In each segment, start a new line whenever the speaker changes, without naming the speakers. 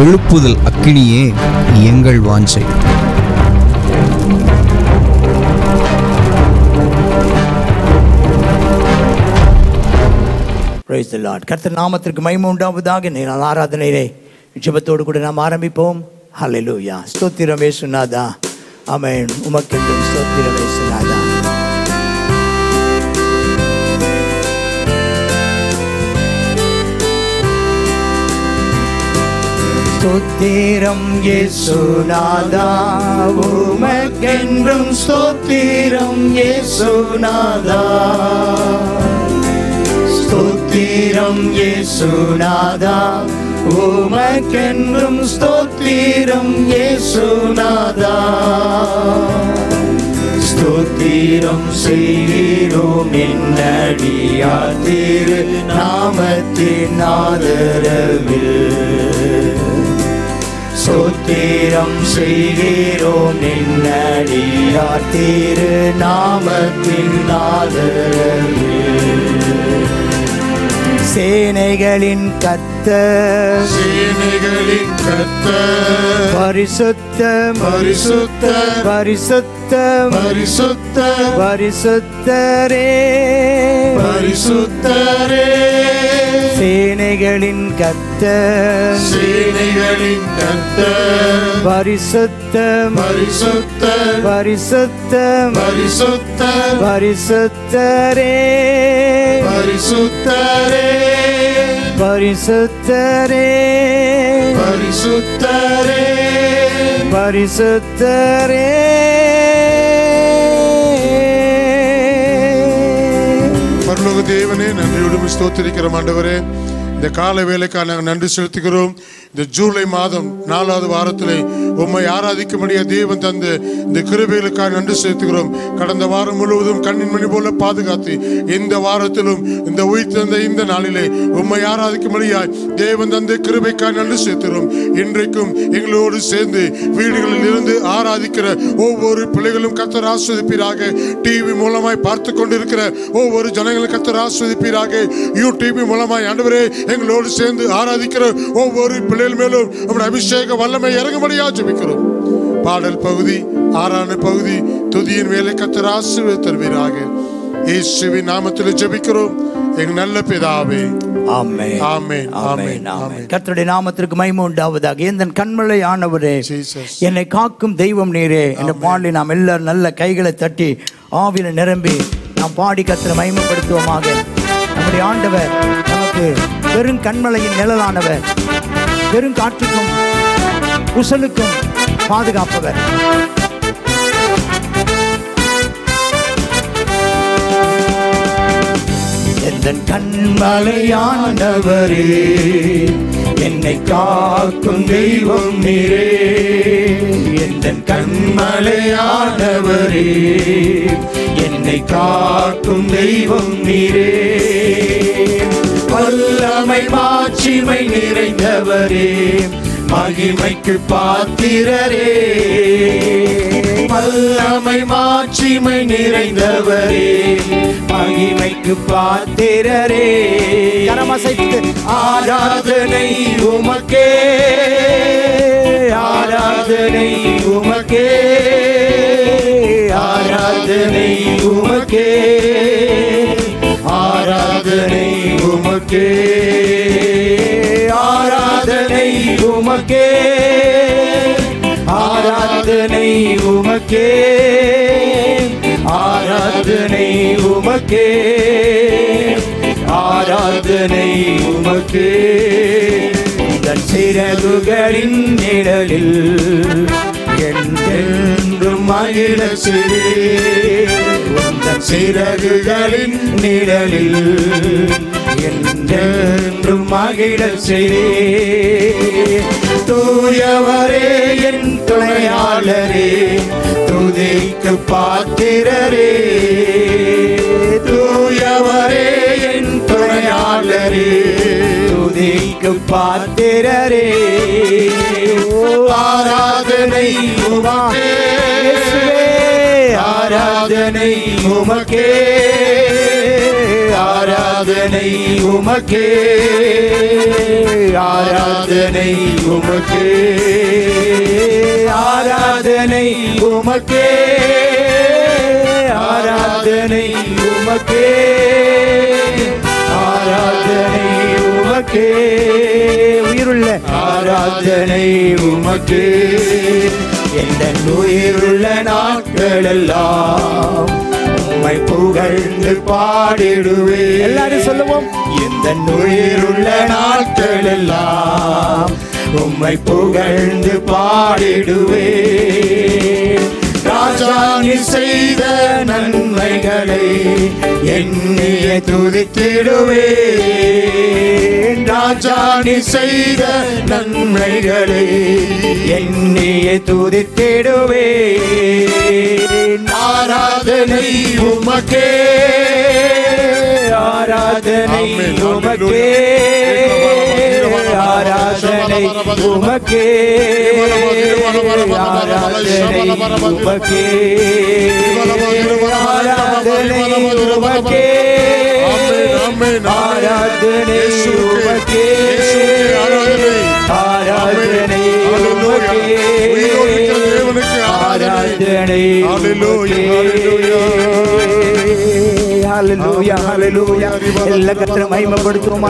எழுப்புதல் அக்கினியே எங்கள் வாஞ்சை
பிரைஸ் தி லார்ட் கர்த்தர் நாமத்திற்கு மகிமை உண்டாவதாக இந்த நாள் ஆராதனையிலே ஜெபத்தோடு கூட நாம் ஆரம்பிப்போம் ஹalleluya ஸ்தோத்திரம் இயேசுநாதா ஆமென் உமக்கென்றும் ஸ்தோத்திரம் இயேசுநாதா ஸ்தோத்திரம் இயேசுநாதா உமக்கென்றும் ஸ்தோத்திரம் இயேசுநாதா ஸ்தோத்திரம் இயேசுநாதா உமக்கென்றும் ஸ்தோத்திரம் இயேசுநாதா ஸ்தோத்திரம் செய்கிறோம் என்னடியா திரு நாமத்தின் ஆதரவில் சோத்திரம் செய்கிறோம் நின்னடியா திரு நாமத்தின் ஆதரவில் சேனைகளின் கத்த
சேனைகளின் கர்த்தர்
பரிசுத்த
பரிசுத்த
பரிசுத்த
பரிசுத்த
பரிசுத்தரே
பரிசுத்தரே
சேனைகளின் கத்த
சேனைகளின் கர்த்தர்
பரிசுத்த
பரிசுத்த
பரிசுத்த
பரிசுத்த
பரிசுத்தரே
பரிசுத்தரே
பரிசுத்தரே
பரிசுத்தரே
பரிசுத்தரே
பரலோக தேவனே நன்றியோடு ஸ்தோத்திரிக்கிறோம் ஆண்டவரே இந்த கால வேலைக்காக நாங்கள் நன்றி செலுத்துகிறோம் இந்த ஜூலை மாதம் நாலாவது வாரத்திலே உம்மை ஆராதிக்கும்படியா தேவன் தந்த இந்த கிருபைகளுக்காக நன்றி செலுத்துகிறோம் கடந்த வாரம் முழுவதும் கண்ணின் மணி போல பாதுகாத்து இந்த வாரத்திலும் இந்த உயிர் தந்த இந்த நாளிலே உம்மை ஆராதிக்கும்படியாய் தேவன் தந்த கிருபைக்காக நன்றி செலுத்துகிறோம் இன்றைக்கும் எங்களோடு சேர்ந்து வீடுகளில் இருந்து ஆராதிக்கிற ஒவ்வொரு பிள்ளைகளும் கத்தர் ஆஸ்வதிப்பீராக டிவி மூலமாய் பார்த்து கொண்டிருக்கிற ஒவ்வொரு ஜனங்களும் கத்தர் ஆஸ்வதிப்பீராக யூடியூப் மூலமாய் ஆண்டவரே எங்களோடு சேர்ந்து ஆராதிக்கிற ஒவ்வொரு பிள்ளைகள் மேலும் நம்முடைய அபிஷேக வல்லமை இறங்கும்படியா ஜெபிக்கிறோம் பாடல் பகுதி ஆறான பகுதி துதியின் மேலே கத்தர் ஆசீர்வாத தருவீராக இயேசுவின் நாமத்தில் ஜெபிக்கிறோம் எங்க நல்ல பிதாவே
ஆமென்
ஆமென், ஆமென்,
ஆமென் ஆமென்
ஆமென்.
கர்த்தருடைய நாமத்திற்கு மகிமை உண்டாவதாக எந்த கண்மலை ஆனவரே
Jesus.
என்னை காக்கும் தெய்வம் நீரே என்ற பாடி நாம் எல்லாரும் நல்ல கைகளை தட்டி ஆவில நிரம்பி நாம் பாடி கர்த்தரை மகிமைப்படுத்துவோமாக நம்முடைய ஆண்டவர் நமக்கு பெரும் கண்மலையின் நிழலானவர் பெரும் காற்றுக்கும் குசலுக்கும் பாதுகாப்பவர் எந்தன் கண்மலையானவரே என்னை காக்கும் தெய்வம் நீரே எந்தன் கண்மலையானவரே என்னை காக்கும் தெய்வம் நீரே வல்லமை மாட்சிமை நிறைந்தவரே மகிமைக்கு பாத்திரரே வல்லமை மாட்சிமை நிறைந்தவரே மகிமைக்கு பாத்திரரே கரமசைத்து ஆராதனை உமக்கே ஆராதனை உமக்கே ஆராதனை உமக்கே ஆராதனை உமக்கே ஆராதனை உமக்கே ஆராதனை உமக்கே ஆராதனை உமக்கே ஆராதனை உமக்கே உங்கள் சிறகுகளின் நிழலில் என்றென்றும் மகிழ சிறு உங்கள் சிறகுகளின் நிழலில் என்றென்றும் மகிழ சிறு தூயவரே என் துணையாளரே துதிக்கு பாத்திரரே தூயவரே என் துணையாளரே துதிக்கு பாத்திரரே ஆராதனை உமக்கே ஆராதனை உமக்கே ஆராதனை உமக்கே ஆராதனை உமக்கே ஆராதனை உமக்கே ஆராதனை உமக்கே ஆராதனை உமக்கே உயிருள்ள ஆராதனை உமக்கே எந்த உயிருள்ள நாட்கள் எல்லாம் உம்மை புகழ்ந்து பாடிடுவே எல்லாரும் சொல்லுவோம் எந்த உயிருள்ள நாட்கள் எல்லாம் உம்மை புகழ்ந்து பாடிடுவே ராஜா நீ செய்த நன்மைகளை எண்ணிய துதித்திடுவே ராஜா நீ செய்த நன்மைகளை எண்ணிய துதித்திடுவே ஆராதனை உமக்கே ஆராதனை
ஆமென்.
உமக்கே ஆராதனை உமக்கே ஆராதனை உமக்கே ஆராதனை உமக்கே ஆராதனை உமக்கே ஆராதனை உமக்கே ஆராதனை ஹalleluya ஹalleluya எல்லா கத்திர மகிமைப்படுத்துவோமா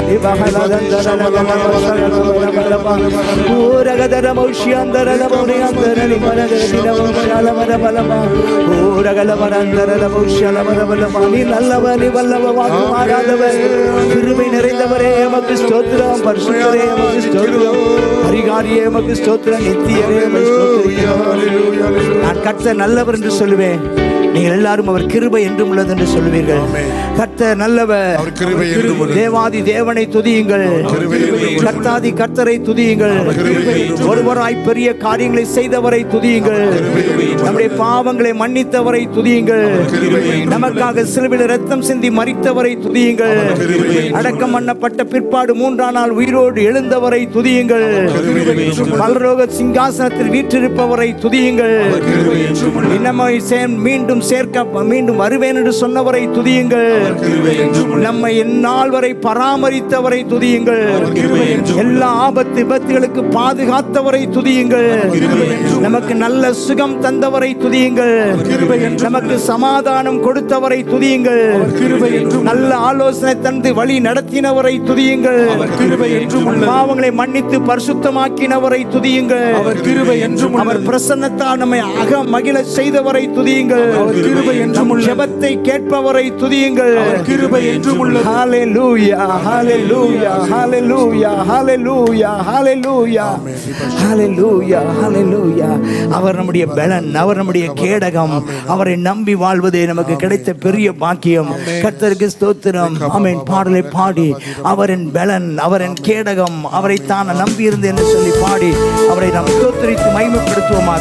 ஊரகதர மௌஷ்யாந்தர மௌரியாந்தர நிமரகர தினவமரால வரபலமா ஊரகல வரந்தர மௌஷ்யால வரபலமா நீ நல்லவ நீ வல்லவ வாக்கு மாறாதவர் கிருபை நிறைந்தவரே எமக்கு ஸ்தோத்திரம் பரிசுத்தரே எமக்கு ஸ்தோத்திரம் பரிகாரியே எமக்கு ஸ்தோத்திரம் நித்தியரே எமக்கு ஸ்தோத்திரம் நான் கர்த்தர் நல்லவர் என்று சொல்லுவேன் நீங்கள் எல்லாரும் அவர் கிருபை என்றும் உள்ளது என்று சொல்லுவீர்கள் கர்த்தர் நல்லவர்
அவர் கிருபை என்றும் உள்ளது.
தேவாதி தேவனை துதியுங்கள்
கிருபை என்றும் உள்ளது.
கர்த்தாதி கர்த்தரை துதியுங்கள்
கிருபை என்றும் உள்ளது.
ஒருவராய் பெரிய காரியங்களை செய்தவரை துதியுங்கள் நம்முடைய பாவங்களை மன்னித்தவரை துதியுங்கள்
கிருபை என்றும்
நமக்காக சிலுவையில் ரத்தம் சிந்தி மறித்தவரை துதியுங்கள்
கிருபை என்றும்
அடக்கம் பண்ணப்பட்ட பிற்பாடு மூன்றாம் நாள் உயிரோடு எழுந்தவரை துதியுங்கள்
கிருபை என்றும் உள்ளது.
பல்ரோக சிங்காசனத்தில் வீற்றிருப்பவரை துதியுங்கள்
கிருபை என்றும் உள்ளது.
நம்மை சே- மீண்டும் சேர்க்க மீண்டும் வருவேன் என்று சொன்னவரை துதியுங்கள்
கிருபை என்றும் உள்ளது.
நம்மை எந்நாள் வரை பராமரித்தவரை துதியுங்கள்
கிருபை என்றும்
எல்லா ஆபத்து விபத்துகளுக்கு பாதுகாத்தவரை துதியுங்கள்
கிருபை என்றும்
நமக்கு நல்ல சுகம் தந்தவரை துதியுங்கள்
கிருபை என்றும்
நமக்கு சமாதானம் கொடுத்தவரை துதியுங்கள்
கிருபை என்றும்
நல்ல ஆலோசனை தந்து வழி நடத்தினவரை துதியுங்கள்
கிருபை என்றும் உள்ளது.
பாவங்களை மன்னித்து பரிசுத்தமாக்கினவரை துதியுங்கள்
அவர் கிருபை என்றும்
அவர்
உள்ளது.
பிரசன்னத்தால் நம்மை அக மகிழ செய்தவரை துதியுங்கள்
கிருபை என்றும்
நம்
உள்ளது.
ஜெபத்தை கேட்பவரை துதியுங்கள்
கிருபை என்றும் உள்ளது.
ஹalleluya ஹalleluya ஹalleluya ஹalleluya ஹalleluya ஹalleluya ஹalleluya அவர் நம்முடைய பலன் அவர் நம்முடைய கேடகம் அவரை நம்பி வாழ்வதே நமக்கு கிடைத்த பெரிய பாக்கியம் கர்த்தருக்கு ஸ்தோத்திரம் ஆமென் பாடலை பாடி அவரின் பலன் அவரின் கேடகம் அவரை தான் நம்பி இருந்தேன் என்று சொல்லி பாடி அவரை நாம் ஸ்தோத்திரித்து மகிமைப்படுத்துவோமாக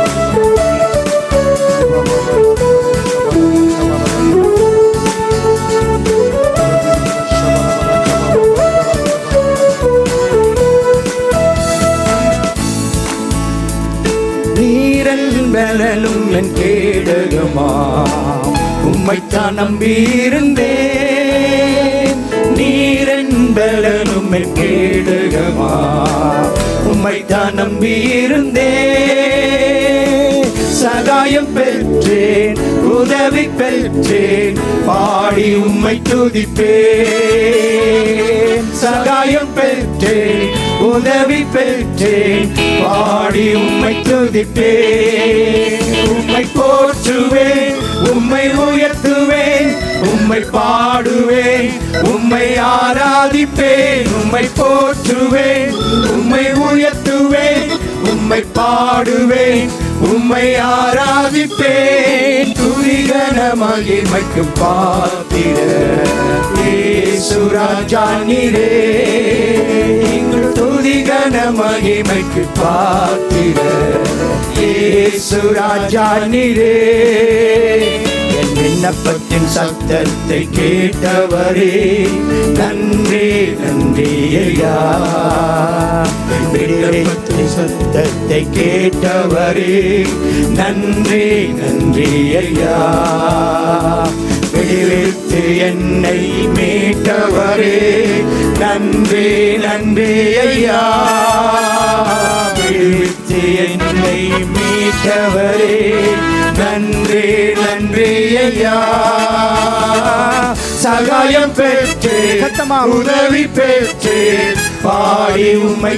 நீரன் பலனும் என் கேடகமா உம்மைத்தான் நம்பியிருந்தேன் நீரன் பலனும் என் கேடகமா உம்மைத்தான் நம்பியிருந்தேன் சகாயம் பெற்றேன் உதவி பெற்றேன் பாடி உம்மை துதிப்பேன் சகாயம் பெற்றேன் உதவி பெற்றேன் பாடி உம்மை துதிப்பேன் உம்மை போற்றுவேன் உம்மை உயர்த்துவேன் உம்மை பாடுவேன் உம்மை ஆராதிப்பேன் உம்மை போற்றுவேன் உம்மை உயர்த்துவேன் உம்மை பாடுவேன் உம்மை ஆராதிப்பேன் துரிகன மகிமைக்கு பாத்திர ஏசுராஜா நீரே எங்கள் துதிகன மகிமைக்கு பாத்திர ஏசுராஜா நீரே என் விண்ணப்பத்தின் சத்தத்தை கேட்டவரே நன்றி நன்றி ஐயா என் விண்ணப்பத்தின் சத்தத்தை கேட்டவரே நன்றி நன்றி ஐயா விடுவித்து என்னை மீட்டவரே நன்றி நன்றி ஐயா விடுவித்து என்னை மீட்டவரே நன்றி நன்றி ஐயா சகாயம் பெற்று உதவி பெற்று பாடி உம்மை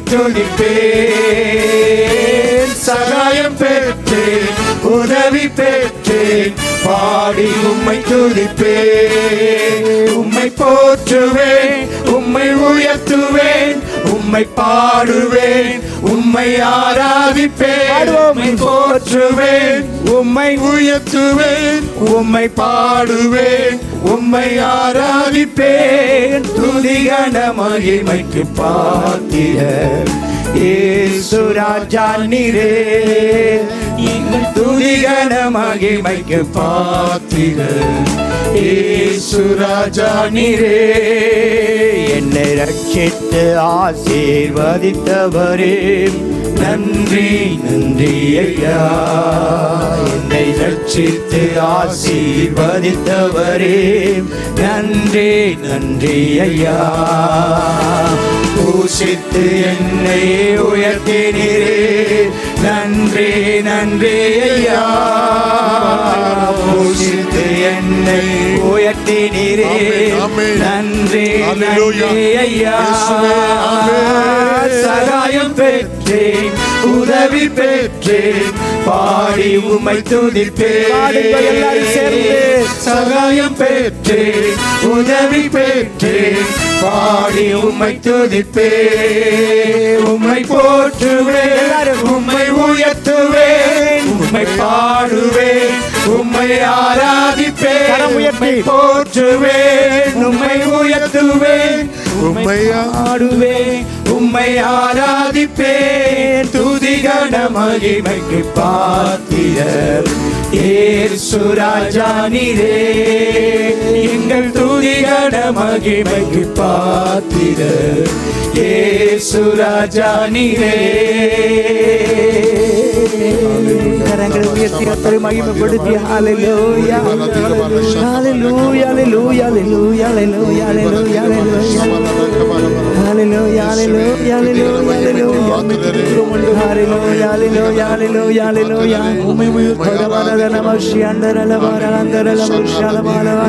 துதிப்பேன் சகாயம் பெற்று உதவி பெற்று பாடி உம்மை துதிப்பேன் உம்மை போற்றுவேன் உம்மை உயர்த்துவேன் உம்மை பாடுவேன் உம்மை ஆராதிப்பேன் உம்மை போற்றுவேன் உம்மை உயர்த்துவேன் உம்மை பாடுவேன் உம்மை ஆராதிப்பேன் துதிகன மகிமைக்கு பாத்திர ஏசுராஜா நீரே எங்கள் துதிகன மகிமைக்கு பாத்திர ஏசுராஜா நீரே என்னை ரட்சித்து ஆசீர்வதித்தவரே நன்றி நன்றி ஐயா என்னை ரட்சித்து ஆசீர்வதித்தவரே நன்றி நன்றி ஐயா பூசித்து என்னை உயர்த்தினீரே நன்றி நன்றி ஐயா பூசித்து என்னை உயர்த்தினீரே
ஆமென், ஆமென்.
நன்றி
ஹalleluya.
நன்றி ஐயா
இயேசுவே, ஆமென்.
சகாயம் பெற்றேன் உதவி பெற்றேன் பாடி உமை துதிப்பேன் எல்லாரும் சேர்ந்து சகாயம் பெற்றேன் உதவி பெற்றேன் பாடி உம்மை துதிப்பேன் உம்மை போற்றுவேன் உம்மை உயர்த்துவேன் உம்மை பாடுவேன் உம்மை ஆராதிப்பேன் உம்மை போற்றுவேன் உம்மை உயர்த்துவேன்
உம்மை
ஆடுவேன் உம்மை ஆராதிப்பேன் துதிகன மகிமைக்கு பாத்திரர் ஏசுராஜா நீரே எங்கள் துதிகன மகிமைக்கு பாத்திரர் ஏசுராஜா நீரே கரங்களை உயர்த்தி கத்தரை மகிமைப்படுத்தி ஹalleluya ஹalleluya ஹalleluya ஹalleluya ஹalleluya ஹalleluya ஹalleluya ஹalleluya ஹalleluya ஹalleluya ஹalleluya ஹalleluya ஹalleluya உம்மை உயர்த்தவரத நம ஸ்ரீயண்டரல வரலந்தரல முஷால மால வர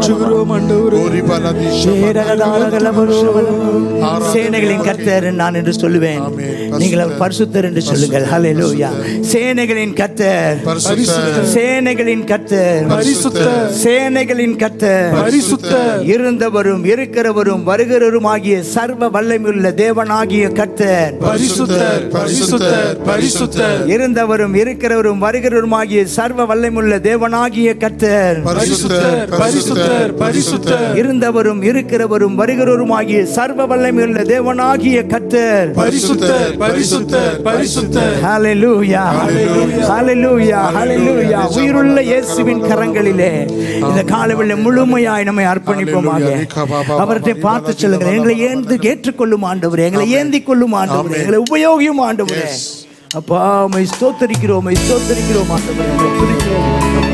சேனைகளின் கர்த்தர் நான் என்று சொல்லுவேன் நீங்கள் அவர் பரிசுத்தர் என்று சொல்லுங்கள் ஹalleluya சேனைகளின் கர்த்தர்
பரிசுத்தர்.
சேனைகளின் கர்த்தர்
பரிசுத்தர்.
சேனைகளின் கர்த்தர்
பரிசுத்தர்.
இருந்தவரும் இருக்கிறவரும் வருகிறவரும் ஆகிய சர்வ வல்லமையுள்ள தேவனாகிய கர்த்தர்
பரிசுத்தர் பரிசுத்தர் பரிசுத்தர்
இருந்தவரும் இருக்கிறவரும் வருகிறவரும் ஆகிய சர்வ வல்லமையுள்ள தேவனாகிய கர்த்தர்
பரிசுத்தர் பரிசுத்தர் பரிசுத்தர்
இருந்தவரும் இருக்கிறவரும் வருகிறவரும் ஆகிய சர்வ வல்லமையுள்ள தேவனாகிய கர்த்தர்
பரிசுத்தர் பரிசுத்தர் பரிசுத்தர்
ஹalleluya ஹalleluya ஹalleluya உயிருள்ள இயேசுவின் கரங்களிலே இந்த காலவெளியில் முழுமையாய் நம்மை அர்ப்பணிப்போமாக அவர்களை பார்த்து சொல்லுங்க எங்களை ஏந்து ஏற்றுக்கொள்ளும் ஆண்டவரே எங்களை ஏந்தி கொள்ளும் ஆண்டவரே எங்களை உபயோகியும் ஆண்டவரே அப்பா உம்மை ஸ்தோத்தரிக்கிறோம் உம்மை ஸ்தோத்தரிக்கிறோம் ஆண்டவரே உம்மை துதிக்கிறோம்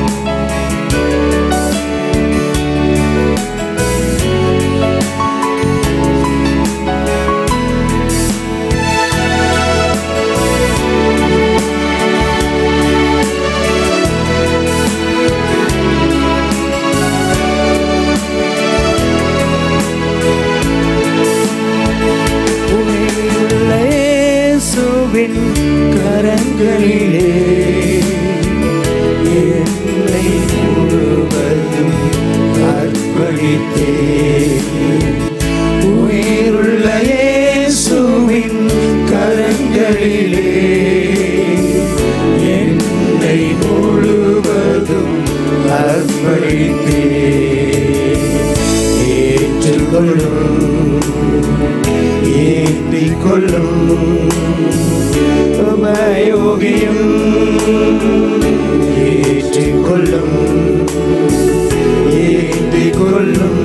உயிருள்ள இயேசுவின் கரங்களிலே என்னை முழுவதும் அர்ப்பணித்தேன் உயிருள்ள இயேசுவின் கரங்களிலே என்னை முழுவதும் அர்ப்பணித்தேன் ஏற்றுக்கொள்ளும் ஏற்றிக் கொள்ளும் உபயோகியும் ஏற்றிக் கொள்ளும் ஏற்றிக் கொள்ளும்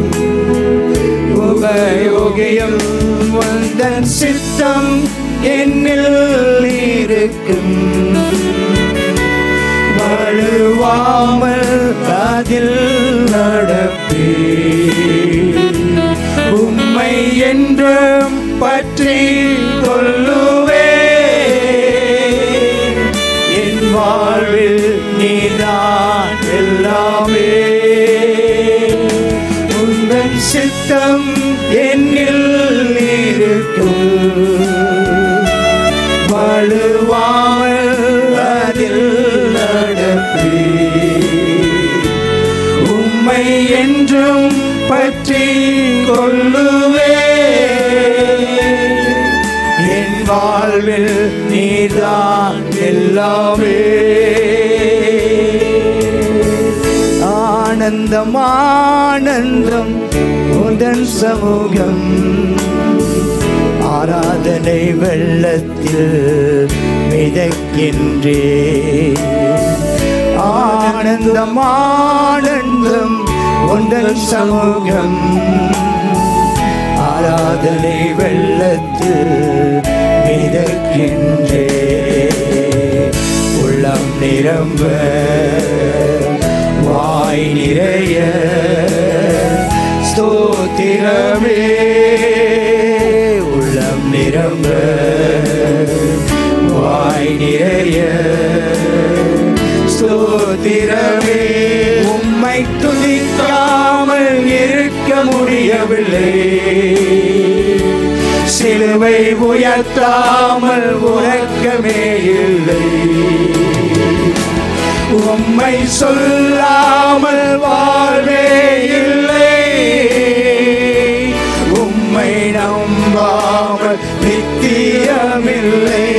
உபயோகியம் வந்தன் சித்தம் என்னில் இருக்கும் வழுவாமல் அதில் பற்றி கொள்ளுவே என் வாழ்வில் நீதான் எல்லாமே உந்தன் சித்தம் என்னில் இருக்கும் வலுவாமல் அதில் நடப்பே உம்மை என்றும் பற்றி கொள்ளுவே என் வாழ்வில் நீதான் எல்லாமே ஆனந்தம் ஆனந்தம் உந்தன் சமூகம் ஆராதனை வெள்ளத்தில் மிதக்கின்றே ஆனந்தம் ஆனந்தம் உந்தன் சமூகம் ஆராதனை வெள்ளத்தில் மிதக்கின்றே உள்ளம் நிரம்ப வாய் நிறைய ஸ்தோத்திரமே உள்ளம் நிரம்ப வாய் நிறைய ஸ்தோத்திரமே உம்மை துதிக்காமல் இருக்க முடியவில்லை சிலுவை உயர்த்தாமல் உறக்கமே இல்லை உம்மை சொல்லாமல் வாழ்வே இல்லை உம்மை நம்பாமல் நித்தியமில்லை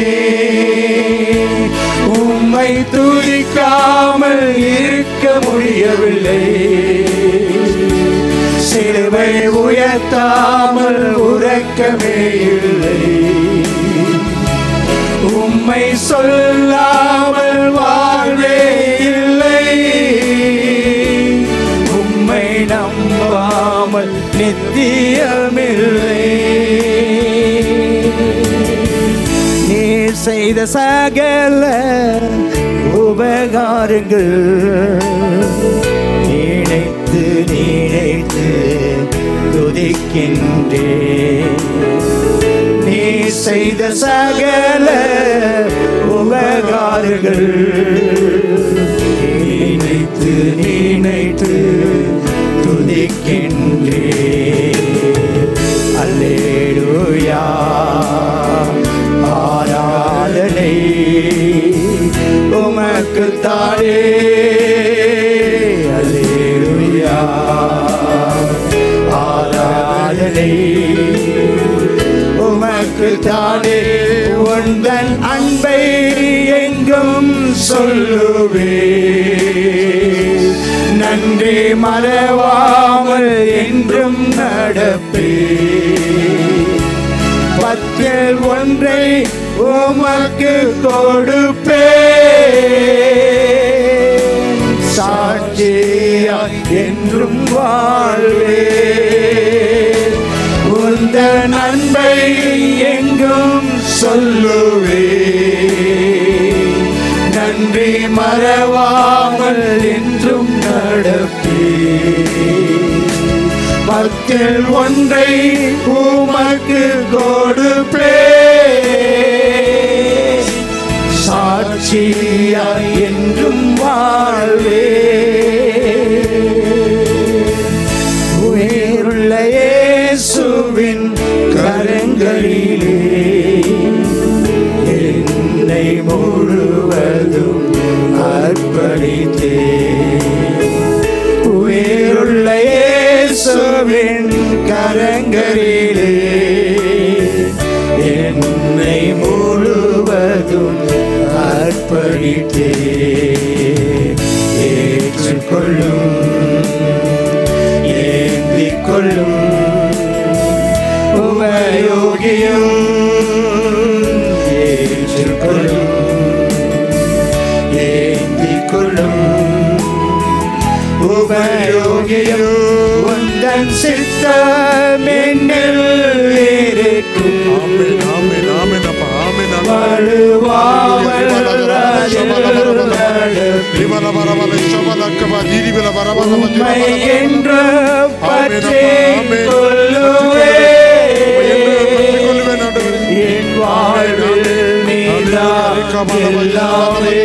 உம்மை துதிக்காமல் இருக்க முடியவில்லை சிலுவை உயர்த்தாமல் உறக்கமே இல்லை உம்மை சொல்லாமல் வாழ்வே இல்லை உம்மை நம்பாமல் நித்தியமில்லை நீ செய்த சகல உபகாரங்கள் நினைத்து நினைத்து துதிக்கின்றே நீ செய்த சகல உபகாரங்கள் நினைத்து நினைத்து துதிக்கின்றே அல்லேலூயா ஆராதனை உமக்கு தானே அல்லேலூயா ஆராதனை உமக்கு தானே உந்தன் அன்பை எங்கும் சொல்லுவே நன்றி மறவாமல் என்றும் நடப்பே பத்தில் ஒன்றை உமக்கு கொடுப்பே சாட்சியா என்றும் வாழ்வே உந்த நன்மை எங்கும் சொல்லுவே நன்றி மறவாமல் என்றும் நடப்பே பத்தில் ஒன்றை உமக்கு கொடுப்பே சாட்சியா என்றும் வாழ்வே உயிருள்ள இயேசுவின் கரங்களிலே என்னை முழுவதும் அர்ப்பணித்தே உயிருள்ள இயேசுவின் கரங்களிலே என்னை முழுவதும் அர்ப்பணித்தே ஏற்றுக்கொள்ளும் ஏந்திக் கொள்ளும் உபயோகியும் ஏற்றுக்கொள்ளும் ஏந்திக் கொள்ளும் உபயோகியும் உந்தன் சித்தம் என்னில் இருக்கும்
ஆமென், ஆமென், ஆமென் அப்பா, ஆமென், ஆமென்.
வழுவாமல் அதில் நடப்பேன்.
லிவலவரவல ஷவலக்கவ திரிவலவரவலவ
உம்மை
திரவலவ.
என்று பற்றி
ஆமென்.
கொள்ளுவே
உம்மை என்று பற்றிக்
எல்லாமே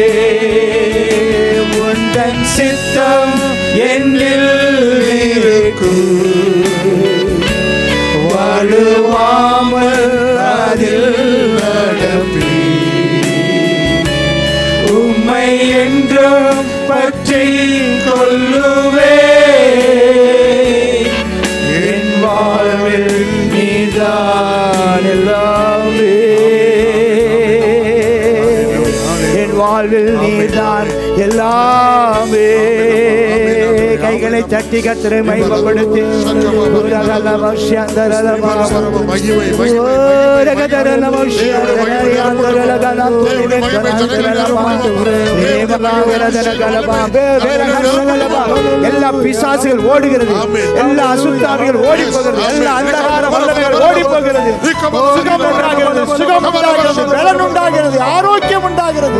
உந்தன் சித்தம் என்னில் இருக்கும் வலுவாமல் அதில் நடப்பி உம்மை என்றும் பற்றி கொள்ளுவே என் வாழ்வில் நீதான் எல்லாமே என் வாழ்வில் நீதான் எல்லாமே கைகளை தட்டி கத்திரை மைமப்படுத்தி
மகிமை மகிமை
எல்லா பிசாசுகள் ஓடுகிறது எல்லா அசுத்தாவிகள் ஓடி போகிறது எல்லா அந்தகார வல்லமைகள் ஓடி போகிறது சுகம் உண்டாகிறது சுகம் உண்டாகிறது பலன் உண்டாகிறது ஆரோக்கியம் உண்டாகிறது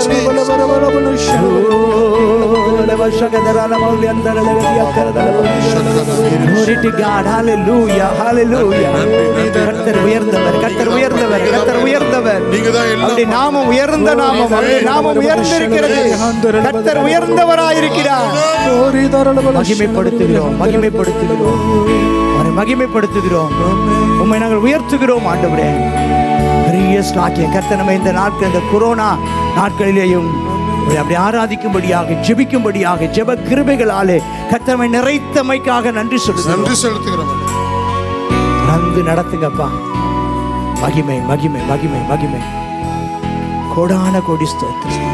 Glory to God. Hallelujah. Hallelujah. கர்த்தர் உயர்ந்தவர் கர்த்தர் உயர்ந்தவர் கர்த்தர் உயர்ந்தவர்
நீங்க தான் எல்லாம்
அப்படி நாமம் உயர்ந்த நாமம் அப்படி நாமம் உயர்ந்திருக்கிறது கர்த்தர் உயர்ந்தவராயிருக்கிறார் மகிமைப்படுத்துகிறோம் மகிமைப்படுத்துகிறோம் அவரை மகிமைப்படுத்துகிறோம் உண்மை நாங்கள் உயர்த்துகிறோம் ஆண்டவரே பெரிய ஸ்லாக்கியம் கர்த்தர் நம்ம இந்த நாட்கள் இந்த கொரோனா நாட்களிலேயும் உங்களை அப்படி ஆராதிக்கும்படியாக ஜெபிக்கும்படியாக ஜெப கிருபைகளாலே கர்த்தமை நிறைத்தமைக்காக நன்றி சொல்லுகிறோம்
நன்றி செலுத்துகிறோம்
நந்து நடத்துங்கப்பா மகிமை மகிமை மகிமை மகிமை கோடான கோடி ஸ்தோத்திரம்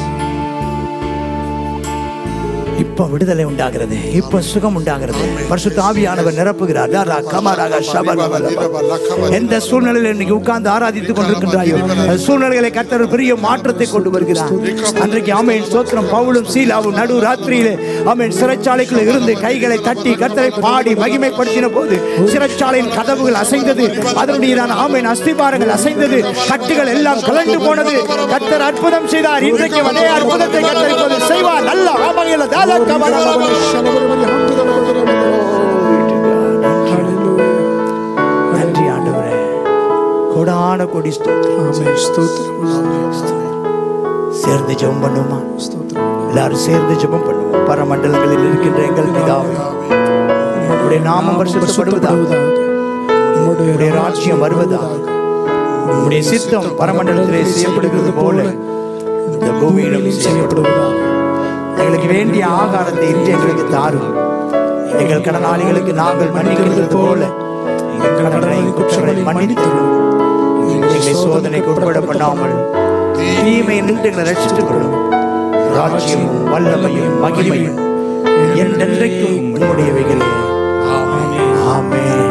இப்ப விடுதலை உண்டாகிறது இப்ப சுகம் உண்டாகிறது பரிசுத்த ஆவியானவர் நிரப்புகிறார் தாரா, கமராக, ஷபலபலப. எந்த சூழ்நிலையில் இன்னைக்கு உட்கார்ந்து ஆராதித்துக் கொண்டிருக்கின்றாயோ அந்த சூழ்நிலைகளை கர்த்தர் ஒரு பெரிய மாற்றத்தை கொண்டு வருகிறார் அன்றைக்கு ஆமையின் சோத்திரம் பவுலும் சீலாவும் நடு ராத்திரியிலே ஆமையின் சிறைச்சாலைக்குள்ள இருந்து கைகளை தட்டி கர்த்தரை பாடி மகிமைப்படுத்தின போது சிறைச்சாலையின் கதவுகள் அசைந்தது அதனுடைய ஆமையின் அஸ்திபாரங்கள் அசைந்தது கட்டுகள் எல்லாம் கலண்டு போனது கர்த்தர் அற்புதம் செய்தார் இன்றைக்கு அதே அற்புதத்தை கர்த்தர் இப்போது செய்வார் நல்ல ஆமையில தாதா கமலபல. நன்றி ஆண்டவரே கொடான கொடி ஸ்தோத்திரம் சேர்ந்து ஜெபம் பண்ணுமா எல்லாரும் சேர்ந்து ஜெபம் பண்ணுவோம் பரமண்டலங்களில் இருக்கின்ற எங்கள் பிதாவே உடைய நாமம் பரிசுத்தப்படுவதாக உடைய ராஜ்யம் வருவதாக உடைய சித்தம் பரமண்டலத்திலே செய்யப்படுகிறது போல இந்த பூமியிலும் செய்யப்படுவதாக எங்களுக்கு வேண்டிய ஆகாரத்தை இன்று எங்களுக்கு தாரும் எங்கள் கடனாளிகளுக்கு நாங்கள் மன்னிக்கிறது போல எங்கள் கடனை குற்றங்களை மன்னித்து எங்களை சோதனைக்கு உட்பட பண்ணாமல் தீமை நின்று எங்களை ரட்சித்துக் கொள்ளும் ராஜ்யமும் வல்லமையும் மகிமையும் என்றென்றைக்கும் உன்னுடையவைகளே ஆமென் ஆமென்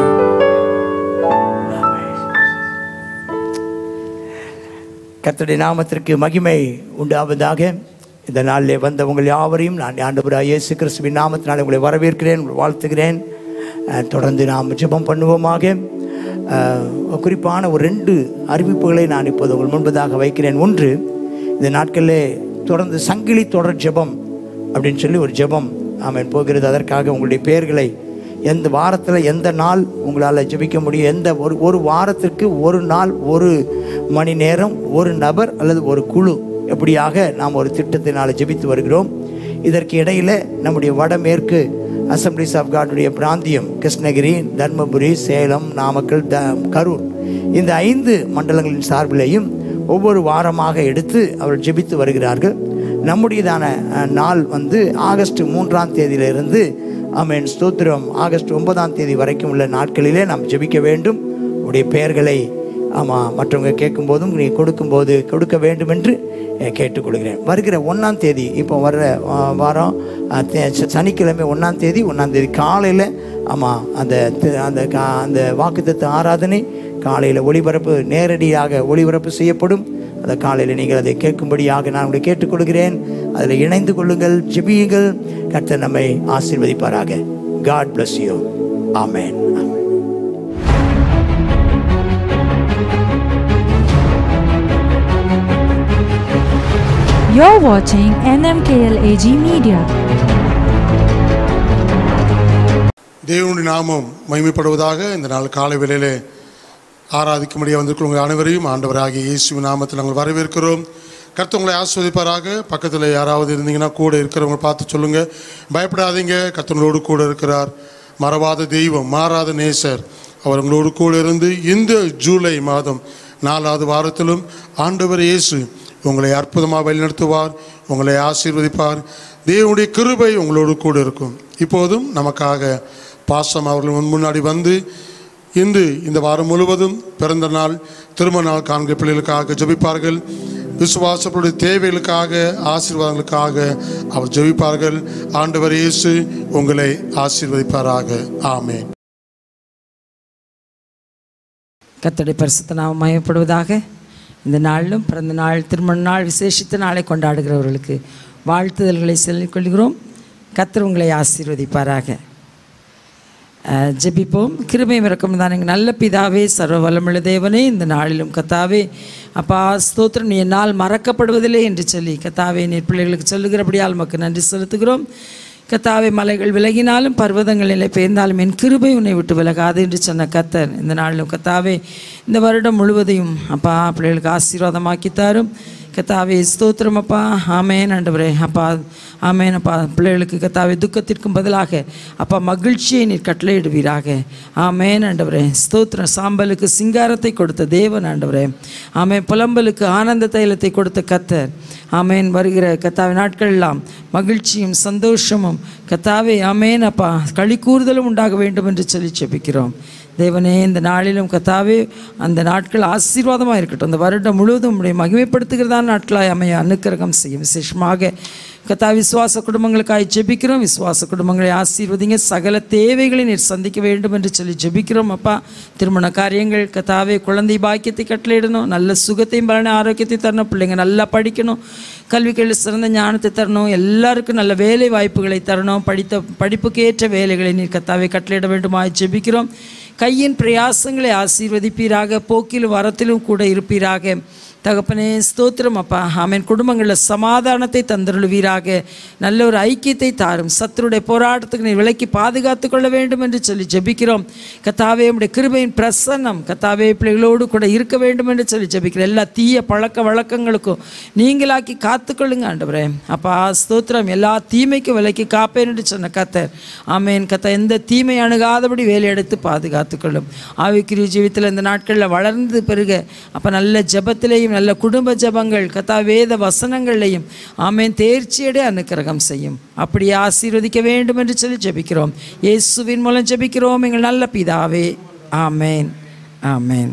கர்த்தருடைய நாமத்திற்கு மகிமை உண்டாவதாக இந்த நாளிலே வந்த உங்கள் யாவரையும் நான் ஆண்டவராக இயேசு கிறிஸ்துவின் நாமத்தினால் உங்களை வரவேற்கிறேன் உங்களை வாழ்த்துகிறேன் அஹ், தொடர்ந்து நாம் ஜெபம் பண்ணுவோமாக அஹ், குறிப்பான ஒரு ரெண்டு அறிவிப்புகளை நான் இப்போது உங்கள் முன்பதாக வைக்கிறேன் ஒன்று இந்த நாட்களிலே தொடர்ந்து சங்கிலி தொடர் ஜெபம் அப்படின்னு சொல்லி ஒரு ஜெபம் ஆமென் போகிறது அதற்காக உங்களுடைய பெயர்களை எந்த வாரத்தில் எந்த நாள் உங்களால் ஜெபிக்க முடியும் எந்த ஒரு ஒரு வாரத்திற்கு ஒரு நாள் ஒரு மணி நேரம் ஒரு நபர் அல்லது ஒரு குழு எப்படியாக நாம் ஒரு திட்டத்தினால் ஜெபித்து வருகிறோம் இதற்கு இடையில நம்முடைய வடமேற்கு அசம்பிளிஸ் ஆஃப் காடுடைய பிராந்தியம் கிருஷ்ணகிரி தர்மபுரி சேலம் நாமக்கல் த கரூர் இந்த ஐந்து மண்டலங்களின் சார்பிலேயும் ஒவ்வொரு வாரமாக எடுத்து அவர் ஜெபித்து வருகிறார்கள் நம்முடையதான அஹ், நாள் வந்து ஆகஸ்ட் மூன்றாம் தேதியிலிருந்து ஆமென் ஸ்தோத்திரம் ஆகஸ்ட் ஒன்பதாம் தேதி வரைக்கும் உள்ள நாட்களிலே நாம் ஜெபிக்க வேண்டும் உடைய பெயர்களை ஆமாம் மற்றவங்க கேட்கும்போதும் நீ கொடுக்கும்போது கொடுக்க வேண்டும் என்று அஹ், கேட்டுக்கொள்கிறேன் வருகிற ஒன்றாம் தேதி இப்போ வர்ற அஹ், வாரம் அஹ், தே- ச- சனிக்கிழமை ஒன்றாம் தேதி ஒன்றாம் தேதி காலையில் ஆமாம் அந்த தி- அந்த கா அந்த வாக்குத்தத்த ஆராதனை காலையில் ஒளிபரப்பு நேரடியாக ஒளிபரப்பு செய்யப்படும் அந்த காலையில் நீங்கள் அதை கேட்கும்படியாக நான் உங்களை கேட்டுக்கொள்கிறேன் அதில் இணைந்து கொள்ளுங்கள் ஜெபியுங்கள் கர்த்தர் நம்மை ஆசீர்வதிப்பாராக God bless you amen
You're watching NMKL AG Media.
தேவனுடைய நாமம் மகிமைப்படுவதாக இந்த நாள் காலை வேளையிலே ஆராதிக்கும்படியாக வந்திருக்கிற உங்கள் அனைவரையும் ஆண்டவராகிய இயேசு நாமத்தில் நாங்கள் வரவேற்கிறோம் கர்த்தர் உங்களை ஆஸ்வதிப்பாராக பக்கத்தில் யாராவது இருந்தீங்கன்னா கூட இருக்கிறவங்க பார்த்து சொல்லுங்கள் பயப்படாதீங்க கர்த்தங்களோடு கூட இருக்கிறார் மறவாத தெய்வம் மாறாத நேசர் அவர் உங்களோடு கூட இருந்து இந்த ஜூலை மாதம் நாலாவது வாரத்திலும் ஆண்டவர் இயேசு உங்களை அற்புதமாக வழிநடத்துவார் உங்களை ஆசீர்வதிப்பார் தேவனுடைய கிருபை உங்களோடு கூட இருக்கும் இப்போதும் நமக்காக பாசம் அவர்கள் முன் முன்னாடி வந்து இன்று இந்த வாரம் முழுவதும் பிறந்த நாள் திருமண நாள் காண்கிற பிள்ளைகளுக்காக ஜெபிப்பார்கள் விசுவாசப்படுடைய தேவைகளுக்காக ஆசீர்வாதங்களுக்காக அவர் ஜெபிப்பார்கள் ஆண்டவர் இயேசு உங்களை ஆசீர்வதிப்பாராக ஆமென்
கர்த்தருடைய பரிசுத்த நாமம் மயப்படுவதாக இந்த நாளிலும் பிறந்த நாள் திருமண நாள் விசேஷித்த நாளை கொண்டாடுகிறவர்களுக்கு வாழ்த்துதல்களை சொல்லிக் கொள்கிறோம் கர்த்தர் உங்களை ஆசீர்வதிப்பாராக அஹ், ஜெபிப்போம் கிருபை இறக்கம் தான் எங்கள் நல்ல பிதாவே சர்வ வல்லமுள்ள தேவனே இந்த நாளிலும் கத்தாவே அப்பா ஸ்தோத்திரம் நீ என்னால் மறக்கப்படுவதில்லை என்று சொல்லி கத்தாவே நீர் பிள்ளைகளுக்கு சொல்லுகிறபடியால் உமக்கு நன்றி செலுத்துகிறோம் கத்தாவே மலைகள் விலகினாலும் பர்வதங்கள் நிலை பெயர்ந்தாலும் என் கிருபை உன்னை விட்டு விலகாது என்று சொன்ன கத்தர் இந்த நாளிலும் கத்தாவே இந்த வருடம் முழுவதையும் அப்பா பிள்ளைகளுக்கு ஆசீர்வாதமாக்கி தாரும் கத்தாவே ஸ்தோத்திரம் அப்பா ஆமேன் ஆண்டவரே அப்பா ஆமேன் அப்பா பிள்ளைகளுக்கு கத்தாவே துக்கத்திற்கும் பதிலாக அப்பா மகிழ்ச்சியை நீர் கட்டளையிடுவீராக ஆமேன் ஆண்டவரே ஸ்தோத்திரம் சாம்பலுக்கு சிங்காரத்தை கொடுத்த தேவன் ஆண்டவரே ஆமேன் புலம்பலுக்கு ஆனந்த தைலத்தை கொடுத்த கத்தர் ஆமேன் வருகிற கத்தாவே நாட்கள் எல்லாம் மகிழ்ச்சியும் சந்தோஷமும் கத்தாவே ஆமேன் அப்பா களி கூறுதலும் உண்டாக வேண்டும் என்று சொல்லி செபிக்கிறோம் தேவனே இந்த நாளிலும் கத்தாவே அந்த நாட்கள் ஆசீர்வாதமாக இருக்கட்டும் அந்த வருடம் முழுவதும் உடைய மகிமைப்படுத்துகிறதான நாட்களாய் அமைய அனுக்கிரகம் செய்யும் விசேஷமாக கத்தா விசுவாச குடும்பங்களுக்காய் ஜெபிக்கிறோம் விசுவாச குடும்பங்களை ஆசீர்வதிங்க சகல தேவைகளை நீர் சந்திக்க வேண்டும் என்று சொல்லி ஜெபிக்கிறோம் அப்பா திருமண காரியங்கள் கத்தாவே குழந்தை பாக்கியத்தை கட்டளையிடணும் நல்ல சுகத்தையும் பலன ஆரோக்கியத்தை தரணும் பிள்ளைங்க நல்லா படிக்கணும் கல்விகளில் சிறந்த ஞானத்தை தரணும் எல்லாருக்கும் நல்ல வேலை வாய்ப்புகளை தரணும் படித்த படிப்புக்கு ஏற்ற வேலைகளை நீர் கத்தாவே கட்டளையிட வேண்டுமாய் ஜெபிக்கிறோம் கையின் பிரயாசங்களை ஆசீர்வதிப்பீராக போக்கிலும் வரத்திலும் கூட இருப்பீராக தகப்பனே ஸ்தோத்திரம் அப்பா ஆமென் குடும்பங்களில் சமாதானத்தை தந்தருளுவீராக நல்ல ஒரு ஐக்கியத்தை தாரும் சத்துருடைய போராட்டத்துக்கு நீ விலக்கி பாதுகாத்து கொள்ள வேண்டும் என்று சொல்லி ஜெபிக்கிறோம் கத்தாவே உடைய கிருபையின் பிரசன்னம் கத்தாவே பிள்ளைகளோடு கூட இருக்க வேண்டும் என்று சொல்லி ஜெபிக்கிறோம் எல்லா தீய பழக்க வழக்கங்களுக்கும் நீங்களாக்கி காத்துக்கொள்ளுங்க ஆண்டவரே அப்பா ஸ்தோத்திரம் எல்லா தீமைக்கும் விலக்கி காப்பேன் என்று சொன்ன கத்தர் ஆமேன் கத்த எந்த தீமை அணுகாதபடி வேலையெடுத்து பாதுகாத்துக்கொள்ளும் ஆவிக்குரிய ஜீவித்தில் இந்த நாட்களில் வளர்ந்து பெருக அப்போ நல்ல ஜெபத்திலேயும் நல்ல குடும்ப ஜெபங்கள் கத்தா வேத வசனங்களையும் ஆமேன் தேர்ச்சியடைய அனுக்கிரகம் செய்யும் அப்படி ஆசீர்வதிக்க வேண்டும் என்று சொல்லி ஜெபிக்கிறோம் இயேசுவின் மூலம் ஜெபிக்கிறோம் எங்கள் நல்ல பிதாவே ஆமேன் ஆமேன்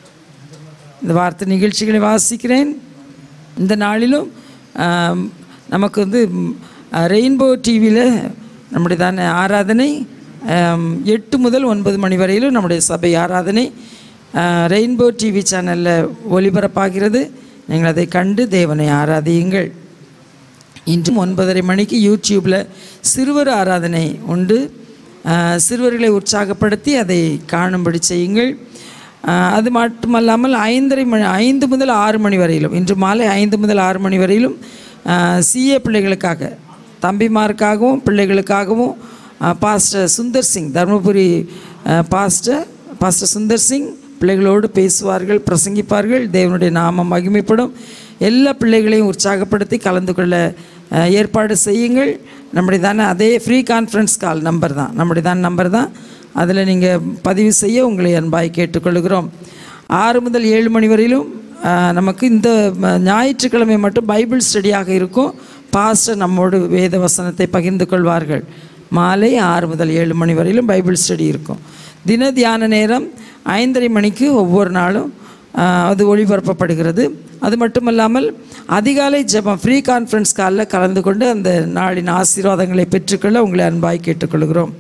இந்த வார்த்தை நிகழ்ச்சிகளை வாசிக்கிறேன் இந்த நாளிலும் ஆம், நமக்கு வந்து ரெயின்போ டிவியில் நம்முடைய தானே ஆராதனை ஆம், எட்டு முதல் ஒன்பது மணி வரையிலும் நம்முடைய சபை ஆராதனை ரெயின்போ டிவி சேனலில் ஒளிபரப்பாகிறது நீங்கள் அதை கண்டு தேவனை ஆராதியுங்கள் இன்றும் ஒன்பதரை மணிக்கு யூடியூப்பில் சிறுவர் ஆராதனை உண்டு ஆஹ் சிறுவர்களை உற்சாகப்படுத்தி அதை காணும்படி செய்யுங்கள் ஆஹ் அது மட்டுமல்லாமல் ஐந்தரை மணி ஐந்து முதல் ஆறு மணி வரையிலும் இன்று மாலை ஐந்து முதல் ஆறு மணி வரையிலும் சிஏ பிள்ளைகளுக்காக தம்பிமாருக்காகவும் பிள்ளைகளுக்காகவும் ஆஹ் பாஸ்டர் சுந்தர் சிங் தருமபுரி ஆஹ் பாஸ்டர் பாஸ்டர் சுந்தர் சிங் பிள்ளைகளோடு பேசுவார்கள் பிரசங்கிப்பார்கள் தேவனுடைய நாமம் மகிமைப்படும் எல்லா பிள்ளைகளையும் உற்சாகப்படுத்தி கலந்து கொள்ள அஹ், ஏற்பாடு செய்யுங்கள் நம்முடைய தானே அதே ஃப்ரீ கான்ஃபரன்ஸ் கால் நம்பர் தான் நம்முடைய தான் நம்பர் தான் அதில் நீங்கள் பதிவு செய்ய உங்களை அன்பாய் கேட்டுக்கொள்கிறோம் ஆறு முதல் ஏழு மணி வரையிலும் அஹ், நமக்கு இந்த ம- ஞாயிற்றுக்கிழமை மட்டும் பைபிள் ஸ்டடியாக இருக்கும் பாஸ்டர் நம்மோடு வேத வசனத்தை பகிர்ந்து கொள்வார்கள் மாலை ஆறு முதல் ஏழு மணி வரையிலும் பைபிள் ஸ்டடி இருக்கும் தின தியான நேரம் ஐந்தரை மணிக்கு ஒவ்வொரு நாளும் ஆஹ், அது ஒளிபரப்பப்படுகிறது அது மட்டுமல்லாமல் அதிகாலை ஜெபம் ஃப்ரீ கான்ஃபரன்ஸ் காலில் கலந்து கொண்டு அந்த நாளின் ஆசீர்வாதங்களை பெற்றுக்கொள்ள உங்களை அன்பாய் கேட்டுக்கொள்கிறோம்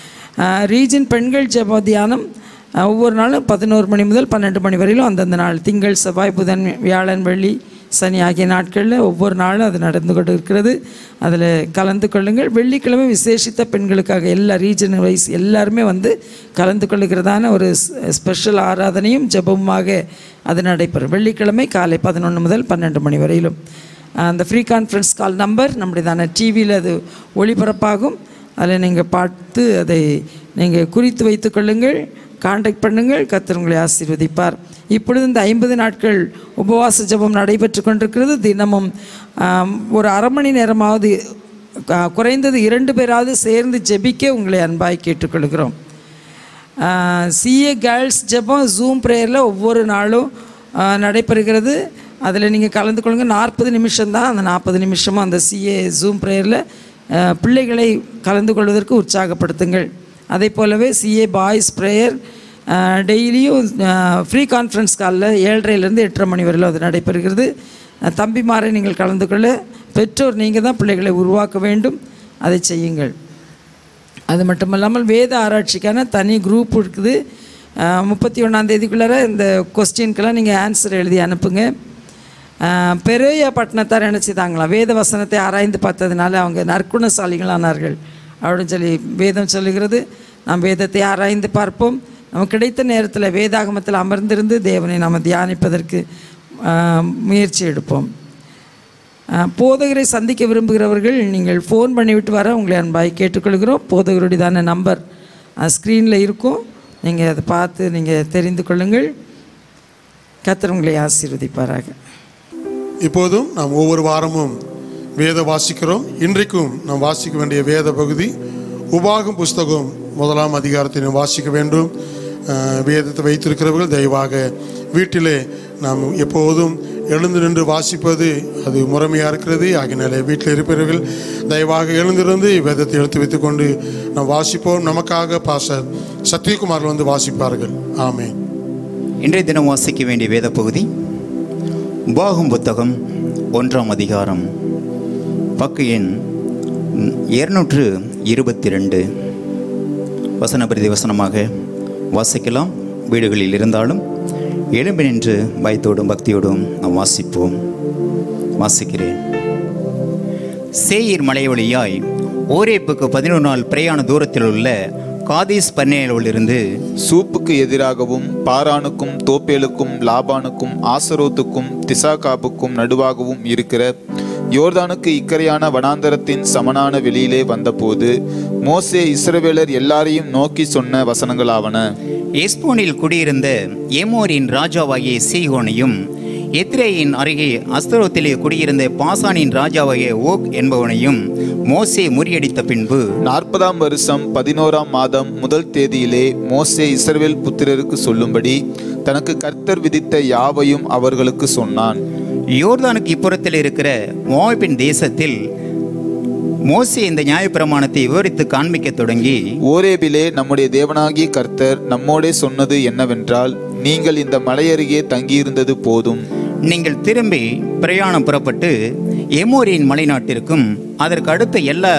ரீஜன் பெண்கள் ஜெப தியானம் ஆஹ், ஒவ்வொரு நாளும் பதினோரு மணி முதல் பன்னெண்டு மணி வரையிலும் அந்தந்த நாள் திங்கள் செவ்வாய் புதன் வியாழன் வெள்ளி சனி ஆகிய நாட்களில் ஒவ்வொரு நாளும் அது நடந்து கொண்டு இருக்கிறது அதில் கலந்து கொள்ளுங்கள் வெள்ளிக்கிழமை விசேஷித்த பெண்களுக்காக எல்லா ரீஜன் வைஸ் எல்லாருமே வந்து கலந்து கொள்ளுகிறதான ஒரு ஸ்பெஷல் ஆராதனையும் ஜெபமுமாக அது நடைபெறும் வெள்ளிக்கிழமை காலை பதினொன்று முதல் பன்னெண்டு மணி வரையிலும் அந்த ஃப்ரீ கான்ஃபரன்ஸ் கால் நம்பர் நம்முடையதான டிவியில் அது ஒளிபரப்பாகும் அதில் நீங்கள் பார்த்து அதை நீங்கள் குறித்து வைத்துக் கொள்ளுங்கள் காண்டாக்ட் பண்ணுங்கள் கர்த்தர் உங்களை ஆசீர்வதிப்பார் இப்பொழுது இந்த ஐம்பது நாட்கள் உபவாச ஜெபம் நடைபெற்று கொண்டிருக்கிறது தினமும் ஆம், ஒரு அரை மணி நேரமாவது க- குறைந்தது இரண்டு பேராவது சேர்ந்து ஜெபிக்க உங்களை அன்பாய் கேட்டுக்கொள்கிறோம் சிஏ கேர்ள்ஸ் ஜெபம் ஜூம் ப்ரேயரில் ஒவ்வொரு நாளும் ஆ, நடைபெறுகிறது அதில் நீங்கள் கலந்து கொள்ளுங்க நாற்பது நிமிஷம் தான் அந்த நாற்பது நிமிஷமும் அந்த சிஏ ஜூம் ப்ரேயரில் பிள்ளைகளை கலந்து கொள்வதற்கு உற்சாகப்படுத்துங்கள் அதே போலவே சிஏ பாய்ஸ் ப்ரேயர் டெய்லியும் ஃப்ரீ கான்ஃபரன்ஸ் காலில் ஏழரைலேருந்து எட்டரை மணி வரையிலும் அது நடைபெறுகிறது அஹ், தம்பிமாரை நீங்கள் கலந்து கொள்ள பெற்றோர் நீங்கள் தான் பிள்ளைகளை உருவாக்க வேண்டும் அதை செய்யுங்கள் அது மட்டும் இல்லாமல் வேத ஆராய்ச்சிக்கான தனி குரூப் இருக்குது முப்பத்தி ஒன்றாந்தேதிக்குள்ளார இந்த கொஸ்டின்க்கெல்லாம் நீங்கள் ஆன்சர் எழுதி அனுப்புங்க அஹ், பெரிய பட்டணத்தார் நினச்சிதாங்களாம் வேத வசனத்தை ஆராய்ந்து பார்த்ததுனால அவங்க நற்குணசாலிகளானார்கள் அப்படின்னு சொல்லி வேதம் சொல்லுகிறது நாம் வேதத்தை ஆராய்ந்து பார்ப்போம் நமக்கு கிடைத்த நேரத்தில் வேதாகமத்தில் அமர்ந்திருந்து தேவனை நாம் தியானிப்பதற்கு அஹ், முயற்சி எடுப்போம் அஹ், போதகரை சந்திக்க விரும்புகிறவர்கள் நீங்கள் ஃபோன் பண்ணிவிட்டு வர உங்களை அன்பாய் கேட்டுக்கொள்கிறோம் போதகருடையதான நம்பர் ஸ்க்ரீனில் இருக்கும் நீங்கள் அதை பார்த்து நீங்கள் தெரிந்து கொள்ளுங்கள் கர்த்தர் உங்களை ஆசீர்வதிப்பாராக
இப்போதும் நாம் ஒவ்வொரு வாரமும் வேத வாசிக்கிறோம் இன்றைக்கும் நாம் வாசிக்க வேண்டிய வேத பகுதி உபாகம் புஸ்தகம் முதலாம் அதிகாரத்தை நாம் வாசிக்க வேண்டும் அஹ், வேதத்தை வைத்திருக்கிறவர்கள் தயவாக வீட்டிலே நாம் எப்போதும் எழுந்து நின்று வாசிப்பது அது முறைமையாக இருக்கிறது ஆகினாலே வீட்டில் இருப்பவர்கள் தயவாக எழுந்திருந்து வேதத்தை எடுத்து வைத்துக்கொண்டு நாம் வாசிப்போம் நமக்காக பாச சத்யகுமார் வந்து வாசிப்பார்கள் ஆமென்
இன்றைய தினம் வாசிக்க வேண்டிய வேத பகுதி உபாகம் புத்தகம் ஒன்றாம் அதிகாரம் பக்கு எண் இருநூற்று இருபத்தி ரெண்டு வசன பிரதி வசனமாக வாசிக்கலாம் வீடுகளில் இருந்தாலும் எழும்பி நின்று பயத்தோடும் பக்தியோடும் நாம் வாசிப்போம் வாசிக்கிறேன் சேயீர் மலை வழியாய் ஓரேப்புக்கு பதினொரு நாள் பிரயாண தூரத்தில் உள்ள காதீஸ் பன்னேலிருந்து
சூப்புக்கு எதிராகவும் பாரானுக்கும் தோப்பேலுக்கும் லாபானுக்கும் ஆசரோத்துக்கும் திசாகாப்புக்கும் நடுவாகவும் இருக்கிற யோர்தானுக்கு இக்கரையான வனாந்தரத்தின் சமனான வெளியிலே வந்தபோது மோசே இஸ்ரவேலர் எல்லாரையும் நோக்கி சொன்ன வசனங்களாவன
எஸ்போனில் குடியிருந்த ஏமோரின் ராஜாவாகிய சீகோனையும் எத்ரேயின் அருகே அஸ்தரோத்திலே குடியிருந்த பாசானின் ராஜாவாகிய ஓக் என்பவனையும் மோசே முறியடித்த பின்பு
நாற்பதாம் வருஷம் பதினோராம் மாதம் முதல் தேதியிலே மோசே இஸ்ரவேல் புத்திரருக்கு சொல்லும்படி தனக்கு கர்த்தர் விதித்த யாவையும் அவர்களுக்கு சொன்னான்
யோர்தானுக்கு இப்புறத்தில் இருக்கிற மோவாபின் தேசத்தில் மோசே இந்த நியாயப்பிரமாணத்தை விவரித்து காண்பிக்கத் தொடங்கி
ஓரேபிலே நம்முடைய தேவனாகிய கர்த்தர் நம்மோடே சொன்னது என்னவென்றால் நீங்கள் இந்த மலையருகே தங்கியிருந்தது போதும்
நீங்கள் திரும்பி பிரயாணம் புறப்பட்டு எமோரியின் மலைநாட்டிற்கும் அதற்கு அடுத்த எல்லா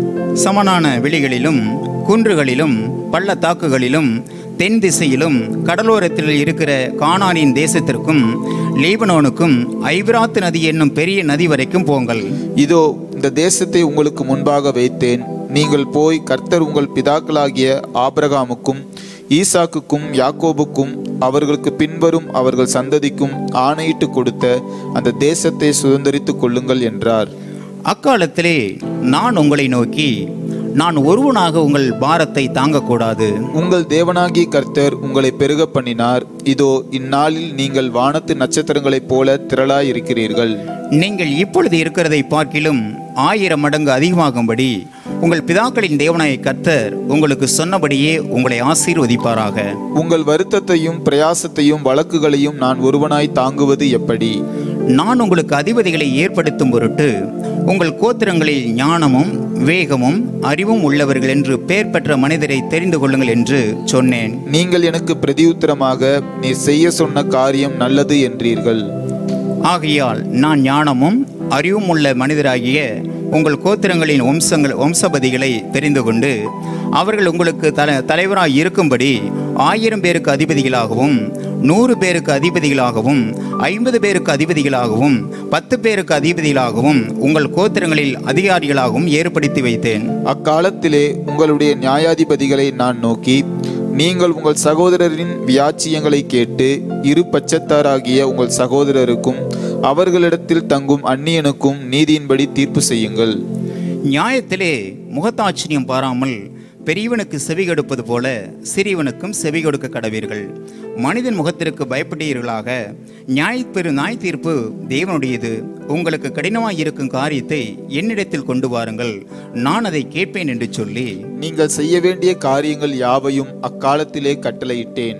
சமனான வெளிகளிலும் குன்றுகளிலும் பள்ளத்தாக்குகளிலும் தென் திசையிலும் கடலோரத்தில் இருக்கிற கானானின் தேசத்திற்கும் லீபனோனுக்கும் ஐபிராத்து நதி என்னும் பெரிய நதி வரைக்கும் போங்கள்
இதோ இந்த தேசத்தை உங்களுக்கு முன்பாக வைத்தேன் நீங்கள் போய் கர்த்தர் உங்கள் பிதாக்களாகிய ஆபிரகாமுக்கும் ஈசாக்குக்கும் யாக்கோபுக்கும் அவர்களுக்கு பின்வரும் அவர்கள் சந்ததிக்கும் ஆணையிட்டு கொடுத்த அந்த தேசத்தை சுதந்தரித்துக் கொள்ளுங்கள் என்றார்
அக்காலத்திலே நான் உங்களை நோக்கி நான் ஒருவனாக உங்கள் பாரத்தை தாங்கக்கூடாது
உங்கள் தேவனாகிய கர்த்தர் உங்களை பெருக பண்ணினார் இதோ இந்நாளில் நீங்கள் வானத்து நட்சத்திரங்களைப் போல திரளாயிருக்கிறீர்கள்
நீங்கள் இப்பொழுது இருக்கிறதை பார்க்கிலும் ஆயிரம் மடங்கு அதிகமாகும்படி உங்கள் பிதாக்களின் தேவனாய கர்த்தர் உங்களுக்கு சொன்னபடியே உங்களை ஆசீர்வதிப்பாராக
உங்கள் வருத்தத்தையும் பிரயாசத்தையும் வழக்குகளையும் நான் ஒருவனாய் தாங்குவது எப்படி
நான் உங்களுக்கு அதிபதிகளை ஏற்படுத்தும் பொருட்டு உங்கள் கோத்திரங்களில் ஞானமும் வேகமும் அறிவும் உள்ளவர்கள் என்று பெயர் பெற்ற மனிதரை தெரிந்து கொள்ளுங்கள் என்று சொன்னேன்
நீங்கள் எனக்கு பிரதியுத்தரமாக நீர் செய்ய சொன்ன காரியம் நல்லது என்றீர்கள்
ஆகையால் நான் ஞானமும் அறிவும் உள்ள மனிதராகிய உங்கள் கோத்திரங்களின் வம்சங்கள் வம்சபதிகளை தெரிந்து கொண்டு அவர்கள் உங்களுக்கு தல தலைவராய் இருக்கும்படி ஆயிரம் பேருக்கு அதிபதிகளாகவும் நூறு பேருக்கு அதிபதிகளாகவும் ஐம்பது பேருக்கு அதிபதிகளாகவும் பத்து பேருக்கு அதிபதிகளாகவும் உங்கள் கோத்திரங்களில் அதிகாரிகளாகவும் ஏற்படுத்தி வைத்தேன்
அக்காலத்திலே உங்களுடைய நியாயாதிபதிகளை நான் நோக்கி நீங்கள் உங்கள் சகோதரரின் வியாச்சியங்களை கேட்டு இரு பட்சத்தாராகிய உங்கள் சகோதரருக்கும் அவர்களிடத்தில் தங்கும் அந்நியனுக்கும் நீதியின்படி தீர்ப்பு செய்யுங்கள்
நியாயத்திலே முகத்தாட்சியம் பாராமல் பெரியவனுக்கு செவி கொடுப்பது போல சிறியவனுக்கும் செவி கொடுக்க கடவீர்கள் மனிதன் முகத்திற்கு பயப்பட்டீர்களாக நியாயப்பெரு நியாய தீர்ப்பு தேவனுடையது உங்களுக்கு கடினமாய் இருக்கும் காரியத்தை என்னிடத்தில் கொண்டு வாருங்கள் நான் அதை கேட்பேன் என்று சொல்லி
நீங்கள் செய்ய வேண்டிய காரியங்கள் யாவையும் அக்காலத்திலே கட்டளையிட்டேன்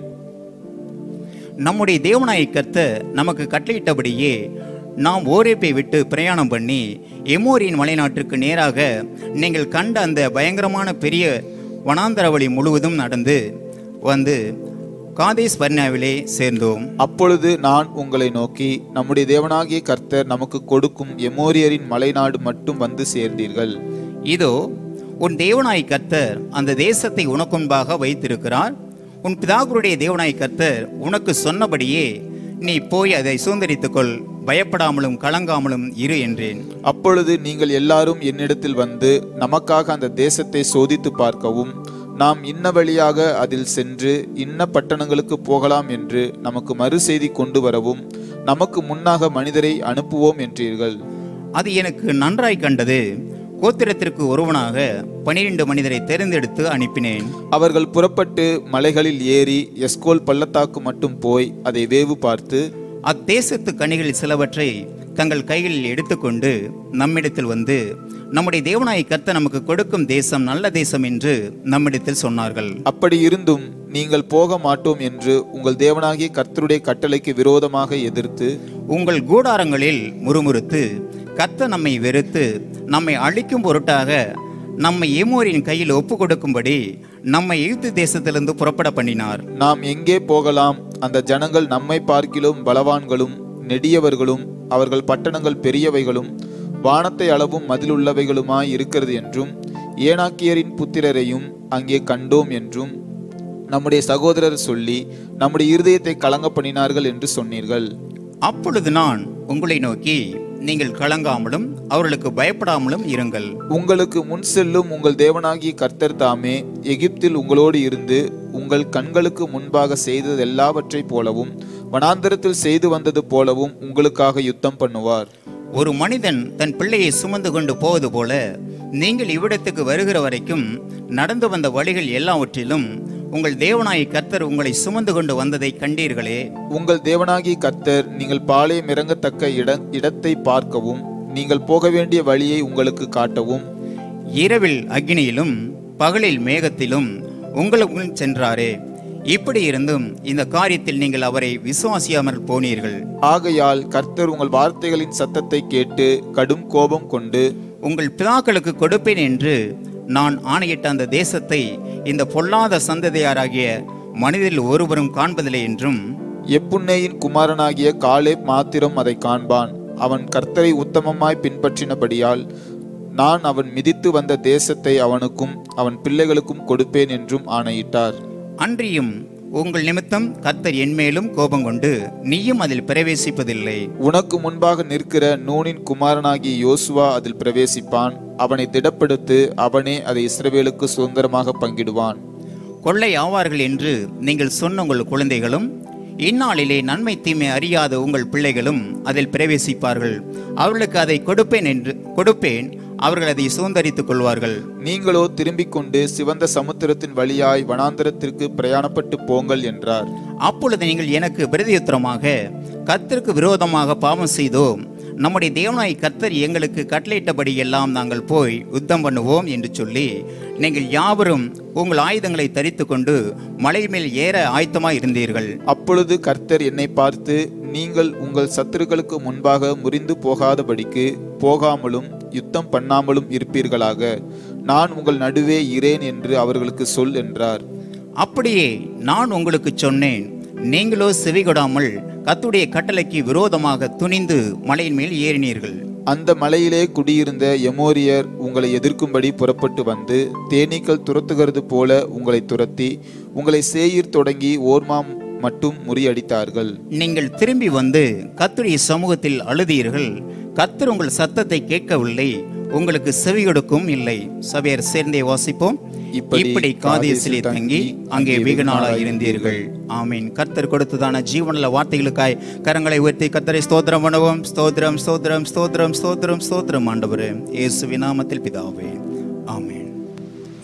நம்முடைய தேவனாய் கர்த்தர் நமக்கு கட்டளையிட்டபடியே நாம் ஓரேப்பை விட்டு பிரயாணம் பண்ணி எமோரியின் மலைநாட்டிற்கு நேராக நீங்கள் கண்ட அந்த பயங்கரமான பெரிய வனாந்தர வழி முழுவதும் நடந்து வந்து காதேஸ் பர்னாவிலே சேர்ந்தோம்
அப்பொழுது நான் உங்களை நோக்கி நம்முடைய தேவனாகிய கர்த்தர் நமக்கு கொடுக்கும் எமோரியரின் மலைநாடு மட்டும் வந்து சேர்ந்தீர்கள்
இதோ உன் தேவனாய் கர்த்தர் அந்த தேசத்தை உனக்குன்பாக வைத்திருக்கிறார் உன் பிதாகுருடைய தேவனாய் கர்த்தர் உனக்கு சொன்னபடியே நீ போய் அதை சுதந்திரித்துக்கொள் பயப்படாமலும் கலங்காமலும் இரு என்றேன்
அப்பொழுது நீங்கள் எல்லாரும் என்னிடத்தில் வந்து நமக்காக அந்த தேசத்தை சோதித்து பார்க்கவும் நாம் இன்ன வழியாக அதில் சென்று இன்ன பட்டணங்களுக்கு போகலாம் என்று நமக்கு மறு செய்தி கொண்டு வரவும் நமக்கு முன்னாக மனிதரை அனுப்புவோம் என்றீர்கள்
அது எனக்கு நன்றாய் கண்டது கோத்திரத்திற்கு ஒருவனாக பனிரெண்டு மனிதரை தேர்ந்தெடுத்து அனுப்பினேன்
அவர்கள் புறப்பட்டு மலைகளில் ஏறி எஸ்கோல் பள்ளத்தாக்கு மட்டும் போய் அதை வேவு பார்த்து
அத்தேசத்து கனிகள் சிலவற்றை தங்கள் கைகளில் எடுத்துக்கொண்டு நம்மிடத்தில் வந்து நம்முடைய தேவனாய் கர்த்தர் நமக்கு கொடுக்கும் தேசம் நல்ல தேசம் என்று நம்மிடத்தில் சொன்னார்கள்
அப்படி இருந்தும் நீங்கள் போக மாட்டோம் என்று உங்கள் தேவனாகிய கர்த்தருடைய கட்டளைக்கு விரோதமாக எதிர்த்து
உங்கள் கூடாரங்களில் முறுமுறுத்து கர்த்தர் நம்மை வெறுத்து நம்மை அழிக்கும் பொருட்டாக நம்மை ஏமோரின் கையில் ஒப்பு கொடுக்கும்படி நம்மை எகிப்து தேசத்திலிருந்து புறப்பட பண்ணினார்
நாம் எங்கே போகலாம் அந்த ஜனங்கள் நம்மை பார்க்கிலும் பலவான்களும் நெடியவர்களும் அவர்கள் பட்டணங்கள் பெரியவைகளும் வானத்தை அளவும் மதிலுள்ளவைகளுமாய் இருக்கிறது என்றும் ஏனாக்கியரின் புத்திரரையும் அங்கே கண்டோம் என்றும் நம்முடைய சகோதரர் சொல்லி நம்முடைய இருதயத்தை கலங்க பண்ணினார்கள் என்று சொன்னீர்கள்
அப்பொழுது நான் உங்களை நோக்கி நீங்கள் கலங்காமலும் அவர்களுக்கு பயப்படாமலும் இருங்கள்
உங்களுக்கு முன் செல்லும் உங்கள் தேவனாகிய கர்த்தர் தாமே எகிப்தில் உங்களோடு இருந்து உங்கள் கண்களுக்கு முன்பாக செய்தது எல்லாவற்றைப் போலவும் வனாந்தரத்தில் செய்து வந்தது போலவும் உங்களுக்காக யுத்தம் பண்ணுவார்
ஒரு மனிதன் தன் பிள்ளையை சுமந்து கொண்டு போவது போல நீங்கள் இவ்விடத்துக்கு வருகிற வரைக்கும் நடந்து வந்த வழிகள் எல்லாவற்றிலும் உங்கள் தேவனாய் கர்த்தர் உங்களை சுமந்து கொண்டு வந்ததை கண்டீர்களே
உங்கள் தேவனாகிய கர்த்தர் நீங்கள் பாளையம் இறங்கத்தக்க இட இடத்தை பார்க்கவும் நீங்கள் போக வேண்டிய வழியை உங்களுக்கு காட்டவும்
இரவில் அக்னியிலும் பகலில் மேகத்திலும் உங்களுக்கு சென்றாரே இப்படி இருந்தும் இந்த காரியத்தில் நீங்கள் அவரை விசுவாசியாமல் போனீர்கள்
ஆகையால் கர்த்தர் உங்கள் வார்த்தைகளின் சத்தத்தை கேட்டு கடும் கோபம் கொண்டு
உங்கள் பிதாக்களுக்கு கொடுப்பேன் என்று நான் ஆணையிட்ட அந்த தேசத்தை இந்த பொல்லாத சந்ததியாராகிய மனிதரில் ஒருவரும் காண்பதில்லை என்றும்
எப்புன்னேயின் குமாரனாகிய காலேப் மாத்திரம் அதை காண்பான் அவன் கர்த்தரை உத்தமமாய் பின்பற்றினபடியால் நான் அவன் மிதித்து வந்த தேசத்தை அவனுக்கும் அவன் பிள்ளைகளுக்கும் கொடுப்பேன் என்றும் ஆணையிட்டார்
அன்றியும் உங்கள் நிமித்தம் கர்த்தர் என்மேலும் கோபம் கொண்டு நீயும் அதில் பிரவேசிப்பதில்லை
உனக்கு முன்பாக நிற்கிற நூனின் குமாரனாகிய யோசுவா அதில் பிரவேசிப்பான் அவனை திடப்படுத்து அவனே அதை இஸ்ரவேலுக்கு சுதந்திரமாக பங்கிடுவான்
கொள்ளை ஆவார்கள் என்று நீங்கள் சொன்ன உங்கள் குழந்தைகளும் இந்நாளிலே நன்மை தீமை அறியாத உங்கள் பிள்ளைகளும் அதில் பிரவேசிப்பார்கள் அவர்களுக்கு அதை கொடுப்பேன் என்று கொடுப்பேன் அவர்கள் அதை சுதந்தரித்துக் கொள்வார்கள்
நீங்களோ திரும்பிக் கொண்டு சிவந்த சமுத்திரத்தின் வழியாய் வனாந்தரத்திற்கு பிரயாணப்பட்டு போங்கள் என்றார்
அப்பொழுது நீங்கள் எனக்கு பிரதியுத்தரமாக கர்த்தருக்கு விரோதமாக பாவம் செய்தோம் நம்முடைய தேவனாய் கர்த்தர் எங்களுக்கு கட்டளையிட்டபடி எல்லாம் நாங்கள் போய் யுத்தம் பண்ணுவோம் என்று சொல்லி நீங்கள் யாவரும் உங்கள் ஆயுதங்களை தரித்து கொண்டு மலை மேல் ஏற ஆயத்தமாய் இருந்தீர்கள்
அப்பொழுது கர்த்தர் என்னை பார்த்து நீங்கள் உங்கள் சத்துருக்களுக்கு முன்பாக முறிந்து போகாதபடிக்கு போகாமலும் யுத்தம் பண்ணாமலும் இருப்பீர்களாக நான் உங்கள் நடுவே இரேன் என்று அவர்களுக்கு சொல் என்றார்
அப்படியே நான் உங்களுக்கு சொன்னேன் நீங்களோ செவிகொடாமல் கத்துடைய கட்டளைக்கு விரோதமாக துணிந்து மலையின் மேல் ஏறினீர்கள்
அந்த மலையிலே குடியிருந்த எமோரியர் உங்களை எதிர்க்கும்படி புறப்பட்டு வந்து தேனீக்கள் துரத்துகிறது போல உங்களை துரத்தி உங்களை சேயீர் தொடங்கி ஓர்மாம் மட்டும் முறியடித்தார்கள்
நீங்கள் திரும்பி வந்து கர்த்தருடைய சமூகத்தில் அழுதீர்கள் கர்த்தர் உங்கள் சத்தத்தை கேட்கவில்லை உங்களுக்கு செவி கொடுக்கும் இல்லை சபையர் சேர்ந்தே வாசிப்போம்
இப்படி
இப்படி காதேசிலே தங்கி அங்கே வெகு நாளாய் இருந்தீர்கள் ஆமீன் கர்த்தர் கொடுத்ததான ஜீவனுள்ள வார்த்தைகளுக்காய் கரங்களை உயர்த்தி கர்த்தரை ஸ்தோத்திரம் பண்ணுவோம் ஸ்தோத்திரம் ஸ்தோத்திரம் ஸ்தோத்திரம் ஸ்தோத்திரம் ஸ்தோத்திரம் ஆண்டவரே இயேசுவின் நாமத்தில் பிதாவே ஆமீன்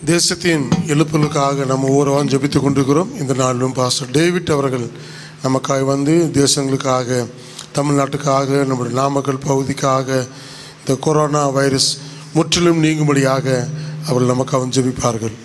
தேசத்தின் எழுப்புதலுக்காக நம்ம ஒவ்வொருவரும் ஜெபித்து கொண்டிருக்கிறோம் இந்த நாளிலும் பாஸ்டர் டேவிட் அவர்கள் நமக்காக வந்து தேசங்களுக்காக தமிழ்நாட்டுக்காக நம்முடைய நாமக்கல் பகுதிக்காக இந்த கொரோனா வைரஸ் முற்றிலும் நீங்கும்படியாக அவர்கள் நமக்காக ஜெபிப்பார்கள்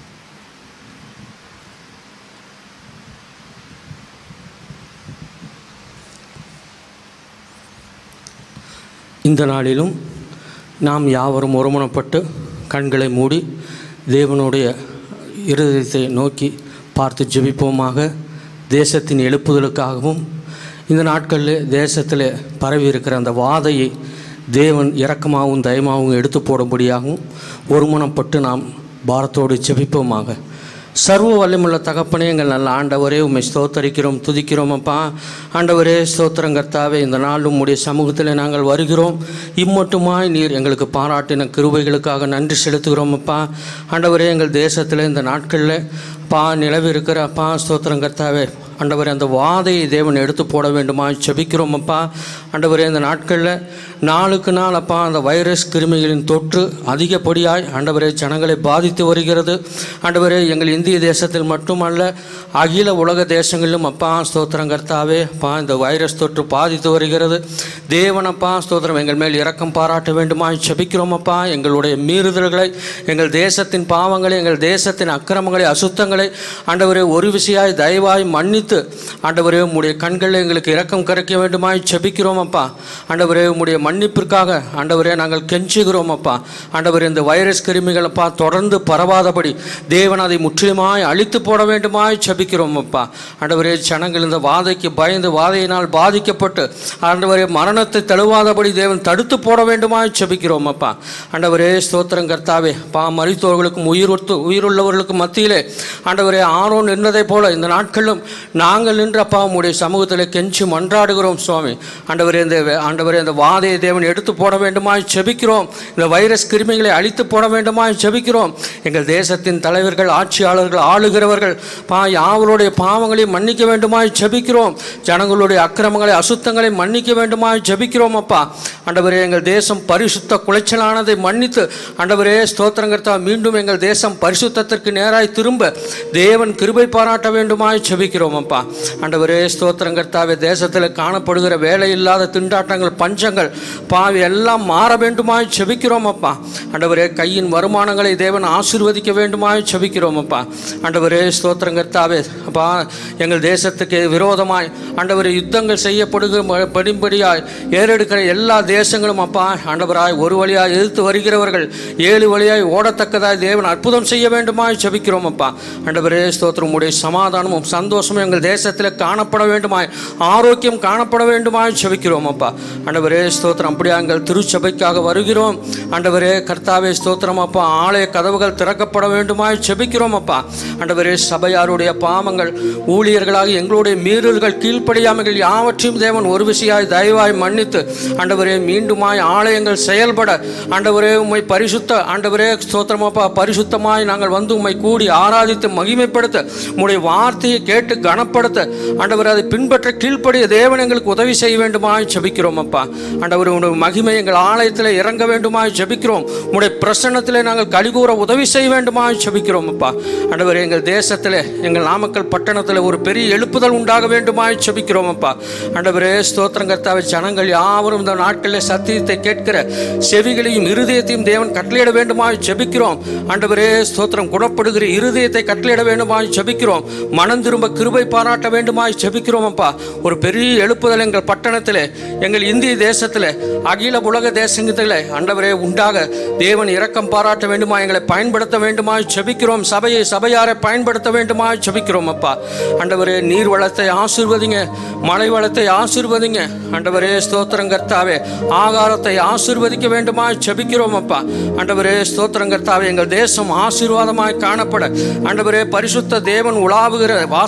இந்த நாளிலும் நாம் யாவரும் ஒருமனப்பட்டு கண்களை மூடி தேவனுடைய இருதயத்தை நோக்கி பார்த்து ஜெபிப்போமாக தேசத்தின் எழுப்புதலுக்காகவும் இந்த நாட்களில் தேசத்தில் பரவி இருக்கிற அந்த வாதையை தேவன் இரக்கமாகவும் தயமாகவும் எடுத்து போடும்படியாகவும் ஒருமனப்பட்டு நாம் பாரத்தோடு ஜெபிப்போமாக சர்வ வல்லமுள்ள தகப்பனே எங்கள் நல்ல ஆண்டவரே உம்மை ஸ்தோத்தரிக்கிறோம் துதிக்கிறோம் அப்பா ஆண்டவரே ஸ்தோத்திரம் கர்த்தாவே இந்த நாள் உம்முடைய சமூகத்தில் நாங்கள் வருகிறோம் இம்மட்டுமாய் நீர் எங்களுக்கு பாராட்டின கிருபைகளுக்காக நன்றி செலுத்துகிறோம் அப்பா ஆண்டவரே எங்கள் தேசத்தில் இந்த நாட்களில் பா நிலவி இருக்கிற அப்பா ஸ்தோத்திரம் கர்த்தாவே ஆண்டவரே அந்த வாதையை தேவன் எடுத்து போட வேண்டுமா செபிக்கிறோம் அப்பா ஆண்டவரே இந்த நாட்களில் நாளுக்கு நாள் அப்பா அந்த வைரஸ் கிருமிகளின் தொற்று அதிகப்படியாய் ஆண்டவரே ஜனங்களை பாதித்து வருகிறது ஆண்டவரே எங்கள் இந்திய தேசத்தில் மட்டுமல்ல அகில உலக தேசங்களிலும் அப்பா ஸ்தோத்திரம் கர்த்தாவே அப்பா இந்த வைரஸ் தொற்று பாதித்து வருகிறது தேவனப்பா ஸ்தோத்திரம் எங்கள் மேல் இரக்கம் பாராட்ட வேண்டுமா செபிக்கிறோம் அப்பா எங்களுடைய மீறுதல்களை எங்கள் தேசத்தின் பாவங்களை எங்கள் தேசத்தின் அக்கிரமங்களை அசுத்தங்களை ஆண்டவரே ஒரு விசையாய் தயவாய் மன்னித்து ஆண்டவரே உம்முடைய கண்களில் எங்களுக்கு இரக்கம் கரைக்க வேண்டுமாய் செபிக்கிறோம் அப்பா ஆண்டவரே உம்முடைய மன்னிப்பிற்காக ஆண்டவரே நாங்கள் கெஞ்சுகிறோம் அப்பா ஆண்டவரே இந்த வைரஸ் கிருமிகள் அப்பா தொடர்ந்து பரவாதபடி தேவன் அதை முற்றிலுமாய் அழித்து போட வேண்டுமாய் செபிக்கிறோம் அப்பா ஆண்டவரே ஜனங்கள் இந்த வாதைக்கு பயந்து வாதையினால் பாதிக்கப்பட்டு ஆண்டவரே மரணத்தை தழுவாதபடி தேவன் தடுத்து போட வேண்டுமாய் செபிக்கிறோம் அப்பா ஆண்டவரே ஸ்தோத்திரம் கர்த்தாவே பா மரித்தோர்களுக்கும் உயிர் ஒத்து உயிருள்ளவர்களுக்கும் மத்தியிலே ஆண்டவரே ஆரோன் நின்றதைப் போல இந்த நாட்களிலும் நாங்கள் நின்று அப்பா உம்முடைய சமூகத்தில் கெஞ்சி மன்றாடுகிறோம் சுவாமி ஆண்டவரே இந்த ஆண்டவரே இந்த வாதையை தேவன் எடுத்து போட வேண்டுமாய் செபிக்கிறோம் இந்த வைரஸ் கிருமிகளை அழித்து போட வேண்டுமாய் செபிக்கிறோம் எங்கள் தேசத்தின் தலைவர்கள் ஆட்சியாளர்கள் ஆளுகிறவர்கள் பா யாவருடைய பாவங்களையும் மன்னிக்க வேண்டுமாய் ஜெபிக்கிறோம் ஜனங்களுடைய அக்கிரமங்களை அசுத்தங்களை மன்னிக்க வேண்டுமாய் ஜெபிக்கிறோம் அப்பா ஆண்டவரே எங்கள் தேசம் பரிசுத்த குலைச்சலானதை மன்னித்து ஆண்டவரே ஸ்தோத்திரங்கர்த்தா மீண்டும் எங்கள் தேசம் பரிசுத்தத்திற்கு நேராய் திரும்ப தேவன் கிருபை பாராட்ட வேண்டுமாய் ஜெபிக்கிறோம் அப்பா ஆண்டவரே ஸ்தோத்திரங்கர்த்தாவே தேசத்தில் காணப்படுகிற வேலை இல்லாத திண்டாட்டங்கள் பஞ்சங்கள் பாவி எல்லாம் மாற வேண்டுமாய் ஜெபிக்கிறோம் அப்பா ஆண்டவரே கையின் வருமானங்களை தேவன் ஆசீர்வதிக்க வேண்டுமாய் ஜெபிக்கிறோம் அப்பா ஆண்டவரே ஸ்தோத்திரங்கர்த்தாவே அப்பா எங்கள் தேசத்துக்கு விரோதமாய் ஆண்டவரே யுத்தங்கள் செய்யப்படுகிற படிப்படியாய் ஏறெடுக்கிற எல்லா தேசங்களும் அப்பா ஆண்டவராய் ஒரு வழியாய் எதிர்த்து வருகிறவர்கள் ஏழு வழியாய் ஓடத்தக்கதாய் தேவன் அற்புதம் செய்ய வேண்டுமாய் ஜெபிக்கிறோம் அப்பா ஆண்டவரே ஸ்தோத்திரம் உடைய சமாதானமும் சந்தோஷமும் எங்கள் தேசத்தில் காணப்பட வேண்டுமாய் ஆரோக்கியம் காணப்பட வேண்டுமாய் ஜெபிக்கிறோம் அப்பா ஆண்டவரே ஸ்தோத்திரம் அப்படியே எங்கள் திருச்சபைக்காக வருகிறோம் ஆண்டவரே கர்த்தாவே ஸ்தோத்திரம் அப்பா ஆலய கதவுகள் திறக்கப்பட வேண்டுமாய் ஜெபிக்கிறோம் அப்பா ஆண்டவரே சபையாருடைய பாவங்கள் ஊழியர்களாக எங்களுடைய மீறல்கள் கீழ்ப்படியாமைகள் யாவற்றையும் தேவன் ஒரு விஷயாய் தயவாய் மன்னித்து ஆண்டவரே மீண்டுமாய் ஆலயங்கள் செயல்பட ஆண்டவரே உம்மை பரிசுத்த ஆண்டவரே ஸ்தோத்திரமாப்பா பரிசுத்தமாய் நாங்கள் வந்து உம்மை கூடி ஆராதித்து மகிமைப்படுத்த உம்முடைய வார்த்தையை கேட்டு கனப்படுத்த ஆண்டவரே அதை பின்பற்ற கீழ்ப்படிய தேவன் எங்களுக்கு உதவி செய்ய வேண்டுமாய் ஜெபிக்கிறோம் அப்பா ஆண்டவரே உடைய மகிமை எங்கள் ஆலயத்தில் இறங்க வேண்டுமாய் ஜெபிக்கிறோம் உடைய பிரசன்னத்திலே நாங்கள் கலிகூற உதவி செய்ய வேண்டுமாய் ஜெபிக்கிறோம் அப்பா ஆண்டவரே எங்கள் தேசத்தில் எங்கள் நாமக்கல் பட்டணத்தில் ஒரு பெரிய எழுப்புதல் உண்டாக வேண்டுமாய் ஜெபிக்கிறோம் அப்பா ஆண்டவரே ஸ்தோத்திரம் கர்த்தாவே ஜனங்கள் யாவரும் இந்த நாட்களில் சத்தியத்தை கேட்கிற செவிகளையும் இருதயத்தையும் தேவன் கட்டளையிட வேண்டுமாய் ஜெபிக்கிறோம் ஆண்டவரே ஸ்தோத்திரம் குணப்படுகிற இருதயத்தை கட்டளையிட வேண்டுமாய் ஜெபிக்கிறோம் மனம் திரும்ப கிருபை பாராட்ட வேண்டுமாய் ஜெபிக்கிறோம் அப்பா ஒரு பெரிய எழுப்புதல் எங்கள் பட்டணத்தில் எங்கள் இந்திய தேசத்தில் அகில உலக தேசத்தில் ஆண்டவரே உண்டாக தேவன் இரக்கம் பாராட்ட வேண்டுமா எங்களை பயன்படுத்த வேண்டுமாய் ஜெபிக்கிறோம் சபையை சபையாரை பயன்படுத்த வேண்டுமாய் ஜெபிக்கிறோம் அப்பா ஆண்டவரே நீர் வளத்தை ஆசீர்வதிங்க மழை வளத்தை ஆசீர்வதிங்க ஆண்டவரே ஸ்தோத்திரம் கர்த்தாவே ஆகாரத்தை ஆசீர்வதிக்க வேண்டுமாய் ஜெபிக்கிறோம் அப்பா ஆண்டவரே ஸ்தோத்திரம் கர்த்தாவே எங்கள் தேசம் ஆசீர்வாதமாய் காணப்பட ஆண்டவரே பரிசுத்த தேவன் உலாவுகிற வாசம் செய்கிற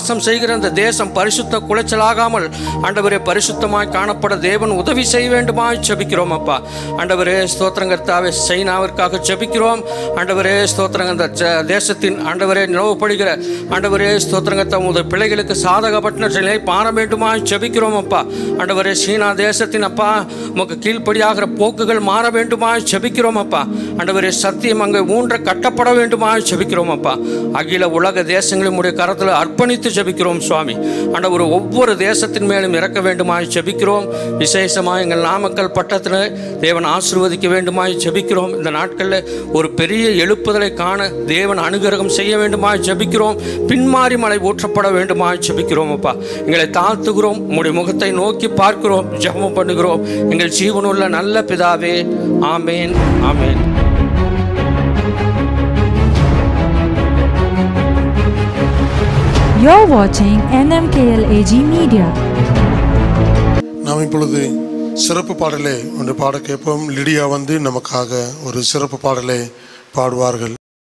ஆளுகிற அந்த தேசம் பரிசுத்த குலைச்சலாகாமல் ஆண்டவரே பரிசுத்தமாய் காணப்பட தேவன் உதவி செய்ய வேண்டுமாய் ஜெபிக்கிறோம் அப்பா ஆண்டவரே ஸ்தோத்திரங்கர்த்தாவே சைனாவிற்காக ஜெபிக்கிறோம் ஆண்டவரே ஸ்தோத்திரங்க அந்த ஜ- தேசத்தின் ஆண்டவரே நிலவுப்படுகிற ஆண்டவரே ஸ்தோத்திரங்கத்தா உமது பிள்ளைகளுக்கு சாதகப்பட்ட நிலை பார வேண்டுமாய் ஜெபிக்கிறோம் அப்பா ஆண்டவரே சீனா தேசத்தின் அப்பா உமக்கு கீழ்ப்படியாகிற போக்குகள் மாற வேண்டுமாய் ஜெபிக்கிறோம் அப்பா ஆண்டவரே சத்தியம் அங்கே ஊன்ற கட்டப்பட வேண்டுமாய் ஜெபிக்கிறோம் அப்பா அகில உலக தேசங்களின் உடைய கரத்தில் அர்ப்பணித்து ஜெபிக்கிறோம் சுவாமி ஆண்டவர் ஒவ்வொரு தேசத்தின் மேலும் இறக்க வேண்டுமாய் ஜெபிக்கிறோம் விசேஷமாக எங்கள் நாமக்கல் பட்டத்தில் தேவன் ஆசீர்வதிக்க வேண்டுமாய் ஜெபிக்கிறோம் இந்த நாட்களில் ஒரு பெரிய எழுப்புதலை காண தேவன் அனுகிரகம் செய்ய வேண்டுமாய் ஜெபிக்கிறோம் பின்மாறி மலை ஊற்றப்பட வேண்டுமாய் ஜெபிக்கிறோம் அப்பா எங்களை தாழ்த்துகிறோம் உம்முடைய முகத்தை நோக்கி பார்க்கிறோம் ஜெபம் பண்ணுகிறோம் எங்கள் ஜீவனுள்ள நல்ல பிதாவே ஆமேன் ஆமேன்
You're watching NMKLAG Media.
நாம் இப்பொழுது சிறப்பு பாடலை ஒன்று பாட கேட்போம் லிடியா வந்து நமக்காக ஒரு சிறப்பு பாடலை பாடுவார்கள்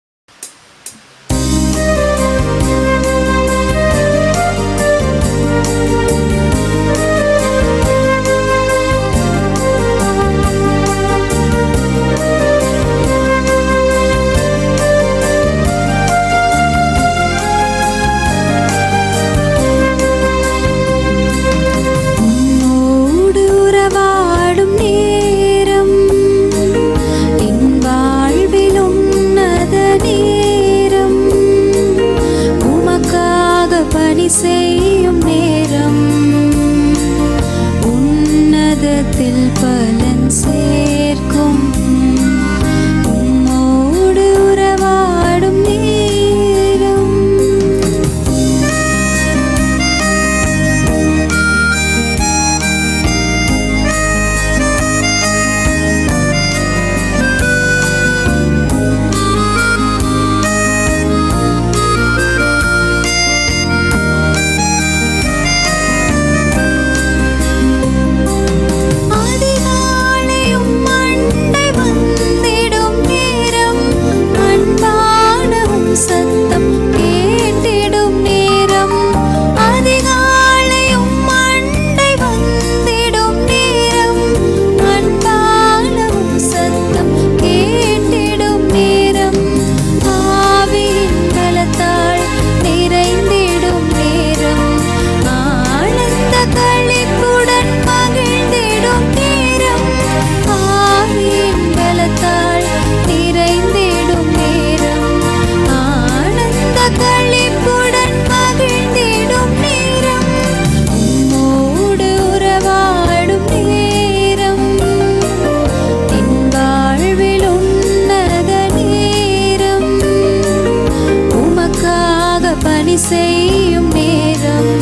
உன்னோடு உறவாடும் நேரம் என் வாழ்வில் உன்னத நேரம் உமக்காக பணி செய்யும் நேரம் உன்னதத்தில் பலன் சேர்க்கும் உம்மோடு உறவாடும் நேரம் அதிகாலையும் மண்டை வந்திடும் நேரம் அன்பானவும் சத்தம் கேட்டிடும் நேரம் அதிகாலையும் மண்டை வந்திடும் நேரம் அன்பானவும் சத்தம் கேட்டிடும் நேரம் ஆவியின் பலத்தால் நிறைந்திடும் நேரம் ஆனந்த களிப்புடன் மகிழ்ந்திடும் நேரம் ஆவியின் பலத்தால் நிறைந்திடும் நேரம் ஆனந்த களிப்புடன் மகிழ்ந்திடும் நேரம் உம்மோடு உறவாடும் நேரம் என் வாழ்வில் உன்னத நேரம் உமக்காக பணி செய்யும் நேரம்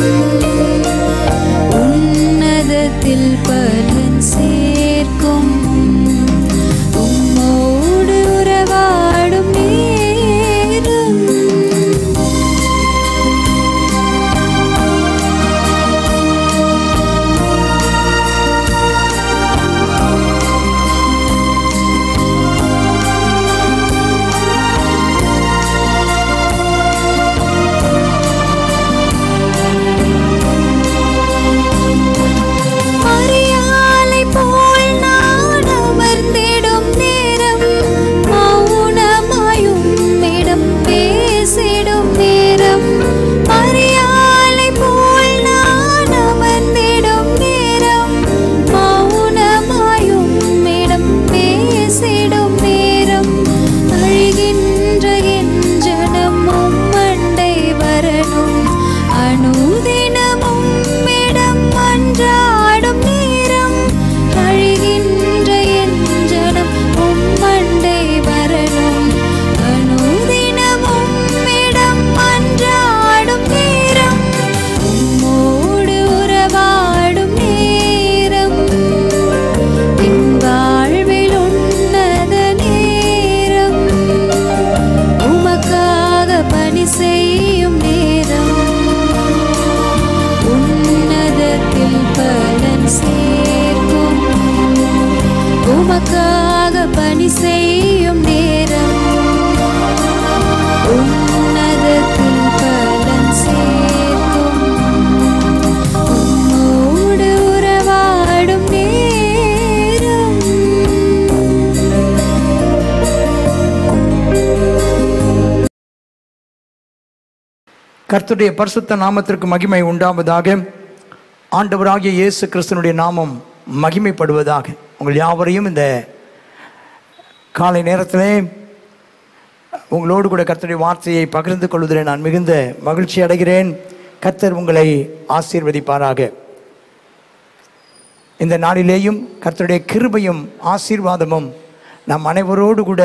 உன்னதத்தில் பலன் சேர்க்கும் உம்மோடு உறவாடும் நேரம் அறியாலை போல் நான் அமர்ந்திடும் நேரம் மௌனமாயும் இடம் பேசிடும் நேரம் அறியாலை போல் நான் அமர்ந்திடும் நேரம் மௌனமாயும் இடம் பேசிடும் நேரம் அழுகின்ற என் ஜனம் உம்மண்டை வரணும் அனுதினமும் இடம் அன்றாடும் நேரம் அழுகின்ற என் ஜனம் உம்மண்டை வரணும் அனுதினமும் இடம் அன்றாடும் நேரம் உம்மோடு உறவாடும் நேரம் என் வாழ்வில் உன்னத நேரம் உமக்காக பணி செய்யும் நேரம் உன்னதத்தில் பலன் சேர்க்கும் உமக்காக பணி செய்யும் நேரம் உன்னதத்தில் பலன் சேர்க்கும்
கர்த்தருடைய பரிசுத்த நாமத்திற்கு மகிமை உண்டாவதாக ஆண்டவராகிய இயேசு கிறிஸ்தனுடைய நாமம் மகிமைப்படுவதாக உங்கள் யாவரையும் இந்த காலை நேரத்திலே உங்களோடு கூட கர்த்தருடைய வார்த்தையை பகிர்ந்து கொள்வதில் நான் மிகுந்த மகிழ்ச்சி அடைகிறேன் கர்த்தர் உங்களை ஆசீர்வதிப்பாராக இந்த நாளிலேயும் கர்த்தருடைய கிருபையும் ஆசீர்வாதமும் நம் அனைவரோடு கூட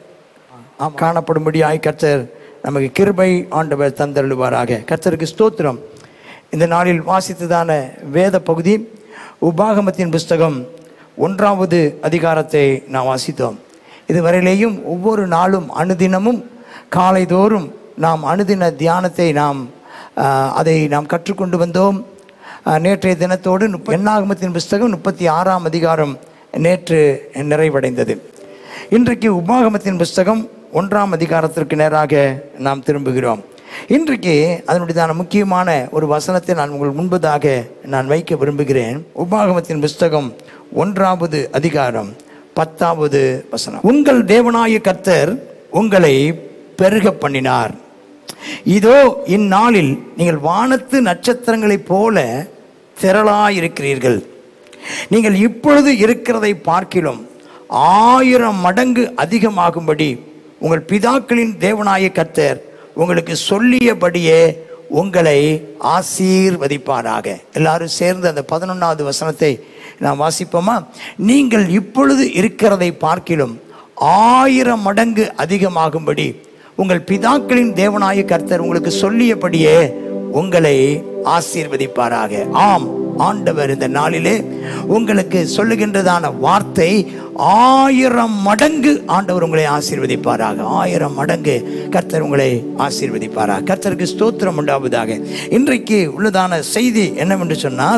ஆம், காணப்படும்படியாய் கர்த்தர் நமக்கு கிருபை ஆண்டவர் தந்தருளுவாராக கர்த்தருக்கு ஸ்தோத்திரம் இந்த நாளில் வாசித்ததான வேத பகுதி உபாகமத்தின் புஸ்தகம் ஒன்றாவது அதிகாரத்தை நாம் வாசித்தோம் இதுவரையிலேயும் ஒவ்வொரு நாளும் அனுதினமும் காலைதோறும் நாம் அனுதின தியானத்தை நாம் ஆ, அதை நாம் கற்றுக்கொண்டு வந்தோம் ஆ, நேற்றைய தினத்தோடு முப்ப- எண்ணாகமத்தின் புஸ்தகம் முப்பத்தி ஆறாம் அதிகாரம் நேற்று நிறைவடைந்தது இன்றைக்கு உபாகமத்தின் புஸ்தகம் ஒன்றாம் அதிகாரத்திற்கு நேராக நாம் திரும்புகிறோம் இன்றைக்கு அதனுடையதான முக்கியமான ஒரு வசனத்தை நான் உங்கள் முன்பதாக நான் வைக்க விரும்புகிறேன் உபாகமத்தின் புஸ்தகம் ஒன்றாவது அதிகாரம் பத்தாவது வசனம் உங்கள் தேவனாய கர்த்தர் உங்களை பெருக பண்ணினார் இதோ இந்நாளில் நீங்கள் வானத்து நட்சத்திரங்களைப் போல திரளாயிருக்கிறீர்கள் நீங்கள் இப்பொழுது இருக்கிறதை பார்க்கிலும் ஆயிரம் மடங்கு அதிகமாகும்படி உங்கள் பிதாக்களின் தேவனாய கர்த்தர் உங்களுக்கு சொல்லியபடியே உங்களை ஆசீர்வதிப்பாராக எல்லாரும் சேர்ந்து அந்த பதினொன்றாவது வசனத்தை நாம் வாசிப்போமா நீங்கள் இப்பொழுது இருக்கிறதை பார்க்கிலும் ஆயிரம் மடங்கு அதிகமாகும்படி உங்கள் பிதாக்களின் தேவனாய கர்த்தர் உங்களுக்கு சொல்லியபடியே உங்களை ஆசீர்வதிப்பாராக ஆம் ஆண்டவர் இந்த நாளிலே உங்களுக்கு சொல்லுகின்றதான வார்த்தை ஆயிரம் மடங்கு ஆண்டவர் உங்களை ஆசீர்வதிப்பாராக ஆயிரம் மடங்கு கர்த்தர் உங்களை ஆசீர்வதிப்பாராக கர்த்தருக்கு ஸ்தோத்திரம் உண்டாவதாக இன்றைக்கு உள்ளதான செய்தி என்னவென்று சொன்னால்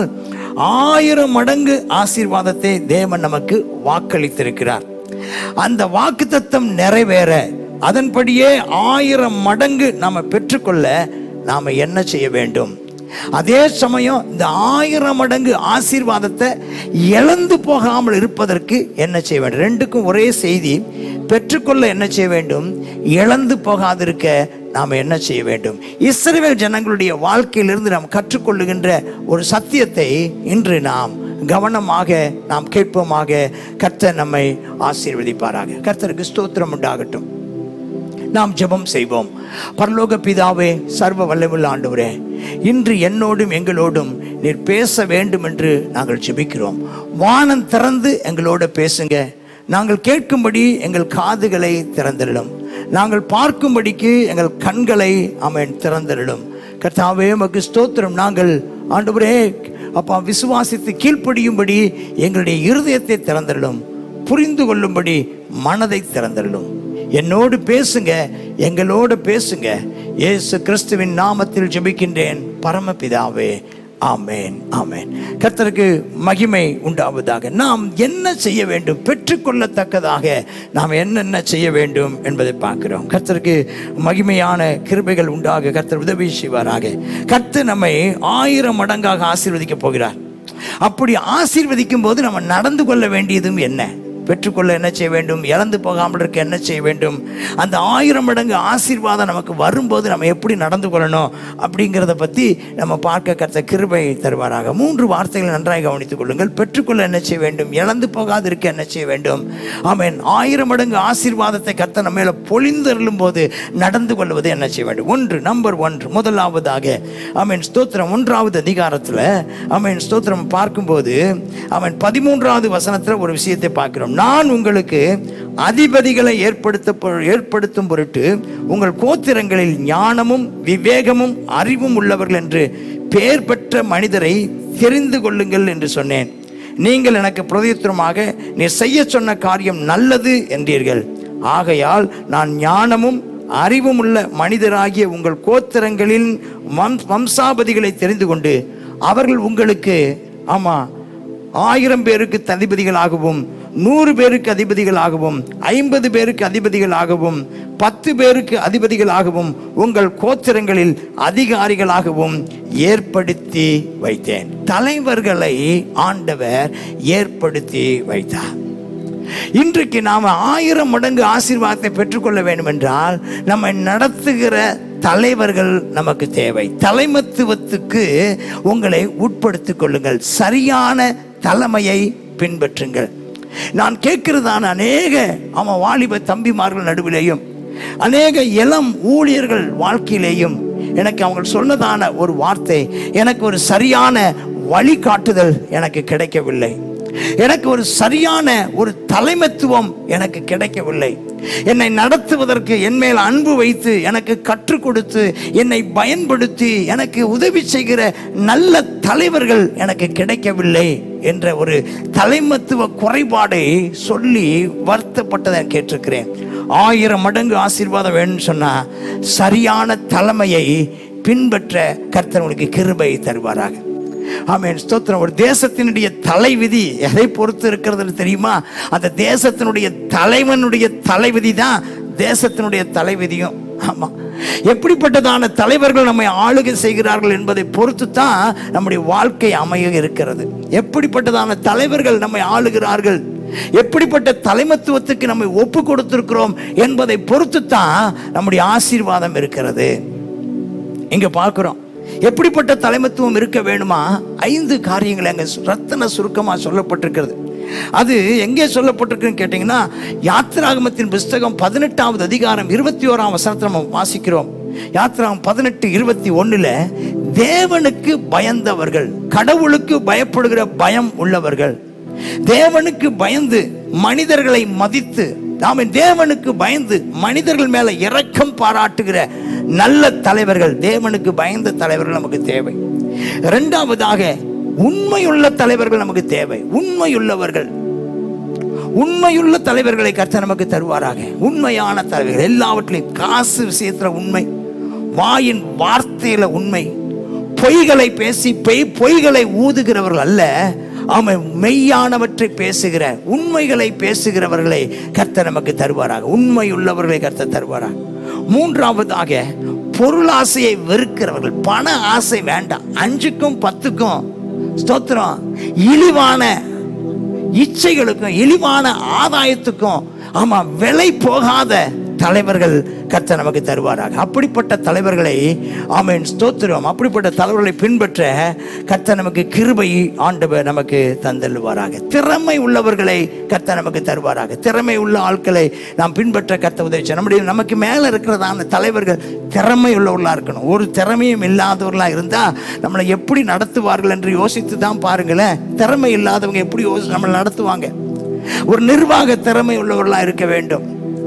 ஆயிரம் மடங்கு ஆசீர்வாதத்தை தேவன் நமக்கு வாக்களித்திருக்கிறார் அந்த வாக்குத்தத்தம் நிறைவேற அதன்படியே ஆயிரம் மடங்கு நாம பெற்றுக்கொள்ள நாம என்ன செய்ய வேண்டும் அதே சமயம் இந்த ஆயிரம் மடங்கு ஆசீர்வாதத்தை இழந்து போகாமல் இருப்பதற்கு என்ன செய்ய வேண்டும் ரெண்டுக்கும் ஒரே செய்தி பெற்றுக்கொள்ள என்ன செய்ய வேண்டும் இழந்து போகாதிருக்க நாம் என்ன செய்ய வேண்டும் இஸ்ரவேல் ஜனங்களுடைய வாழ்க்கையிலிருந்து நாம் கற்றுக்கொள்ளுகின்ற ஒரு சத்தியத்தை இன்று நாம் கவனமாக நாம் கேட்போமாக கர்த்தர் நம்மை ஆசீர்வதிப்பாராக கர்த்தருக்கு ஸ்தோத்திரம் உண்டாகட்டும் நாம் ஜெபம் செய்வோம் பரலோக பிதாவே சர்வ வல்லமுள்ள ஆண்டவரே இன்று என்னோடும் எங்களோடும் நீர் பேச வேண்டும் என்று நாங்கள் ஜெபிக்கிறோம் வானம் திறந்து எங்களோட பேசுங்க நாங்கள் கேட்கும்படி எங்கள் காதுகளை திறந்திடும் நாங்கள் பார்க்கும்படிக்கு எங்கள் கண்களை அவன் திறந்திடும் கர்த்தாவே மக்கு ஸ்தோத்திரம் நாங்கள் ஆண்டவரே அப்பா விசுவாசித்து கீழ்ப்படியும்படி எங்களுடைய இருதயத்தை திறந்திடும் புரிந்து கொள்ளும்படி மனதை திறந்திடும் என்னோடு பேசுங்க எங்களோடு பேசுங்க இயேசு கிறிஸ்துவின் நாமத்தில் ஜெபிக்கின்றேன் பரமபிதாவே ஆமேன் ஆமேன் கர்த்தருக்கு மகிமை உண்டாவதாக நாம் என்ன செய்ய வேண்டும் பெற்றுக்கொள்ளத்தக்கதாக நாம் என்னென்ன செய்ய வேண்டும் என்பதை பார்க்கிறோம் கர்த்தருக்கு மகிமையான கிருபைகள் உண்டாக கர்த்தர் உதவி செய்வாராக கர்த்தர் நம்மை ஆயிரம் மடங்காக ஆசீர்வதிக்க போகிறார் அப்படி ஆசீர்வதிக்கும் போது நம்ம நடந்து கொள்ள வேண்டியதும் என்ன பெற்றுக்கொள்ள என்ன செய்ய வேண்டும் இறந்து போகாமல் இருக்க என்ன செய்ய வேண்டும் அந்த ஆயிரம் மடங்கு ஆசீர்வாதம் நமக்கு வரும்போது நம்ம எப்படி நடந்து கொள்ளணும் அப்படிங்கிறத பற்றி நம்ம பார்க்க கற்ற கிருபை தருவாராக மூன்று வார்த்தைகளை நன்றாக கவனித்துக் கொள்ளுங்கள் பெற்றுக்கொள்ள என்ன செய்ய வேண்டும் இழந்து போகாது இருக்க என்ன செய்ய வேண்டும் ஆமென் ஆயிரம் மடங்கு ஆசீர்வாதத்தை கர்த்தர் நம்ம மேல பொழிந்தருளும் போது நடந்து கொள்வது என்ன செய்ய வேண்டும் ஒன்று நம்பர் ஒன்று முதலாவதாக ஆமென் ஸ்தோத்திரம் ஒன்றாவது அதிகாரத்தில் ஆமென் ஸ்தோத்திரம் பார்க்கும்போது அவன் பதிமூன்றாவது வசனத்தில் ஒரு விஷயத்தை பார்க்கிறோம் நான் உங்களுக்கு அதிபதிகளை ஏற்படுத்த பொ- ஏற்படுத்தும் பொருட்டு உங்கள் கோத்திரங்களில் ஞானமும் விவேகமும் அறிவும் உள்ளவர்கள் என்று பெயர் பெற்ற மனிதரை தெரிந்து கொள்ளுங்கள் என்று சொன்னேன் நீங்கள் எனக்கு பிரதித்திரமாக நீ செய்ய சொன்ன காரியம் நல்லது என்றீர்கள் ஆகையால் நான் ஞானமும் அறிவும் உள்ள மனிதராகிய உங்கள் கோத்திரங்களின் வம் வம்சாபதிகளை தெரிந்து கொண்டு அவர்கள் உங்களுக்கு ஆமா ஆயிரம் பேருக்கு அதிபதிகளாகவும் நூறு பேருக்கு அதிபதிகளாகவும் ஐம்பது பேருக்கு அதிபதிகளாகவும் பத்து பேருக்கு அதிபதிகளாகவும் உங்கள் கோத்திரங்களில் அதிகாரிகளாகவும் ஏற்படுத்தி வைத்தேன் தலைவர்களை ஆண்டவர் ஏற்படுத்தி வைத்தார் இன்றைக்கு நாம் ஆயிரம் மடங்கு ஆசீர்வாதத்தை பெற்றுக்கொள்ள வேண்டும் என்றால் நம்மை நடத்துகிற தலைவர்கள் நமக்கு தேவை தலைமத்துவத்துக்கு உங்களை உட்படுத்திக் கொள்ளுங்கள் சரியான தலைமையை பின்பற்றுங்கள் நான் கேட்கிறதான அநேக அவன் வாலிப தம்பிமார்கள் நடுவிலேயும் அநேக இளம் ஊழியர்கள் வாழ்க்கையிலேயும் எனக்கு அவங்க சொன்னதான ஒரு வார்த்தை எனக்கு ஒரு சரியான வழிகாட்டுதல் எனக்கு கிடைக்கவில்லை எனக்கு ஒரு சரியான ஒரு தலைமைத்துவம் எனக்கு கிடைக்கவில்லை என்னை நடத்துவதற்கு என் மேல் அன்பு வைத்து எனக்கு கற்றுக் கொடுத்து என்னை பயன்படுத்தி எனக்கு உதவி செய்கிற நல்ல தலைவர்கள் எனக்கு கிடைக்கவில்லை என்ற ஒரு தலைமத்துவ குறைபாடை சொல்லி வருத்தப்பட்டதை கேட்டிருக்கிறேன் ஆயிரம் மடங்கு ஆசீர்வாதம் வேணும்னு சொன்னா சரியான தலைமையை பின்பற்ற கர்த்தர் உங்களுக்கு கிருபை தருவாராக ஆமென் ஸ்தோத்திரம் ஒரு தேசத்தினுடைய தலைவிதி எதை பொறுத்து இருக்கிறது தெரியுமா அந்த தேசத்தினுடைய தலைவனுடைய தலைவிதி தான் தேசத்தினுடைய தலைவிதியும் ஆமா எப்படிப்பட்டதான தலைவர்கள் நம்மை ஆளுகை செய்கிறார்கள் என்பதை பொறுத்து தான் நம்முடைய வாழ்க்கை அமைய இருக்கிறது எப்படிப்பட்டதான தலைவர்கள் நம்மை ஆளுகிறார்கள் எப்படிப்பட்ட தலைமத்துவத்துக்கு நம்மை ஒப்பு கொடுத்திருக்கிறோம் என்பதை பொறுத்து தான் நம்முடைய ஆசீர்வாதம் இருக்கிறது இங்க பார்க்கிறோம் எப்படிப்பட்ட தலைமத்துவம் இருக்க வேணுமா ஐந்து காரியங்கள் அங்க ரத்தன சுருக்கமா சொல்லப்பட்டிருக்கிறது அது எங்கே சொல்லப்பட்டிருக்குன்னு கேட்டீங்கன்னா யாத்திராகமத்தின் புஸ்தகம் பதினெட்டாவது அதிகாரம் இருபத்தி ஓராம் வசனத்தை நம்ம வாசிக்கிறோம் யாத்திராகம் பதினெட்டு இருபத்தி ஒண்ணுல தேவனுக்கு பயந்தவர்கள் கடவுளுக்கு பயப்படுகிற பயம் உள்ளவர்கள் தேவனுக்கு பயந்து மனிதர்களை மதித்து நாம தேவனுக்கு பயந்து மனிதர்கள் மேல இரக்கம் பாராட்டுகிற நல்ல தலைவர்கள் தேவனுக்கு பயந்த தலைவர்கள் நமக்கு தேவை இரண்டாவதாக உண்மையுள்ள தலைவர்கள் நமக்கு தேவை உண்மையுள்ளவர்கள் உண்மையுள்ள தலைவர்களை கர்த்தர் நமக்கு தருவாராக உண்மையான தலைவர்கள் எல்லாவற்றிலையும் காசு விஷயத்துல உண்மை வாயின் வார்த்தையில உண்மை பொய்களை பேசி பெய் பொய்களை ஊதுகிறவர்கள் அல்ல அவன் மெய்யானவற்றை பேசுகிற உண்மைகளை பேசுகிறவர்களை கர்த்தர் நமக்கு தருவாராக உண்மை உள்ளவர்களை கர்த்தர் தருவாராக மூன்றாவதாக பொருளாசையை வெறுக்கிறவர்கள் பண ஆசை வேண்டாம் அஞ்சுக்கும் பத்துக்கும் ஸ்தோத்திரம் இழிவான இச்சைகளுக்கும் இழிவான ஆதாயத்துக்கும் ஆமா விலை போகாத தலைவர்கள் கர்த்தர் நமக்கு தருவாராக அப்படிப்பட்ட தலைவர்களை ஆமென் ஸ்தோத்திரம் அப்படிப்பட்ட தலைவர்களை பின்பற்ற கர்த்தர் நமக்கு கிருபை ஆண்டவர் நமக்கு தந்தல்வாராக திறமை உள்ளவர்களை கர்த்தர் நமக்கு தருவாராக திறமை உள்ள ஆட்களை நாம் பின்பற்ற கர்த்த உதவி செய்ய. நம்முடைய நமக்கு மேல இருக்கிறதான தலைவர்கள் திறமை உள்ளவர்களா இருக்கணும் ஒரு திறமையும் இல்லாதவர்களா இருந்தா நம்மளை எப்படி நடத்துவார்கள் என்று யோசித்து தான் பாருங்களேன் திறமை இல்லாதவங்க எப்படி யோசி நம்மளை நடத்துவாங்க ஒரு நிர்வாக திறமை உள்ளவர்களா இருக்க வேண்டும்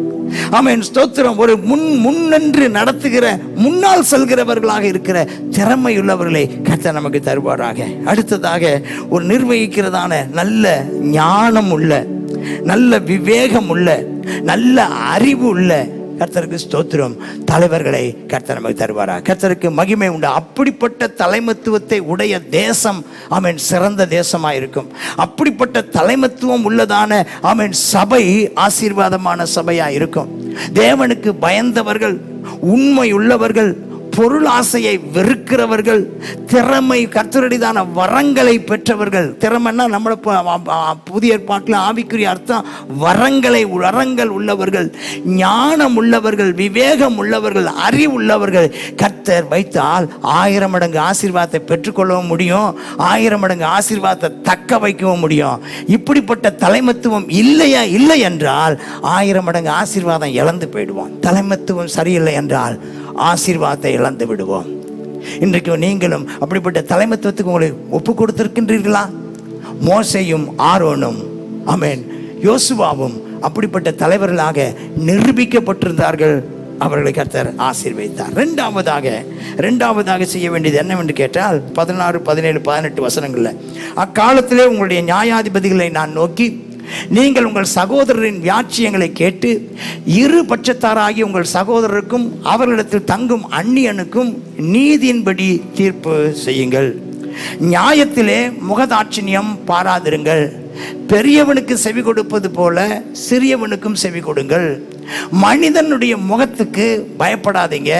ஆமென் ஸ்தோத்திரம் ஒரு முன் முன்னென்று நடத்துகிற முன்னால் செல்கிறவர்களாக இருக்கிற திறமை உள்ளவர்களை கர்த்தர் நமக்கு தருவாராக அடுத்ததாக ஒரு நிர்வகிக்கிறதான நல்ல ஞானம் உள்ள நல்ல விவேகம் உள்ள நல்ல அறிவு உள்ள கர்த்தருக்கு ஸ்தோத்திரம் தலைவர்களை கர்த்தர் நமக்கு தருவாரா கர்த்தருக்கு மகிமை உண்டு அப்படிப்பட்ட தலைமத்துவத்தை உடைய தேசம் ஆமென் சிறந்த தேசமாக இருக்கும் அப்படிப்பட்ட தலைமத்துவம் உள்ளதான ஆமென் சபை ஆசீர்வாதமான சபையா இருக்கும் தேவனுக்கு பயந்தவர்கள் உண்மை உள்ளவர்கள் பொருளாசையை வெறுக்கிறவர்கள் திறமை கர்த்தரடிதான வரங்களை பெற்றவர்கள் திறமைன்னா நம்மள ப- ஆ- ஆ- புதிய ஏற்பாட்டில் ஆவிக்குரிய அர்த்தம் வரங்களை வரங்கள் உள்ளவர்கள் ஞானம் உள்ளவர்கள் விவேகம் உள்ளவர்கள் அறிவு உள்ளவர்கள் கர்த்தர் வைத்தால் ஆயிரம் மடங்கு ஆசீர்வாதத்தை பெற்றுக்கொள்ளவும் முடியும் ஆயிரம் மடங்கு ஆசீர்வாதத்தை தக்க வைக்கவும் முடியும் இப்படிப்பட்ட தலைமத்துவம் இல்லையா இல்லை என்றால் ஆயிரம் மடங்கு ஆசீர்வாதம் இழந்து போயிடுவோம் தலைமத்துவம் சரியில்லை என்றால் ஆசீர்வாதத்தை இழந்து விடுவோம் இன்றைக்கு நீங்களும் அப்படிப்பட்ட தலைமத்துவத்துக்கு உங்களை ஒப்பு கொடுத்திருக்கின்றீர்களா மோசையும் ஆரோனும் ஆமென் யோசுவாவும் அப்படிப்பட்ட தலைவர்களாக நிரூபிக்கப்பட்டிருந்தார்கள் அவர்களை கர்த்தர் ஆசீர்வதித்தார் ரெண்டாவதாக ரெண்டாவதாக செய்ய வேண்டியது என்னவென்று கேட்டால் பதினாறு பதினேழு பதினெட்டு வசனங்கள்ல அக்காலத்திலே உங்களுடைய நியாயாதிபதிகளை நான் நோக்கி நீங்கள் உங்கள் சகோதரரின் வியாட்சியங்களை கேட்டு இரு பட்சத்தாராகி உங்கள் சகோதரருக்கும் அவர்களிடத்தில் தங்கும் அந்நியனுக்கும் நீதியின்படி தீர்ப்பு செய்யுங்கள் நியாயத்திலே முகதாட்சிணியம் பாராதிருங்கள் பெரியவனுக்கு செவி கொடுப்பது போல சிறியவனுக்கும் செவி கொடுங்கள் மனிதனுடைய முகத்துக்கு பயப்படாதீங்க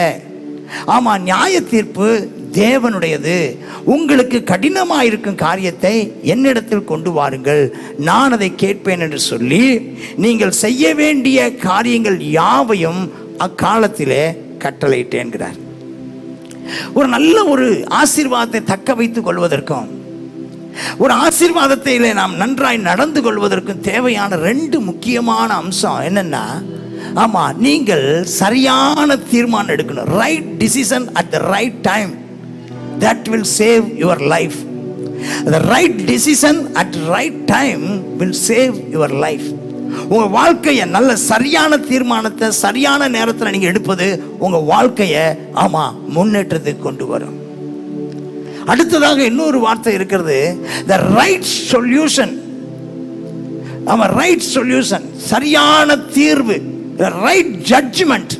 ஆமா நியாய தீர்ப்பு தேவனுடையது உங்களுக்கு கடினமாக இருக்கும் காரியத்தை என்னிடத்தில் கொண்டு வாருங்கள் நான் அதை கேட்பேன் என்று சொல்லி நீங்கள் செய்ய வேண்டிய காரியங்கள் யாவையும் அக்காலத்திலே கட்டளையிட்டேன்கிறார் ஒரு நல்ல ஒரு ஆசீர்வாதத்தை தக்க வைத்துக் கொள்வதற்கும் ஒரு ஆசீர்வாதத்திலே நாம் நன்றாய் நடந்து கொள்வதற்கும் தேவையான ரெண்டு முக்கியமான அம்சம் என்னன்னா ஆமா நீங்கள் சரியான தீர்மானம் எடுக்கணும் right decision at the right time that will save your life the right decision at right time will save your life உங்க வாழ்க்கையை நல்ல சரியான தீர்மானத்தை சரியான நேரத்தில் நீங்க எடுப்பது உங்க வாழ்க்கையை ஆமா முன்னேற்றத்துக்கு கொண்டு வரும் அடுத்ததாக இன்னொரு வார்த்தை இருக்கிறது த ரைட் சொல்யூஷன் ஆமா ரைட் சொல்யூஷன் சரியான தீர்வு ரைட் ஜட்ஜ்மெண்ட்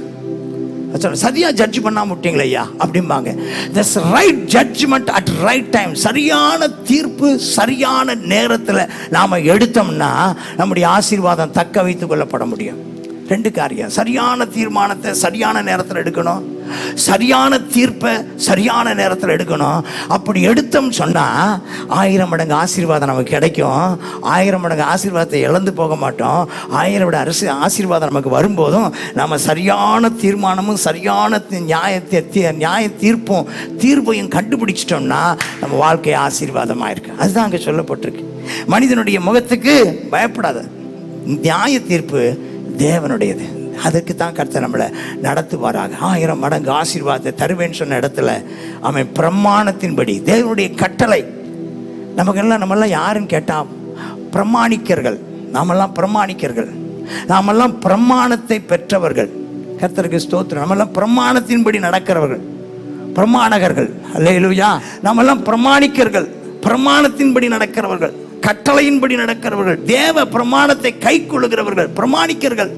சரியா ஜட்ஜ் பண்ணாம விட்டீங்களே ஐயா அப்படிம்பாங்க thus right judgement at right time சரியான தீர்ப்பு சரியான நேரத்தில் நாம் எடுத்தோம்னா நம்முடைய ஆசீர்வாதம் தக்க வைத்துக் கொள்ளப்பட முடியும் ரெண்டு காரியம் சரியான தீர்மானத்தை சரியான நேரத்தில் எடுக்கணும் சரியான தீர்ப்பை சரியான நேரத்தில் எடுக்கணும் அப்படி எடுத்தோம்னு சொன்னால் ஆயிரம் மடங்கு ஆசீர்வாதம் நமக்கு கிடைக்கும் ஆயிரம் மடங்கு ஆசீர்வாதத்தை இழந்து போக மாட்டோம் ஆயிரம் விட அரசு ஆசீர்வாதம் நமக்கு வரும்போதும் நம்ம சரியான தீர்மானமும் சரியான தி- நியாயத்தை தீ- நியாய தீர்ப்பும் தீர்ப்பையும் கண்டுபிடிச்சிட்டோம்னா நம்ம வாழ்க்கை ஆசீர்வாதமாக இருக்கு அதுதான் அங்கே சொல்லப்பட்டிருக்கு மனிதனுடைய முகத்துக்கு பயப்படாத நியாய தீர்ப்பு தேவனுடையது அதுக்கு தான் கர்த்தர் நம்மளை நடத்துவாராக ஆயிரம் மடங்கு ஆசீர்வாதத்தை தருவேன்னு சொன்ன இடத்துல அவன் பிரமாணத்தின்படி தேவனுடைய கட்டளை நமக்கெல்லாம் நம்மெல்லாம் யாருன்னு கேட்டால் பிரமாணிக்கர்கள் நாமெல்லாம் பிரமாணிக்கர்கள் நாமெல்லாம் பிரமாணத்தை பெற்றவர்கள் கர்த்தருக்கு ஸ்தோத்திரம் நம்மெல்லாம் பிரமாணத்தின்படி நடக்கிறவர்கள் பிரமாணகர்கள் அல்லேலூயா நம்மெல்லாம் பிரமாணிக்கர்கள் பிரமாணத்தின்படி நடக்கிறவர்கள் கட்டளையின்படி நடக்கிறவர்கள் தேவ பிரமாணத்தை கை கொள்ளுகிறவர்கள் பிரமாணிக்கர்கள்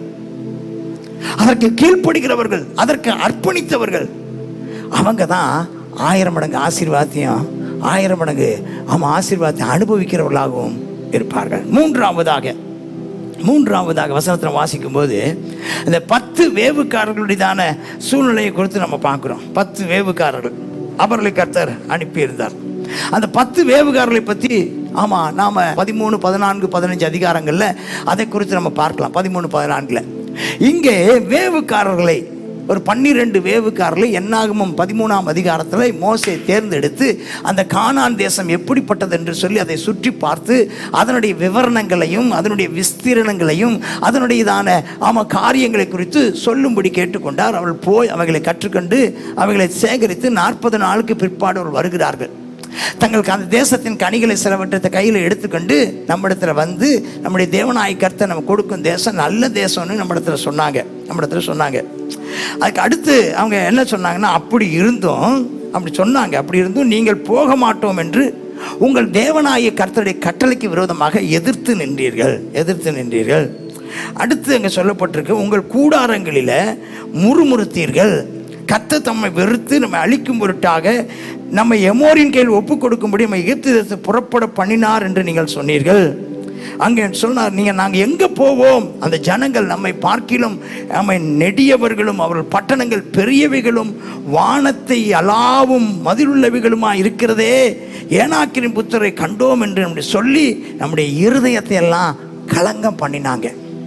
அதற்கு கீழ்ப்படுகிறவர்கள் அதற்கு அர்ப்பணித்தவர்கள் அவங்க தான் ஆயிரம் மடங்கு ஆசீர்வாதத்தையும் ஆயிரம் மடங்கு ஆமாம் ஆசீர்வாதத்தை அனுபவிக்கிறவர்களாகவும் இருப்பார்கள் மூன்றாவதாக மூன்றாவதாக வசனத்தில் வாசிக்கும்போது இந்த பத்து வேவுக்காரர்களுடையதான சூழ்நிலையை குறித்து நம்ம பார்க்குறோம் பத்து வேவுக்காரர்கள் அவர்களை கர்த்தர் அனுப்பியிருந்தார் அந்த பத்து வேவுகாரர்களை பற்றி ஆமாம் நாம் பதிமூணு பதினான்கு பதினஞ்சு அதிகாரங்களில் அதை குறித்து நம்ம பார்க்கலாம் பதிமூணு பதினான்கில் இங்கே வேவுக்காரர்களை ஒரு பன்னிரெண்டு வேவுக்காரர்களை என்னாகமும் பதிமூணாம் அதிகாரத்தில் மோசே தேர்ந்தெடுத்து அந்த கானான் தேசம் எப்படிப்பட்டது என்று சொல்லி அதை சுற்றி பார்த்து அதனுடைய விவரணங்களையும் அதனுடைய விஸ்தீரணங்களையும் அதனுடையதான ஆமாம் காரியங்களை குறித்து சொல்லும்படி கேட்டுக்கொண்டார் அவள் போய் அவைகளை கற்றுக்கொண்டு அவைகளை சேகரித்து நாற்பது நாளுக்கு பிற்பாடு அவர்கள் வருகிறார்கள் தங்களுக்கு அந்த தேசத்தின் கனிகளை சிலவற்றத்தை கையில் எடுத்துக்கொண்டு நம்மிடத்துல வந்து நம்முடைய தேவநாய கர்த்தர் நம்ம கொடுக்கும் தேசம் நல்ல தேசம்னு நம்மிடத்துல சொன்னாங்க நம்மிடத்துல சொன்னாங்க அதுக்கு அடுத்து அவங்க என்ன சொன்னாங்கன்னா அப்படி இருந்தும் அப்படி சொன்னாங்க அப்படி இருந்தும் நீங்கள் போக மாட்டோம் என்று உங்கள் தேவனாய கர்த்தருடைய கட்டளைக்கு விரோதமாக எதிர்த்து நின்றீர்கள் எதிர்த்து நின்றீர்கள் அடுத்து அங்கே சொல்லப்பட்டிருக்கு உங்கள் கூடாரங்களில் முறுமுறுத்தீர்கள் கத்த தம்மை வெறுத்து நம்மை அழிக்கும் பொருட்டாக நம்ம எமோரின் கையில் ஒப்பு கொடுக்கும்படி நம்ம எகிப்து தேசத்தை புறப்பட பண்ணினார் என்று நீங்கள் சொன்னீர்கள் அங்கே சொன்னார் நீங்கள் நாங்கள் எங்கே போவோம் அந்த ஜனங்கள் நம்மை பார்க்கிலும் நம்மை நெடியவர்களும் அவர்கள் பட்டணங்கள் பெரியவைகளும் வானத்தை அலாவும் மதிலுள்ளவைகளுமா இருக்கிறதே ஏனாக்கிரின் புத்தரை கண்டோம் என்று நம்முடைய சொல்லி நம்முடைய இருதயத்தை எல்லாம் கலங்கம் பண்ணினாங்க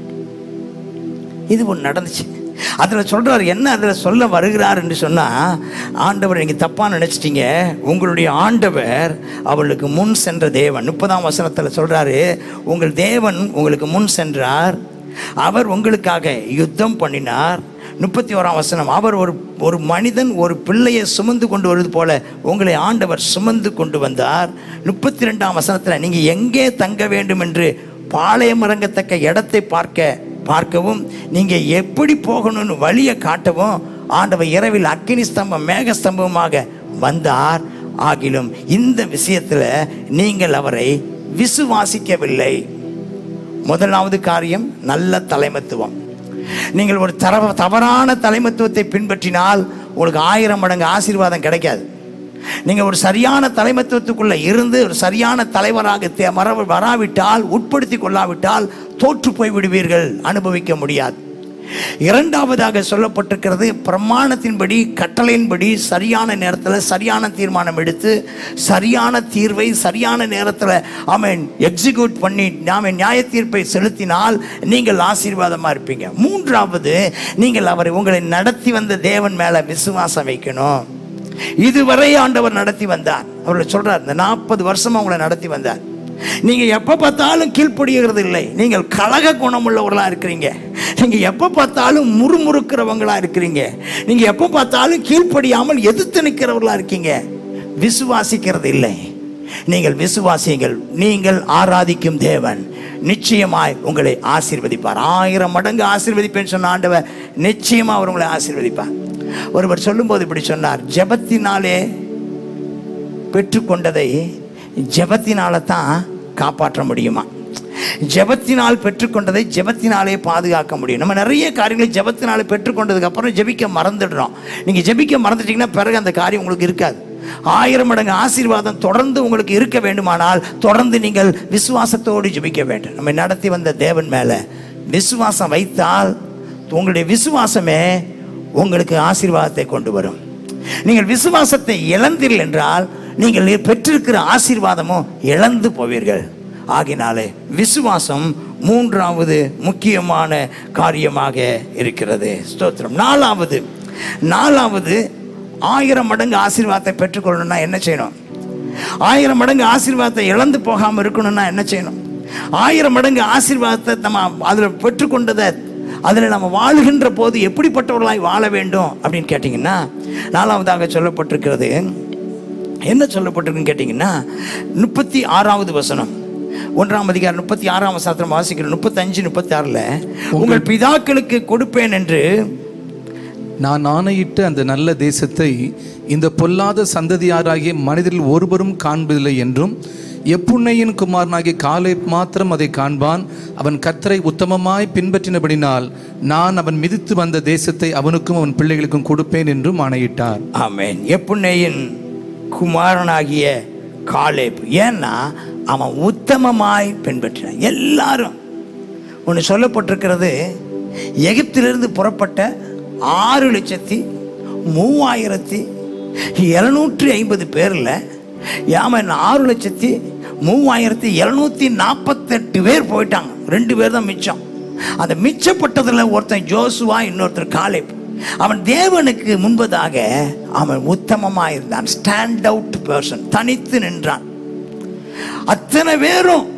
இது ஒன்று நடந்துச்சு அதில் சொல்கிறார் என்ன அதில் சொல்ல வருகிறார் என்று சொன்னால் ஆண்டவர் நீங்கள் தப்பாக நினச்சிட்டீங்க உங்களுடைய ஆண்டவர் அவளுக்கு முன் சென்ற தேவன் முப்பதாம் வசனத்தில் சொல்கிறாரு உங்கள் தேவன் உங்களுக்கு முன் சென்றார் அவர் உங்களுக்காக யுத்தம் பண்ணினார் முப்பத்தி ஓராம் வசனம் அவர் ஒரு ஒரு மனிதன் ஒரு பிள்ளையை சுமந்து கொண்டு வருவது போல உங்களை ஆண்டவர் சுமந்து கொண்டு வந்தார் முப்பத்தி ரெண்டாம் வசனத்தில் நீங்கள் எங்கே தங்க வேண்டும் என்று பாளையம் இறங்கத்தக்க இடத்தை பார்க்க பார்க்கவும் நீங்கள் எப்படி போகணும்னு வழியை காட்டவும் ஆண்டவர் இரவில் அக்கினி ஸ்தம்பம் மேக ஸ்தம்பமாக வந்தார் ஆகிலும் இந்த விஷயத்தில் நீங்கள் அவரை விசுவாசிக்கவில்லை முதலாவது காரியம் நல்ல தலைமத்துவம் நீங்கள் ஒரு தர தவறான தலைமத்துவத்தை பின்பற்றினால் உங்களுக்கு ஆயிரம் மடங்கு ஆசீர்வாதம் கிடைக்காது நீங்கள் ஒரு சரியான தலைமத்துவத்துக்குள்ளே இருந்து ஒரு சரியான தலைவராக தே- மர வராவிட்டால் உட்படுத்தி கொள்ளாவிட்டால் தோற்று போய் விடுவீர்கள் அனுபவிக்க முடியாது இரண்டாவதாக சொல்லப்பட்டிருக்கிறது பிரமாணத்தின்படி கட்டளையின்படி சரியான நேரத்தில் சரியான தீர்மானம் எடுத்து சரியான தீர்வை சரியான நேரத்தில் ஆமென் எக்ஸிக்யூட் பண்ணி நாம நியாய தீர்ப்பை செலுத்தினால் நீங்கள் ஆசீர்வாதமாக இருப்பீங்க மூன்றாவது நீங்கள் அவரை உங்களை நடத்தி வந்த தேவன் மேலே விசுவாசம் வைக்கணும் இதுவரை ஆண்டவர் நடத்தி வந்தார் அவர் சொல்றார் இந்த நாற்பது வருஷமா உங்களை நடத்தி வந்தார் நீங்க எப்ப பார்த்தாலும் கீழ்ப்படிகிறது இல்லை நீங்கள் கழக குணமுள்ளவர்களா இருக்கிறீங்க நீங்க எப்ப பார்த்தாலும் முறுமுறுக்கிறவங்களா இருக்கிறீங்க நீங்க எப்ப பார்த்தாலும் கீழ்ப்படியாமல் எதிர்த்து நிற்கிறவர்களா இருக்கீங்க விசுவாசிக்கிறது இல்லை நீங்கள் விசுவாசியுங்கள் நீங்கள் ஆராதிக்கும் தேவன் நிச்சயமாய் உங்களை ஆசீர்வதிப்பார் ஆயிரம் மடங்கு ஆசீர்வதிப்பேன்னு சொன்ன ஆண்டவர் நிச்சயமா அவர் உங்களை ஆசீர்வதிப்பார் ஒருவர் சொல்லும்போது இப்படி சொன்னார் ஜெபத்தினாலே பெற்றுக்கொண்டதை ஜெபத்தினால தான் காப்பாற்ற முடியுமா ஜெபத்தினால் பெற்றுக்கொண்டதை ஜெபத்தினாலே பாதுகாக்க முடியும் நம்ம நிறைய காரியங்களை ஜெபத்தினாலே பெற்றுக்கொண்டதுக்கு அப்புறம் ஜெபிக்க மறந்துடுறோம் நீங்க ஜெபிக்க மறந்துட்டீங்கன்னா பிறகு அந்த காரியம் உங்களுக்கு இருக்காது ஆயிரம் மடங்கு ஆசீர்வாதம் தொடர்ந்து உங்களுக்கு இருக்க வேண்டுமானால் தொடர்ந்து நீங்கள் விசுவாசத்தோடு ஜெபிக்க வேண்டும் நம்ம நடத்தி வந்த தேவன் மேல விசுவாசம் வைத்தால் உங்களுடைய விசுவாசமே உங்களுக்கு ஆசீர்வாதத்தை கொண்டு வரும் நீங்கள் விசுவாசத்தை இழந்தீர்கள் என்றால் நீங்கள் பெற்றிருக்கிற ஆசீர்வாதமும் இழந்து போவீர்கள் ஆகினாலே விசுவாசம் மூன்றாவது முக்கியமான காரியமாக இருக்கிறது ஸ்தோத்திரம் நாலாவது நாலாவது ஆயிரம் மடங்கு ஆசீர்வாதத்தை பெற்றுக்கொள்ளணும்னா என்ன செய்யணும் ஆயிரம் மடங்கு ஆசீர்வாதத்தை இழந்து போகாமல் இருக்கணும்னா என்ன செய்யணும் ஆயிரம் மடங்கு ஆசீர்வாதத்தை நம்ம அதில் பெற்றுக்கொண்டதை அதில் நம்ம வாழுகின்ற போது எப்படிப்பட்டவர்களாய் வாழ வேண்டும் அப்படின்னு கேட்டிங்கன்னா நாலாவதாக சொல்லப்பட்டிருக்கிறது என்ன சொல்லப்பட்டிருக்குன்னு கேட்டிங்கன்னா முப்பத்தி ஆறாவது வசனம் ஒன்றாம் அதிகாரம் முப்பத்தி ஆறாம் வசனத்தில் வாசிக்கிறோம் முப்பத்தஞ்சு முப்பத்தி ஆறில் உங்கள் பிதாக்களுக்கு கொடுப்பேன் என்று
நான் ஆணையிட்ட அந்த நல்ல தேசத்தை இந்த பொல்லாத சந்ததியாராகிய மனிதரில் ஒருவரும் காண்பதில்லை என்றும் எப்புண்ணையின் குமாரனாகிய காலை மாத்திரம் அதை காண்பான் அவன் கத்தரை உத்தமமாய் பின்பற்றினபடினால் நான் அவன் மிதித்து வந்த தேசத்தை அவனுக்கும் அவன் பிள்ளைகளுக்கும் கொடுப்பேன் என்றும் ஆணையிட்டார்
ஆமென் எப்புண்ணையின் குமாரனாகிய காலேப் ஏன்னா அவன் உத்தமமாய் பின்பற்றினான் எல்லாரும் ஒன்று சொல்லப்பட்டிருக்கிறது எகிப்திலிருந்து புறப்பட்ட ஆறு லட்சத்தி மூவாயிரத்தி எழுநூற்றி ஐம்பது பேரில் யாமன் ஆறு லட்சத்தி மூவாயிரத்தி எழுநூற்றி நாற்பத்தெட்டு பேர் போயிட்டாங்க ரெண்டு பேர் தான் மிச்சம் அந்த மிச்சப்பட்டதில் ஒருத்தன் ஜோசுவா இன்னொருத்தர் காலேப் அவன் தேவனுக்கு முன்பதாக அவன் உத்தமமாக இருந்தான் ஸ்டாண்ட் அவுட் பர்சன் தனித்து நின்றான் அத்தனை பேரும்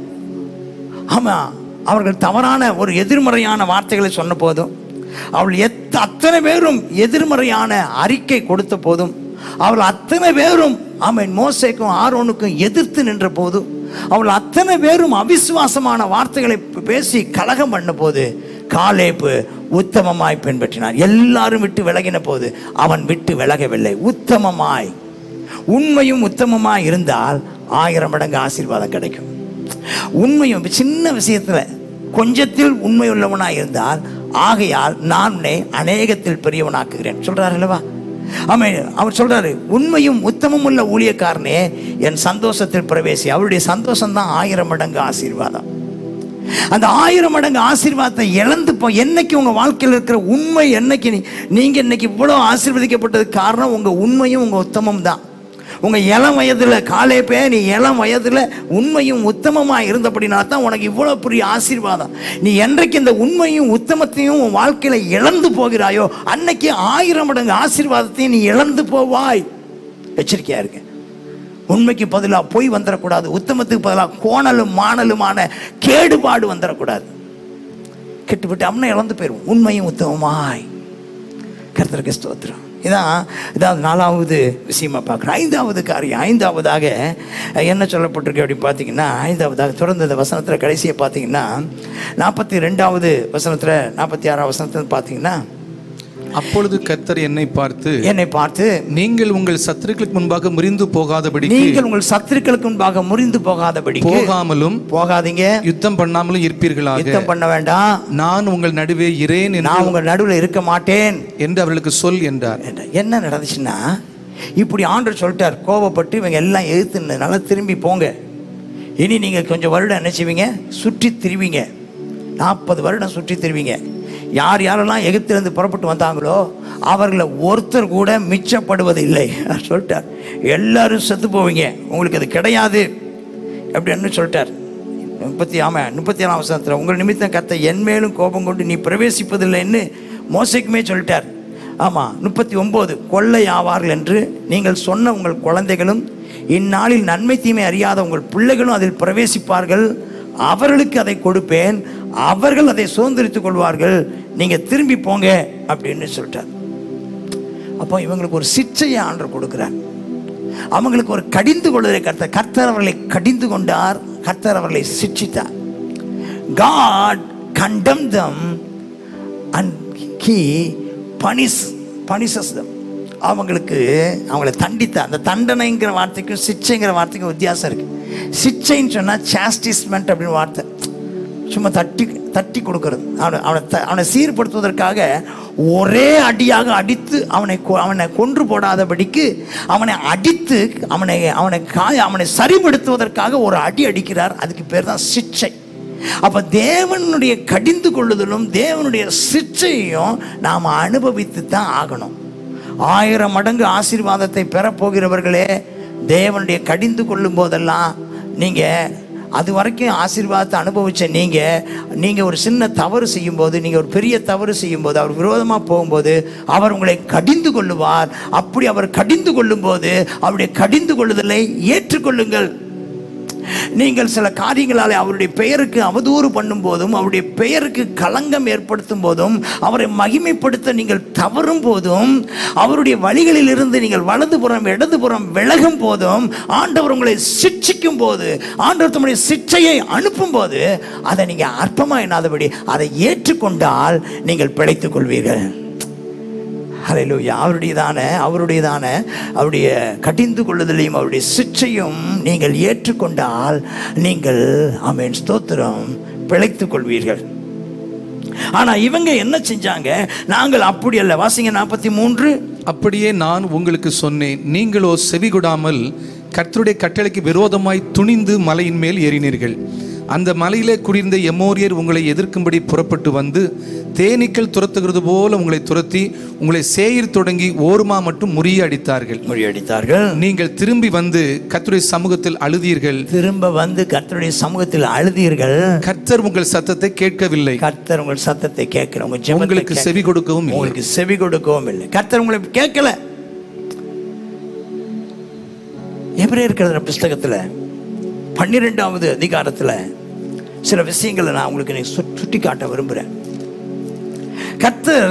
ஆமா அவர்கள் தவறான ஒரு எதிர்மறையான வார்த்தைகளை சொன்ன போதும் அவள் எத்த அத்தனை பேரும் எதிர்மறையான அறிக்கை கொடுத்த போதும் அவள் அத்தனை பேரும் அவன் மோசைக்கும் ஆரோனுக்கும் எதிர்த்து நின்ற போதும் அவள் அத்தனை பேரும் அவிசுவாசமான வார்த்தைகளை பேசி கலகம் பண்ண போது காலேப்பு உத்தமமாய் பின்பற்றினார் எல்லாரும் விட்டு விலகின போது அவன் விட்டு விலகவில்லை உத்தமமாய் உண்மையும் உத்தமமாய் இருந்தால் ஆயிரம் மடங்கு ஆசீர்வாதம் கிடைக்கும் உண்மையும் சின்ன விஷயத்துல கொஞ்சத்தில் உண்மை உள்ளவனாய் இருந்தால் ஆகையால் நான் உன்னை அநேகத்தில் பெரியவனாக்குகிறேன் சொல்றாரு அல்லவா ஆமாம் அவர் சொல்றாரு உண்மையும் உத்தமம் உள்ள ஊழியக்காரனே என் சந்தோஷத்தில் பிரவேசி அவருடைய சந்தோஷம் தான் ஆயிரம் மடங்கு ஆசீர்வாதம் அந்த ஆயிரம் மடங்கு ஆசீர்வாதத்தை இழந்து போ என்னைக்கு உங்க வாழ்க்கையில் இருக்கிற உண்மை என்னைக்கு நீ- நீங்க இன்னைக்கு இவ்வளவு ஆசீர்வதிக்கப்பட்டதுக்கு காரணம் உங்க உண்மையும் உங்க உத்தமம் தான் உங்க இளம் வயதுல காலே பே நீ இளம் வயதுல உண்மையும் உத்தமமா இருந்தபடினா தான் உனக்கு இவ்வளவு பெரிய ஆசீர்வாதம் நீ என்றைக்கு இந்த உண்மையும் உத்தமத்தையும் உன் வாழ்க்கையில இழந்து போகிறாயோ அன்னைக்கு ஆயிரம் மடங்கு ஆசீர்வாதத்தையும் நீ இழந்து போவாய் எச்சரிக்கையா இருக்க உண்மைக்கு பதிலாக பொய் வந்துடக்கூடாது உத்தமத்துக்கு பதிலாக கோணலும் மாணலுமான கேடுபாடு வந்துடக்கூடாது கெட்டுவிட்டு அம்மனை இழந்து போயிடும் உண்மையும் உத்தமமாய் கர்த்தருக்கு ஸ்தோத்திரம் இதான் இதான் நாலாவது விஷயமா பார்க்குறோம் ஐந்தாவது காரியம் ஐந்தாவதாக என்ன சொல்லப்பட்டிருக்கு அப்படின்னு பார்த்தீங்கன்னா ஐந்தாவதாக தொடர்ந்து இந்த வசனத்தில் கடைசியை பார்த்தீங்கன்னா நாற்பத்தி ரெண்டாவது வசனத்தில் நாற்பத்தி ஆறாவது வசனத்தில் பார்த்தீங்கன்னா
அப்பொழுது கர்த்தர் என்னை பார்த்து
என்னை பார்த்து
நீங்கள் உங்கள் சத்துருக்களுக்கு முன்பாக முறிந்து போகாதபடிக்கு
நீங்கள் உங்கள் சத்துருக்களுக்கு முன்பாக முறிந்து போகாதபடி
போகாமலும்
போகாதீங்க
யுத்தம் பண்ணாமலும் இருப்பீர்களாக
யுத்தம் பண்ண வேண்டாம்
நான் உங்கள் நடுவே இரேன்
நான்
என்று
உங்கள் நடுவில் இருக்க மாட்டேன்
என்று அவர்களுக்கு சொல் என்றார்
என்றார். என்ன நடந்துச்சுன்னா இப்படி ஆண்டவர் சொல்லிட்டார் கோபப்பட்டு இவங்க எல்லாம் எதிர்த்துனால திரும்பி போங்க இனி நீங்கள் கொஞ்சம் வருடம் என்ன செய்வீங்க சுற்றி திரிவீங்க நாற்பது வருடம் சுற்றி திரிவீங்க யார் யாரெல்லாம் எகிப்திலிருந்து புறப்பட்டு வந்தாங்களோ அவர்களை ஒருத்தர் கூட மிச்சப்படுவதில்லை சொல்லிட்டார் எல்லாரும் செத்து போவீங்க உங்களுக்கு அது கிடையாது அப்படின்னு சொல்லிட்டார் முப்பத்தி ஆமாம் முப்பத்தி ஏழாம் வசனத்தில் உங்கள் நிமித்தம் கத்த என் மேலும் கோபம் கொண்டு நீ பிரவேசிப்பதில்லைன்னு மோசைக்குமே சொல்லிட்டார் ஆமாம் முப்பத்தி ஒம்பது கொள்ளை ஆவார்கள் என்று நீங்கள் சொன்ன உங்கள் குழந்தைகளும் இந்நாளில் நன்மை தீமை அறியாத உங்கள் பிள்ளைகளும் அதில் பிரவேசிப்பார்கள் அவர்களுக்கு அதை கொடுப்பேன் அவர்கள் அதை சுதந்திரித்துக் கொள்வார்கள் நீங்கள் திரும்பி போங்க அப்படின்னு சொல்லிட்டார் அப்போ இவங்களுக்கு ஒரு சிச்சையை ஆண்டர் கொடுக்குறார் அவங்களுக்கு ஒரு கடிந்து கொள்வதை கர்த்தர் கர்த்தர் அவர்களை கடிந்து கொண்டார் கர்த்தர் அவர்களை சிட்சித்தார் God condemn them and he punish punishes them அவங்களுக்கு அவங்கள தண்டித்தார் அந்த தண்டனைங்கிற வார்த்தைக்கும் சிச்சைங்கிற வார்த்தைக்கும் வித்தியாசம் இருக்கு சிச்சைன்னு சொன்னால் சாஸ்டிஸ்மெண்ட் அப்படின்னு வார்த்தை சும்மா தட்டி தட்டி கொடுக்கறது அவனை அவனை த- அவனை சீர்படுத்துவதற்காக ஒரே அடியாக அடித்து அவனை கொ- அவனை கொன்று போடாதபடிக்கு அவனை அடித்து அவனை அவனை காய அவனை சரிபடுத்துவதற்காக ஒரு அடி அடிக்கிறார் அதுக்கு பேர் தான் சிச்சை அப்ப தேவனுடைய கடிந்து கொள்ளுதலும் தேவனுடைய சிச்சையும் நாம் அனுபவித்து தான் ஆகணும் ஆயிரம் மடங்கு ஆசீர்வாதத்தை பெறப்போகிறவர்களே தேவனுடைய கடிந்து கொள்ளும் போதெல்லாம் நீங்கள் அது வரைக்கும் ஆசீர்வாதத்தை அனுபவிச்ச நீங்கள் நீங்கள் ஒரு சின்ன தவறு செய்யும்போது நீங்கள் ஒரு பெரிய தவறு செய்யும்போது அவர் விரோதமாக போகும்போது அவர் உங்களை கடிந்து கொள்ளுவார் அப்படி அவர் கடிந்து கொள்ளும்போது அவருடைய கடிந்து கொள்ளுதலை ஏற்றுக்கொள்ளுங்கள் நீங்கள் சில காரியங்களாலே அவருடைய பெயருக்கு அவதூறு பண்ணும் போதும் அவருடைய பெயருக்கு களங்கம் ஏற்படுத்தும் போதும் அவரை மகிமைப்படுத்த நீங்கள் தவறும் போதும் அவருடைய வழிகளில் இருந்து நீங்கள் வலதுபுறம் இடதுபுறம் விலகும் போதும் ஆண்டவர் உங்களை சிட்சிக்கும் போது ஆண்டவர் தம்முடைய சிச்சையை அனுப்பும் போது அதை நீங்கள் அற்பமாக எண்ணாதபடி அதை ஏற்றுக்கொண்டால் நீங்கள் பிழைத்துக் கொள்வீர்கள் ஹalleluya அவருடையதான அவருடையதான அவருடைய கடிந்து கொள்ளுதலையும் அவருடைய சிச்சையும் நீங்கள் ஏற்றுக்கொண்டால் நீங்கள் ஆமென் ஸ்தோத்திரம் பிழைத்துக் கொள்வீர்கள் ஆனா இவங்க என்ன செஞ்சாங்க நாங்கள் அப்படி அல்ல வாசிங்க நாற்பத்தி மூன்று
அப்படியே நான் உங்களுக்கு சொன்னேன் நீங்களோ செவிகொடாமல் கர்த்தருடைய கட்டளைக்கு விரோதமாய் துணிந்து மலையின் மேல் ஏறினீர்கள் அந்த மலையிலே குடியிருந்த எமோரியர் உங்களை எதிர்க்கும்படி புறப்பட்டு வந்து தேனீக்கள் துரத்துகிறது போல உங்களை துரத்தி உங்களை சேயிர் தொடங்கி ஓர்மா மட்டும் முறிய அடித்தார்கள்
முறியடித்தார்கள்
நீங்கள் திரும்பி வந்து கர்த்தருடைய சமூகத்தில் அழுதீர்கள்
திரும்ப வந்து கர்த்தருடைய சமூகத்தில் அழுதீர்கள்
கர்த்தர் உங்கள் சத்தத்தை கேட்கவில்லை
கர்த்தர் உங்கள் சத்தத்தை கேட்கிற உங்க ஜெபத்தை
உங்களுக்கு
கேட்கல.
செவி கொடுக்கவும் இல்லை.
உங்களுக்கு செவி கொடுக்கவும் இல்லை கர்த்தர் உங்களை கேட்கல எபிரேயர் புஸ்தகத்துல பன்னிரெண்டாவது அதிகாரத்துல சில விஷயங்களை நான் உங்களுக்கு இன்னைக்கு சுட்- சுட்டி காட்ட விரும்புகிறேன் கர்த்தர்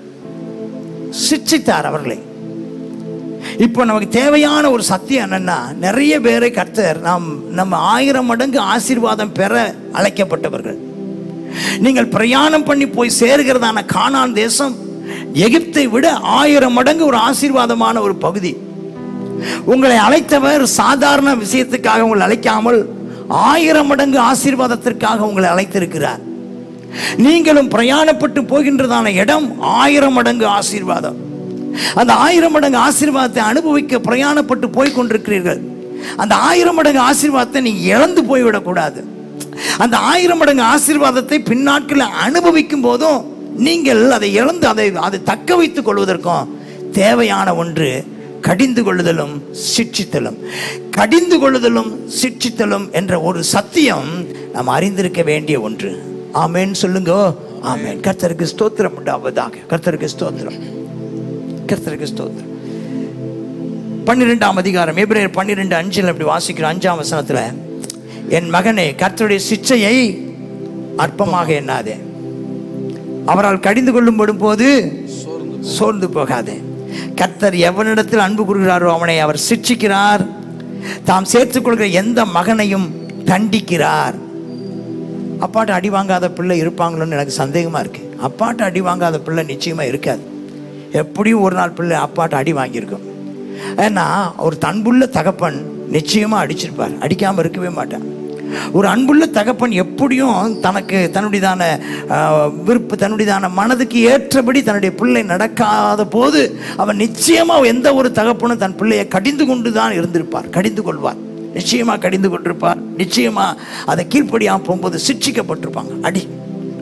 சிட்சித்தார் அவர்களை இப்போ நமக்கு தேவையான ஒரு சத்தியம் என்னன்னா நிறைய பேரை கர்த்தர் நாம் நம்ம ஆயிரம் மடங்கு ஆசீர்வாதம் பெற அழைக்கப்பட்டவர்கள் நீங்கள் பிரயாணம் பண்ணி போய் சேருகிறதான கானான் தேசம் எகிப்தை விட ஆயிரம் மடங்கு ஒரு ஆசீர்வாதமான ஒரு பகுதி உங்களை அழைத்தவர் சாதாரண விஷயத்துக்காக உங்களை அழைக்காமல் ஆயிரம் மடங்கு ஆசீர்வாதத்திற்காக உங்களை அழைத்திருக்கிறார் நீங்களும் பிரயாணப்பட்டு போகின்றதான இடம் ஆயிரம் மடங்கு ஆசீர்வாதம் அந்த ஆயிரம் மடங்கு ஆசீர்வாதத்தை அனுபவிக்க பிரயாணப்பட்டு போய் கொண்டிருக்கிறீர்கள் அந்த ஆயிரம் மடங்கு ஆசீர்வாதத்தை நீ இழந்து போய்விடக்கூடாது அந்த ஆயிரம் மடங்கு ஆசீர்வாதத்தை பின்னாட்களில் அனுபவிக்கும் போதும் நீங்கள் அதை இழந்து அதை அதை தக்க வைத்துக் கொள்வதற்கும் தேவையான ஒன்று கடிந்து கொள்ளுதலும் சிட்சித்தலும் கடிந்து கொள்ளுதலும் சிட்சித்தலும் என்ற ஒரு சத்தியம் நாம் அறிந்திருக்க வேண்டிய ஒன்று ஆமென் சொல்லுங்க ஆமென் கர்த்தருக்கு ஸ்தோத்திரம் உண்டாவதாக கர்த்தருக்கு ஸ்தோத்திரம் கர்த்தருக்கு ஸ்தோத்திரம் பன்னிரெண்டாம் அதிகாரம் எபிரேயர் பன்னிரெண்டு அஞ்சில் அப்படி வாசிக்கிறோம் அஞ்சாம் வசனத்துல என் மகனே கர்த்தருடைய சிச்சையை அற்பமாக எண்ணாதே அவரால் கடிந்து கொள்ளும்படும் போது சோர்ந்து போகாதே கர்த்தர் எவனிடத்தில் அன்பு கூறுகிறாரோ அவனை அவர் சிட்சிக்கிறார் தாம் சேர்த்துக் கொள்கிற எந்த மகனையும் தண்டிக்கிறார் அப்பாட்ட அடி வாங்காத பிள்ளை இருப்பாங்களோன்னு எனக்கு சந்தேகமா இருக்கு அப்பாட்ட அடி வாங்காத பிள்ளை நிச்சயமா இருக்காது எப்படியும் ஒரு நாள் பிள்ளை அப்பாட்ட அடி வாங்கியிருக்கும் ஏன்னா ஒரு அன்புள்ள தகப்பன் நிச்சயமா அடிச்சிருப்பார் அடிக்காம இருக்கவே மாட்டான் ஒரு அன்புள்ள தகப்பன் எப்படியும் தனக்கு தன்னுடையதான ஆஹ், விருப்பு தன்னுடையதான மனதுக்கு ஏற்றபடி தன்னுடைய பிள்ளை நடக்காத போது அவன் நிச்சயமா எந்த ஒரு தகப்பனும் தன் பிள்ளையை கடிந்து கொண்டு தான் இருந்திருப்பார் கடிந்து கொள்வார் நிச்சயமா கடிந்து கொண்டிருப்பார் நிச்சயமா அதை கீழ்ப்படியாம போகும்போது சிட்சிக்கப்பட்டிருப்பாங்க அடி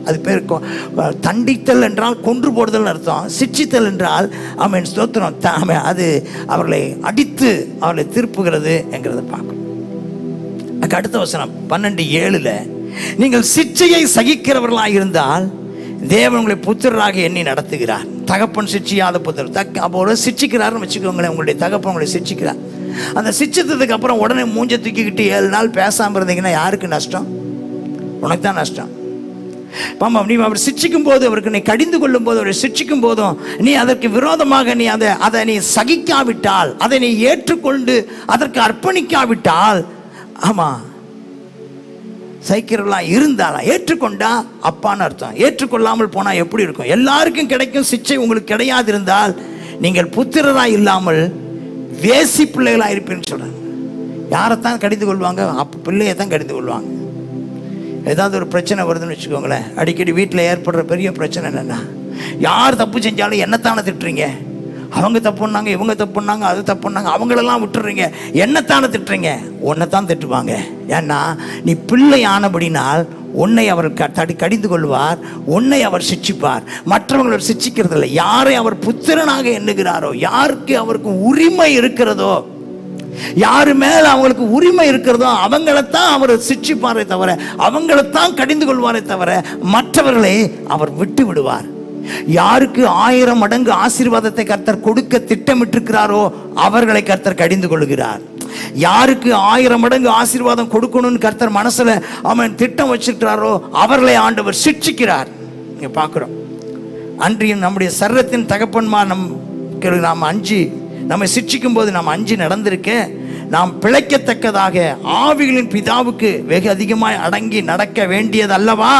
அது பேர் கொ- தண்டித்தல் என்றால் கொன்று போடுதல் அர்த்தம் சிட்சித்தல் என்றால் அவன் ஸ்தோத்திரம் த- ஆமென். அது அவர்களை அடித்து அவர்களை திருப்புகிறது என்கிறத பார்க்கணும் அதுக்கு அடுத்த வசனம் பன்னெண்டு ஏழுல நீங்கள் சிச்சையை சகிக்கிறவர்களாக இருந்தால் தேவன் உங்களை புத்திரராக எண்ணி நடத்துகிறார் தகப்பன் சிச்சியாத புத்திரர் தக் அப்போ ஒரு சிச்சிக்கிறாருன்னு வச்சுக்கோங்களேன் உங்களுடைய தகப்பன் உங்களை சிச்சிக்கிறார் அந்த சிச்சித்ததுக்கு அப்புறம் உடனே மூஞ்ச தூக்கிக்கிட்டு ஏழு நாள் பேசாமல் இருந்தீங்கன்னா யாருக்கு நஷ்டம் உனக்கு தான் நஷ்டம் பாமா நீ அவர் சிச்சிக்கும் போது அவருக்கு நீ கடிந்து கொள்ளும் போது அவரை சிச்சிக்கும் போதும் நீ அதற்கு விரோதமாக நீ அதை அதை நீ சகிக்காவிட்டால் அதை நீ ஏற்றுக்கொண்டு அதற்கு அர்ப்பணிக்காவிட்டால் ஆமா சைக்கிறவர்களா இருந்தாலா ஏற்றுக்கொண்டா அப்பான்னு அர்த்தம் ஏற்றுக்கொள்ளாமல் போனா எப்படி இருக்கும் எல்லாருக்கும் கிடைக்கும் சிச்சை உங்களுக்கு கிடையாது இருந்தால் நீங்கள் புத்திரரா இல்லாமல் வேசி பிள்ளைகளா இருப்பீன்னு சொல்றாங்க யாரைத்தான் கடிந்து கொள்வாங்க அப்ப பிள்ளையை தான் கடிந்து கொள்வாங்க ஏதாவது ஒரு பிரச்சனை வருதுன்னு வச்சுக்கோங்களேன் அடிக்கடி வீட்டில் ஏற்படுற பெரிய பிரச்சனை என்னென்னா யார் தப்பு செஞ்சாலும் என்னத்தானே திட்டுறீங்க அவங்க தப்புன்னாங்க இவங்க தப்புன்னாங்க அது தப்புன்னாங்க அவங்களெல்லாம் விட்டுறீங்க என்னத்தானே திட்டுறீங்க உன்னைத்தான் திட்டுவாங்க ஏன்னா நீ பிள்ளை ஆனபடினால் உன்னை அவர் க- தடி கடிந்து கொள்வார் உன்னை அவர் சிட்சிப்பார் மற்றவங்களை அவர் சிட்சிக்கிறது இல்லை யாரை அவர் புத்திரனாக எண்ணுகிறாரோ யாருக்கு அவருக்கு உரிமை இருக்கிறதோ யாரு மேல அவங்களுக்கு உரிமை இருக்கிறதோ அவங்களைத்தான் அவர் சிட்சிப்பாரே தவிர அவங்களைத்தான் கடிந்து கொள்வாரே தவிர மற்றவர்களை அவர் விட்டு விடுவார் யாருக்கு ஆயிரம் மடங்கு ஆசீர்வாதத்தை கர்த்தர் கொடுக்க திட்டமிட்டிருக்கிறாரோ அவர்களை கர்த்தர் கடிந்து கொள்கிறார் யாருக்கு ஆயிரம் மடங்கு ஆசீர்வாதம் கொடுக்கணும்னு கர்த்தர் மனசுல அவன் திட்டம் வச்சிருக்கிறாரோ அவர்களை ஆண்டவர் சிட்சிக்கிறார் இங்க பார்க்கிறோம் அன்றியும் நம்முடைய சர்வத்தின் தகப்பன்மார் நம் நாம் அஞ்சு நம்மை சிட்சிக்கும் போது நாம் அஞ்சு நடந்திருக்க நாம் பிழைக்கத்தக்கதாக ஆவிகளின் பிதாவுக்கு வெகு அதிகமாய் அடங்கி நடக்க வேண்டியது அல்லவா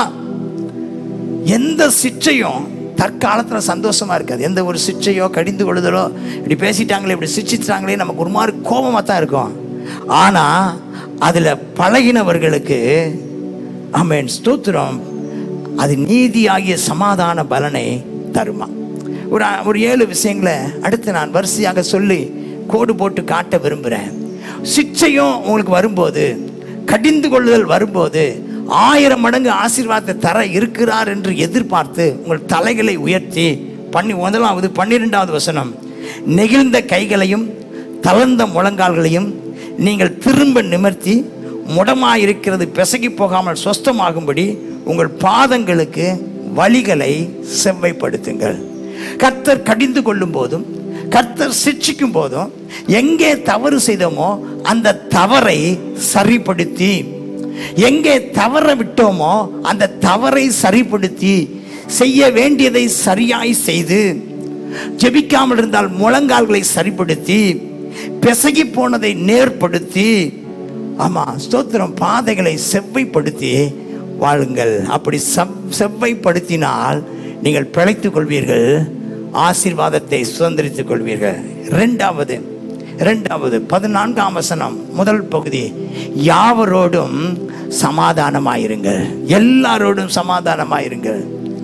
எந்த சிச்சையும் தற்காலத்துல சந்தோஷமா இருக்காது எந்த ஒரு சிச்சையோ கடிந்து கொள்ளுதலோ இப்படி பேசிட்டாங்களே இப்படி சிச்சிட்டாங்களே நமக்கு ஒரு மாதிரி கோபமா தான் இருக்கும் ஆனா அதுல பழகினவர்களுக்கு ஆமென் ஸ்தோத்திரம் அது நீதியாகிய சமாதான பலனை தருமா ஒரு ஒரு ஏழு விஷயங்களை அடுத்து நான் வரிசையாக சொல்லி கோடு போட்டு காட்ட விரும்புகிறேன் சிக்ஷையும் உங்களுக்கு வரும்போது கடிந்து கொள்ளுதல் வரும்போது ஆயிரம் மடங்கு ஆசீர்வாதத்தை தர இருக்கிறார் என்று எதிர்பார்த்து உங்கள் தலைகளை உயர்த்தி பண்ணி முதலாவது பன்னிரெண்டாவது வசனம் நெகிழ்ந்த கைகளையும் தளர்ந்த முழங்கால்களையும் நீங்கள் திரும்ப நிமிர்த்தி முடமாயிருக்கிறது பிசகி போகாமல் சொஸ்தமாகும்படி உங்கள் பாதங்களுக்கு வழிகளை செவ்வைப்படுத்துங்கள் கர்த்தர் கடிந்து கொள்ளும் போதும் கர்த்தர் சிட்சிக்கும் போதும் எங்கே தவறு செய்தோமோ அந்த தவறை சரிப்படுத்தி எங்கே தவற விட்டோமோ அந்த தவறை சரிப்படுத்தி செய்ய வேண்டியதை சரியாய் செய்து ஜெபிக்காமல் இருந்தால் முழங்கால்களை சரிப்படுத்தி பிசகி போனதை நேர்படுத்தி ஆமா ஸ்தோத்திரம் பாதைகளை செவ்வைப்படுத்தி வாழுங்கள் அப்படி செவ் செவ்வைப்படுத்தினால் நீங்கள் பிழைத்துக் கொள்வீர்கள் ஆசீர்வாதத்தை சுதந்திரித்துக் கொள்வீர்கள் இரண்டாவது இரண்டாவது பதினான்காம் வசனம் முதல் பகுதி யாவரோடும் சமாதானமாயிருங்கள் எல்லாரோடும் சமாதானமாயிருங்கள்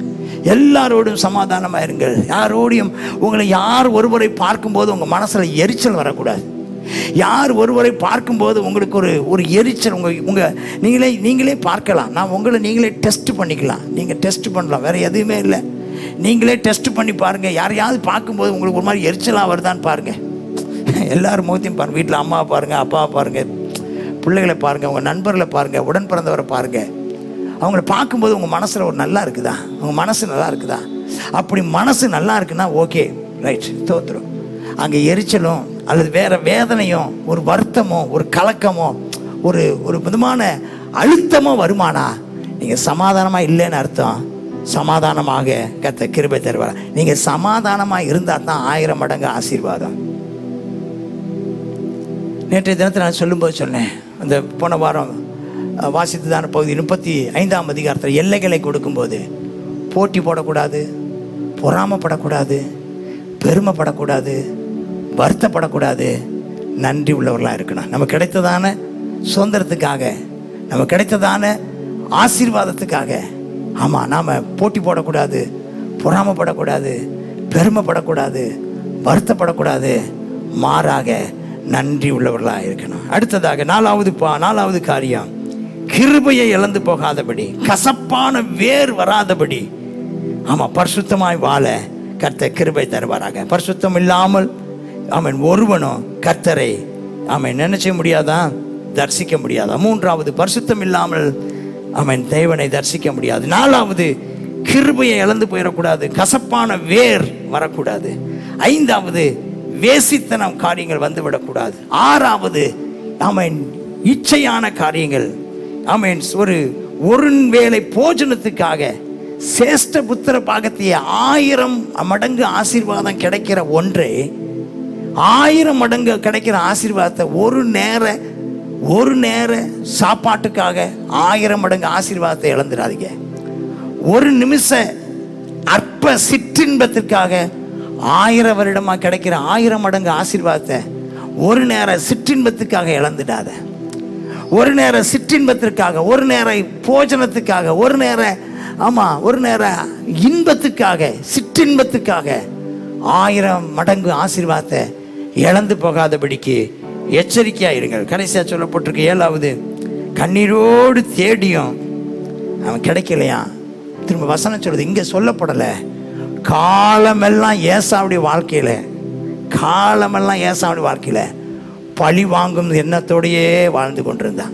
எல்லாரோடும் சமாதானமாயிருங்கள் யாரோடையும் உங்களை யார் ஒருவரை பார்க்கும்போது உங்கள் மனசில் எரிச்சல் வரக்கூடாது யார் ஒருவரை பார்க்கும்போது உங்களுக்கு ஒரு ஒரு எரிச்சல் உங்கள் உங்கள் நீங்களே நீங்களே பார்க்கலாம் நான் உங்களை நீங்களே டெஸ்ட் பண்ணிக்கலாம் நீங்கள் டெஸ்ட் பண்ணலாம் வேறு எதுவுமே இல்லை நீங்களே டெஸ்ட் பண்ணி பாருங்கள் யாரையாவது பார்க்கும்போது உங்களுக்கு ஒரு மாதிரி எரிச்சலாக வருதான்னு பாருங்கள் எல்லார் முகத்தையும் பாருங்கள் வீட்டில் அம்மாவை பாருங்கள் அப்பாவை பாருங்கள் பிள்ளைகளை பாருங்கள் உங்கள் நண்பர்களை பாருங்கள் உடன் பிறந்தவரை பாருங்கள் அவங்கள பார்க்கும்போது உங்கள் மனசில் ஒரு நல்லா இருக்குதா உங்கள் மனசு நல்லா இருக்குதா அப்படி மனசு நல்லா இருக்குன்னா ஓகே ரைட் தோத்துரும் அங்கே எரிச்சலும் அல்லது வேற வேதனையும் ஒரு வருத்தமோ ஒரு கலக்கமோ ஒரு ஒரு விதமான அழுத்தமோ வருமானா நீங்கள் சமாதானமாக இல்லைன்னு அர்த்தம் சமாதானமாக கத்த கிருபை தருவார் நீங்கள் சமாதானமாக இருந்தால் தான் ஆயிரம் மடங்கு ஆசீர்வாதம் நேற்றைய தினத்தை நான் சொல்லும்போது சொன்னேன் அந்த போன வாரம் அஹ், வாசித்ததான பகுதி முப்பத்தி ஐந்தாம் அதிகாரத்தில் எல்லைகளை கொடுக்கும்போது போட்டி போடக்கூடாது பொறாமப்படக்கூடாது பெருமைப்படக்கூடாது வருத்தப்படக்கூடாது நன்றி உள்ளவர்களாக இருக்கணும் நம்ம கிடைத்ததான சுதந்திரத்துக்காக நம்ம கிடைத்ததான ஆசீர்வாதத்துக்காக ஆமாம் நாம் போட்டி போடக்கூடாது பொறாமப்படக்கூடாது பெருமைப்படக்கூடாது வருத்தப்படக்கூடாது மாறாக நன்றி உள்ளவர்களாக இருக்கணும் அடுத்ததாக நாலாவது பா நாலாவது காரியம் கிருபையை இழந்து போகாதபடி கசப்பான வேர் வராதபடி ஆமா பரிசுத்தமாய் வாழ கர்த்தர் கிருபை தருவாராக பரிசுத்தம் இல்லாமல் அவன் ஒருவனும் கர்த்தரை அவன் நினைச்ச முடியாதா தரிசிக்க முடியாதா மூன்றாவது பரிசுத்தம் இல்லாமல் அவன் தேவனை தரிசிக்க முடியாது நாலாவது கிருபையை இழந்து போயிடக்கூடாது கசப்பான வேர் வரக்கூடாது ஐந்தாவது வேசித்தனம் காரியங்கள் வந்துவிடக்கூடாது ஆறாவது அவன் இச்சையான காரியங்கள் அவன் ஒரு ஒரு வேளை போஜனத்துக்காக சேஷ்ட புத்திர பாகத்திய ஆயிரம் மடங்கு ஆசீர்வாதம் கிடைக்கிற ஒன்றே ஆயிரம் மடங்கு கிடைக்கிற ஆசீர்வாதத்தை ஒரு நேர ஒரு நேர சாப்பாட்டுக்காக ஆயிரம் மடங்கு ஆசீர்வாதத்தை இழந்துடாதீங்க ஒரு நிமிஷ அற்ப சிற்றின்பத்திற்காக ஆயிரம் வருடமா கிடைக்கிற ஆயிரம் மடங்கு ஆசீர்வாதத்தை ஒரு நேர சிற்றின்பத்துக்காக இழந்துடாத ஒரு நேர சிற்றின்பத்திற்காக ஒரு நேர போஜனத்துக்காக ஒரு நேர ஆமா ஒரு நேர இன்பத்துக்காக சிற்றின்பத்துக்காக ஆயிரம் மடங்கு ஆசீர்வாதத்தை இழந்து போகாதபடிக்கு எச்சரிக்கையா இருங்கள் கடைசியா சொல்லப்பட்டிருக்கு ஏழாவது கண்ணீரோடு தேடியும் அவன் கிடைக்கலையா திரும்ப வசனம் சொல்லுது இங்க சொல்லப்படல காலமெல்லாம் ஏசாவுடைய வாழ்க்கையில காலமெல்லாம் ஏசாவுடைய வாழ்க்கையில பழி வாங்கும் எண்ணத்தோடையே வாழ்ந்து கொண்டிருந்தான்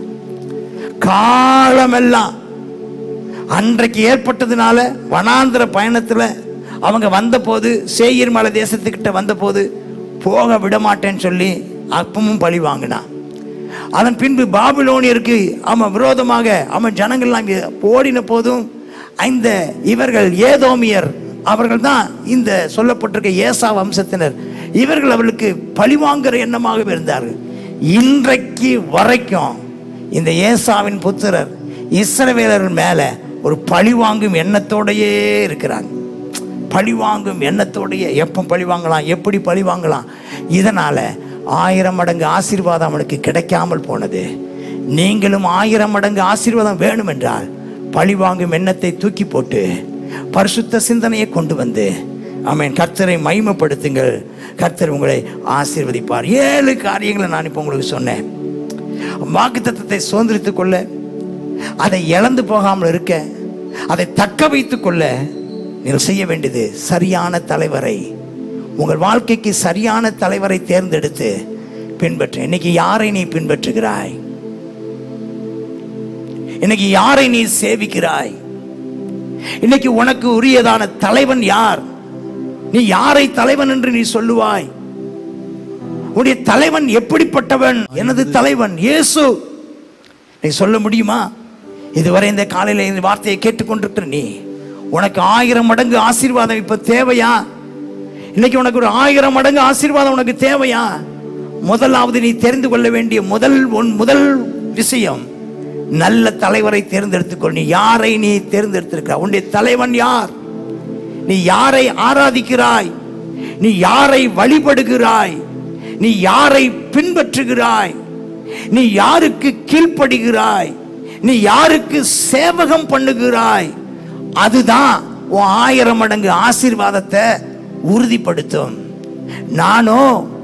காலமெல்லாம் அன்றைக்கு ஏற்பட்டதுனால வனாந்திர பயணத்துல அவங்க வந்தபோது சேயீர் மலை தேசத்துக்கிட்ட வந்தபோது போக விட மாட்டேன்னு சொல்லி அப்பமும் பழி வாங்கினான் அதன் பின்பு பாபிலோனியருக்கு அவன் விரோதமாக அவன் ஜனங்கள்லாம் இங்கே ஓடின போதும் இந்த இவர்கள் ஏதோமியர் அவர்கள் தான் இந்த சொல்லப்பட்டிருக்க ஏசா வம்சத்தினர் இவர்கள் அவர்களுக்கு பழிவாங்குற எண்ணமாக இருந்தார்கள் இன்றைக்கு வரைக்கும் இந்த ஏசாவின் புத்திரர் இஸ்ரவேலர் மேல ஒரு பழிவாங்கும் எண்ணத்தோடையே இருக்கிறாங்க பழிவாங்கும் எண்ணத்தோடையே எப்போ பழி வாங்கலாம் எப்படி பழி வாங்கலாம் இதனால ஆயிரம் மடங்கு ஆசீர்வாதம் அவனுக்கு கிடைக்காமல் போனது நீங்களும் ஆயிரம் மடங்கு ஆசீர்வாதம் வேணும் என்றால் பழி வாங்கும் எண்ணத்தை தூக்கி போட்டு பரிசுத்த சிந்தனையை கொண்டு வந்து ஆமென் கர்த்தரை மைமப்படுத்துங்கள் கர்த்தர் உங்களை ஆசீர்வதிப்பார் ஏழு காரியங்களை நான் இப்போ உங்களுக்கு சொன்னேன் வாக்குத்தத்தத்தை சுதந்திரித்துக் கொள்ள அதை இழந்து போகாமல் இருக்க அதை தக்க வைத்துக் கொள்ள நீங்கள் செய்ய வேண்டியது சரியான தலைவரை உங்கள் வாழ்க்கைக்கு சரியான தலைவரை தேர்ந்தெடுத்து பின்பற்று இன்னைக்கு யாரை நீ பின்பற்றுகிறாய் இன்னைக்கு யாரை நீ சேவிக்கிறாய் இன்னைக்கு உனக்கு உரியதான தலைவன் யார் நீ யாரை தலைவன் என்று நீ சொல்லுவாய் உன்னுடைய தலைவன் எப்படிப்பட்டவன் எனது தலைவன் இயேசு நீ சொல்ல முடியுமா இதுவரை இந்த காலையில இந்த வார்த்தையை கேட்டுக்கொண்டிருக்கிற நீ உனக்கு ஆயிரம் மடங்கு ஆசீர்வாதம் இப்ப தேவையா இன்னைக்கு உனக்கு ஒரு ஆயிரம் மடங்கு ஆசீர்வாதம் உனக்கு தேவையா முதலாவது நீ தெரிந்து கொள்ள வேண்டிய முதல் உன் முதல் விஷயம் நல்ல தலைவரை தேர்ந்தெடுத்துக்கொள் நீ யாரை நீ தேர்ந்தெடுத்திருக்கிறாய் உன்னுடைய தலைவன் யார் நீ யாரை ஆராதிக்கிறாய் நீ யாரை வழிபடுகிறாய் நீ யாரை பின்பற்றுகிறாய் நீ யாருக்கு கீழ்ப்படுகிறாய் நீ யாருக்கு சேவகம் பண்ணுகிறாய் அதுதான் உன் ஆயிரம் மடங்கு ஆசீர்வாதத்தை உறுதிப்படுத்தும் நானோ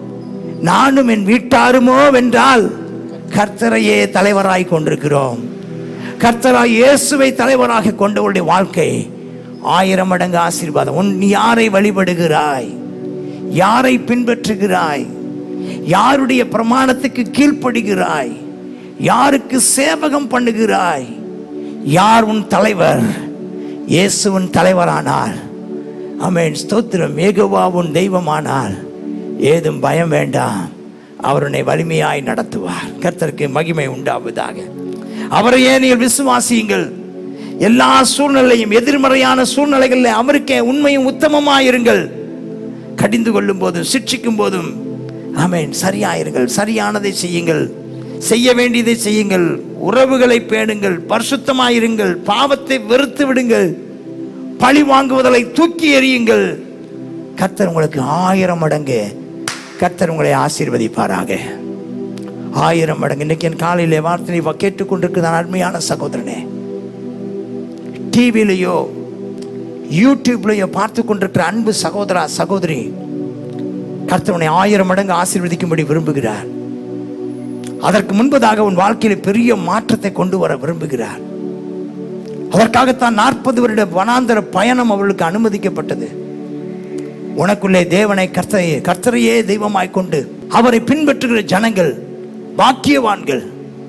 நானும் என் வீட்டாருமோ வென்றால் கர்த்தரையே தலைவராய் கொண்டிருக்கிறோம் கர்த்தராய் இயேசுவை தலைவராக கொண்டவருடைய வாழ்க்கை ஆயிரம் மடங்கு ஆசீர்வாதம் உன் நீ யாரை வழிபடுகிறாய் யாரை பின்பற்றுகிறாய் யாருடைய பிரமாணத்துக்கு கீழ்ப்படுகிறாய் யாருக்கு சேவகம் பண்ணுகிறாய் யார் உன் தலைவர் இயேசு உன் தலைவரானார் அமேன் ஸ்தோத்திரம் ஏகவா உன் தெய்வமானால் ஏதும் பயம் வேண்டாம் அவர் உன்னை வலிமையாய் நடத்துவார் கர்த்தருக்கு மகிமை உண்டாவதாக அவரையே நீங்கள் விசுவாசியுங்கள் எல்லா சூழ்நிலையும் எதிர்மறையான சூழ்நிலைகளில் அவருக்கே உண்மையும் உத்தமமாயிருங்கள் கடிந்து கொள்ளும் போதும் சிக்ஷிக்கும் போதும் ஆமென் சரியாயிருங்கள் சரியானதை செய்யுங்கள் செய்ய வேண்டியதை செய்யுங்கள் உறவுகளை பேணுங்கள் பரிசுத்தமாயிருங்கள் பாவத்தை வெறுத்து விடுங்கள் பழி வாங்குவதை தூக்கி எறியுங்கள் கர்த்தர் உங்களுக்கு ஆயிரம் மடங்கு கர்த்தர் உங்களை ஆசீர்வதிப்பாராக ஆயிரம் மடங்கு இன்னைக்கு என் காலையிலே வார்த்தை நீ கேட்டுக்கொண்டிருக்கிறதான் அருமையான சகோதரனே டிவிலையோ யூடியூப்லையோ பார்த்து கொண்டிருக்கிற அன்பு சகோதரா சகோதரி கர்த்தர் உன்னை ஆயிரம் மடங்கு ஆசீர்வதிக்கும்படி விரும்புகிறார் அதற்கு முன்பதாக உன் வாழ்க்கையில் பெரிய மாற்றத்தை கொண்டு வர விரும்புகிறார் அதற்காகத்தான் நாற்பது வருட வனாந்தர பயணம் அவர்களுக்கு அனுமதிக்கப்பட்டது உனக்குள்ளே தேவனை கர்த்தரையே கர்த்தரையே தெய்வமாய் கொண்டு அவரை பின்பற்றுகிற ஜனங்கள் பாக்கியவான்கள்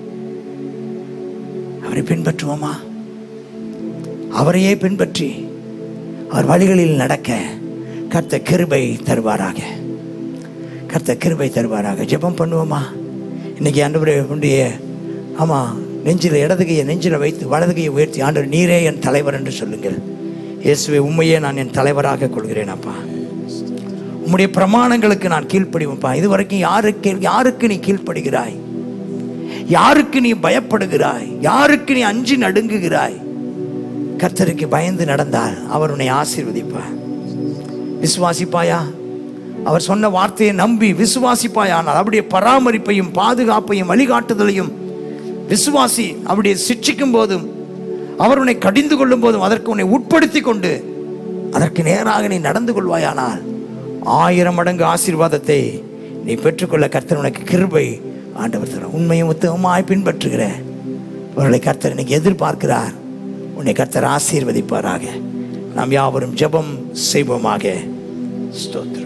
அவரை பின்பற்றுவோமா அவரையே பின்பற்றி அவர் வழிகளில் நடக்க கர்த்த கிருபை தருவாராக கர்த்த கிருபை தருவாராக ஜெபம் பண்ணுவோமா இன்னைக்கு ஆண்டவரே உடைய ஆமாம் நெஞ்சில் இடது கையை நெஞ்சில் வைத்து வலது கையை உயர்த்தி ஆண்டவர் நீரே என் தலைவர் என்று சொல்லுங்கள் இயேசுவை உண்மையே நான் என் தலைவராக கொள்கிறேன் அப்பா உம்முடைய பிரமாணங்களுக்கு நான் கீழ்ப்படிவேன்ப்பா இது வரைக்கும் யாருக்கு யாருக்கு நீ கீழ்ப்படுகிறாய் யாருக்கு நீ பயப்படுகிறாய் யாருக்கு நீ அஞ்சி நடுங்குகிறாய் கர்த்தருக்கு பயந்து நடந்தால் அவர் உன்னை ஆசீர்வதிப்பார் விசுவாசிப்பாயா அவர் சொன்ன வார்த்தையை நம்பி விசுவாசிப்பாயானால் அவருடைய பராமரிப்பையும் பாதுகாப்பையும் வழிகாட்டுதலையும் விசுவாசி அவருடைய சிட்சிக்கும் போதும் அவர் உன்னை கடிந்து கொள்ளும் போதும் அதற்கு உன்னை உட்படுத்தி கொண்டு அதற்கு நேராக நீ நடந்து கொள்வாயானால் ஆயிரம் மடங்கு ஆசீர்வாதத்தை நீ பெற்றுக்கொள்ள கர்த்தர் உனக்கு கிருபை ஆண்டவர் தர உண்மையும் உத்தமமாய் பின்பற்றுகிற அவர்களை கர்த்தர் இன்னைக்கு எதிர்பார்க்கிறார் உன்னை கர்த்தர் ஆசீர்வதிப்பாராக நாம் யாவரும் ஜெபம் செய்வோமாக ஸ்தோத்திரம்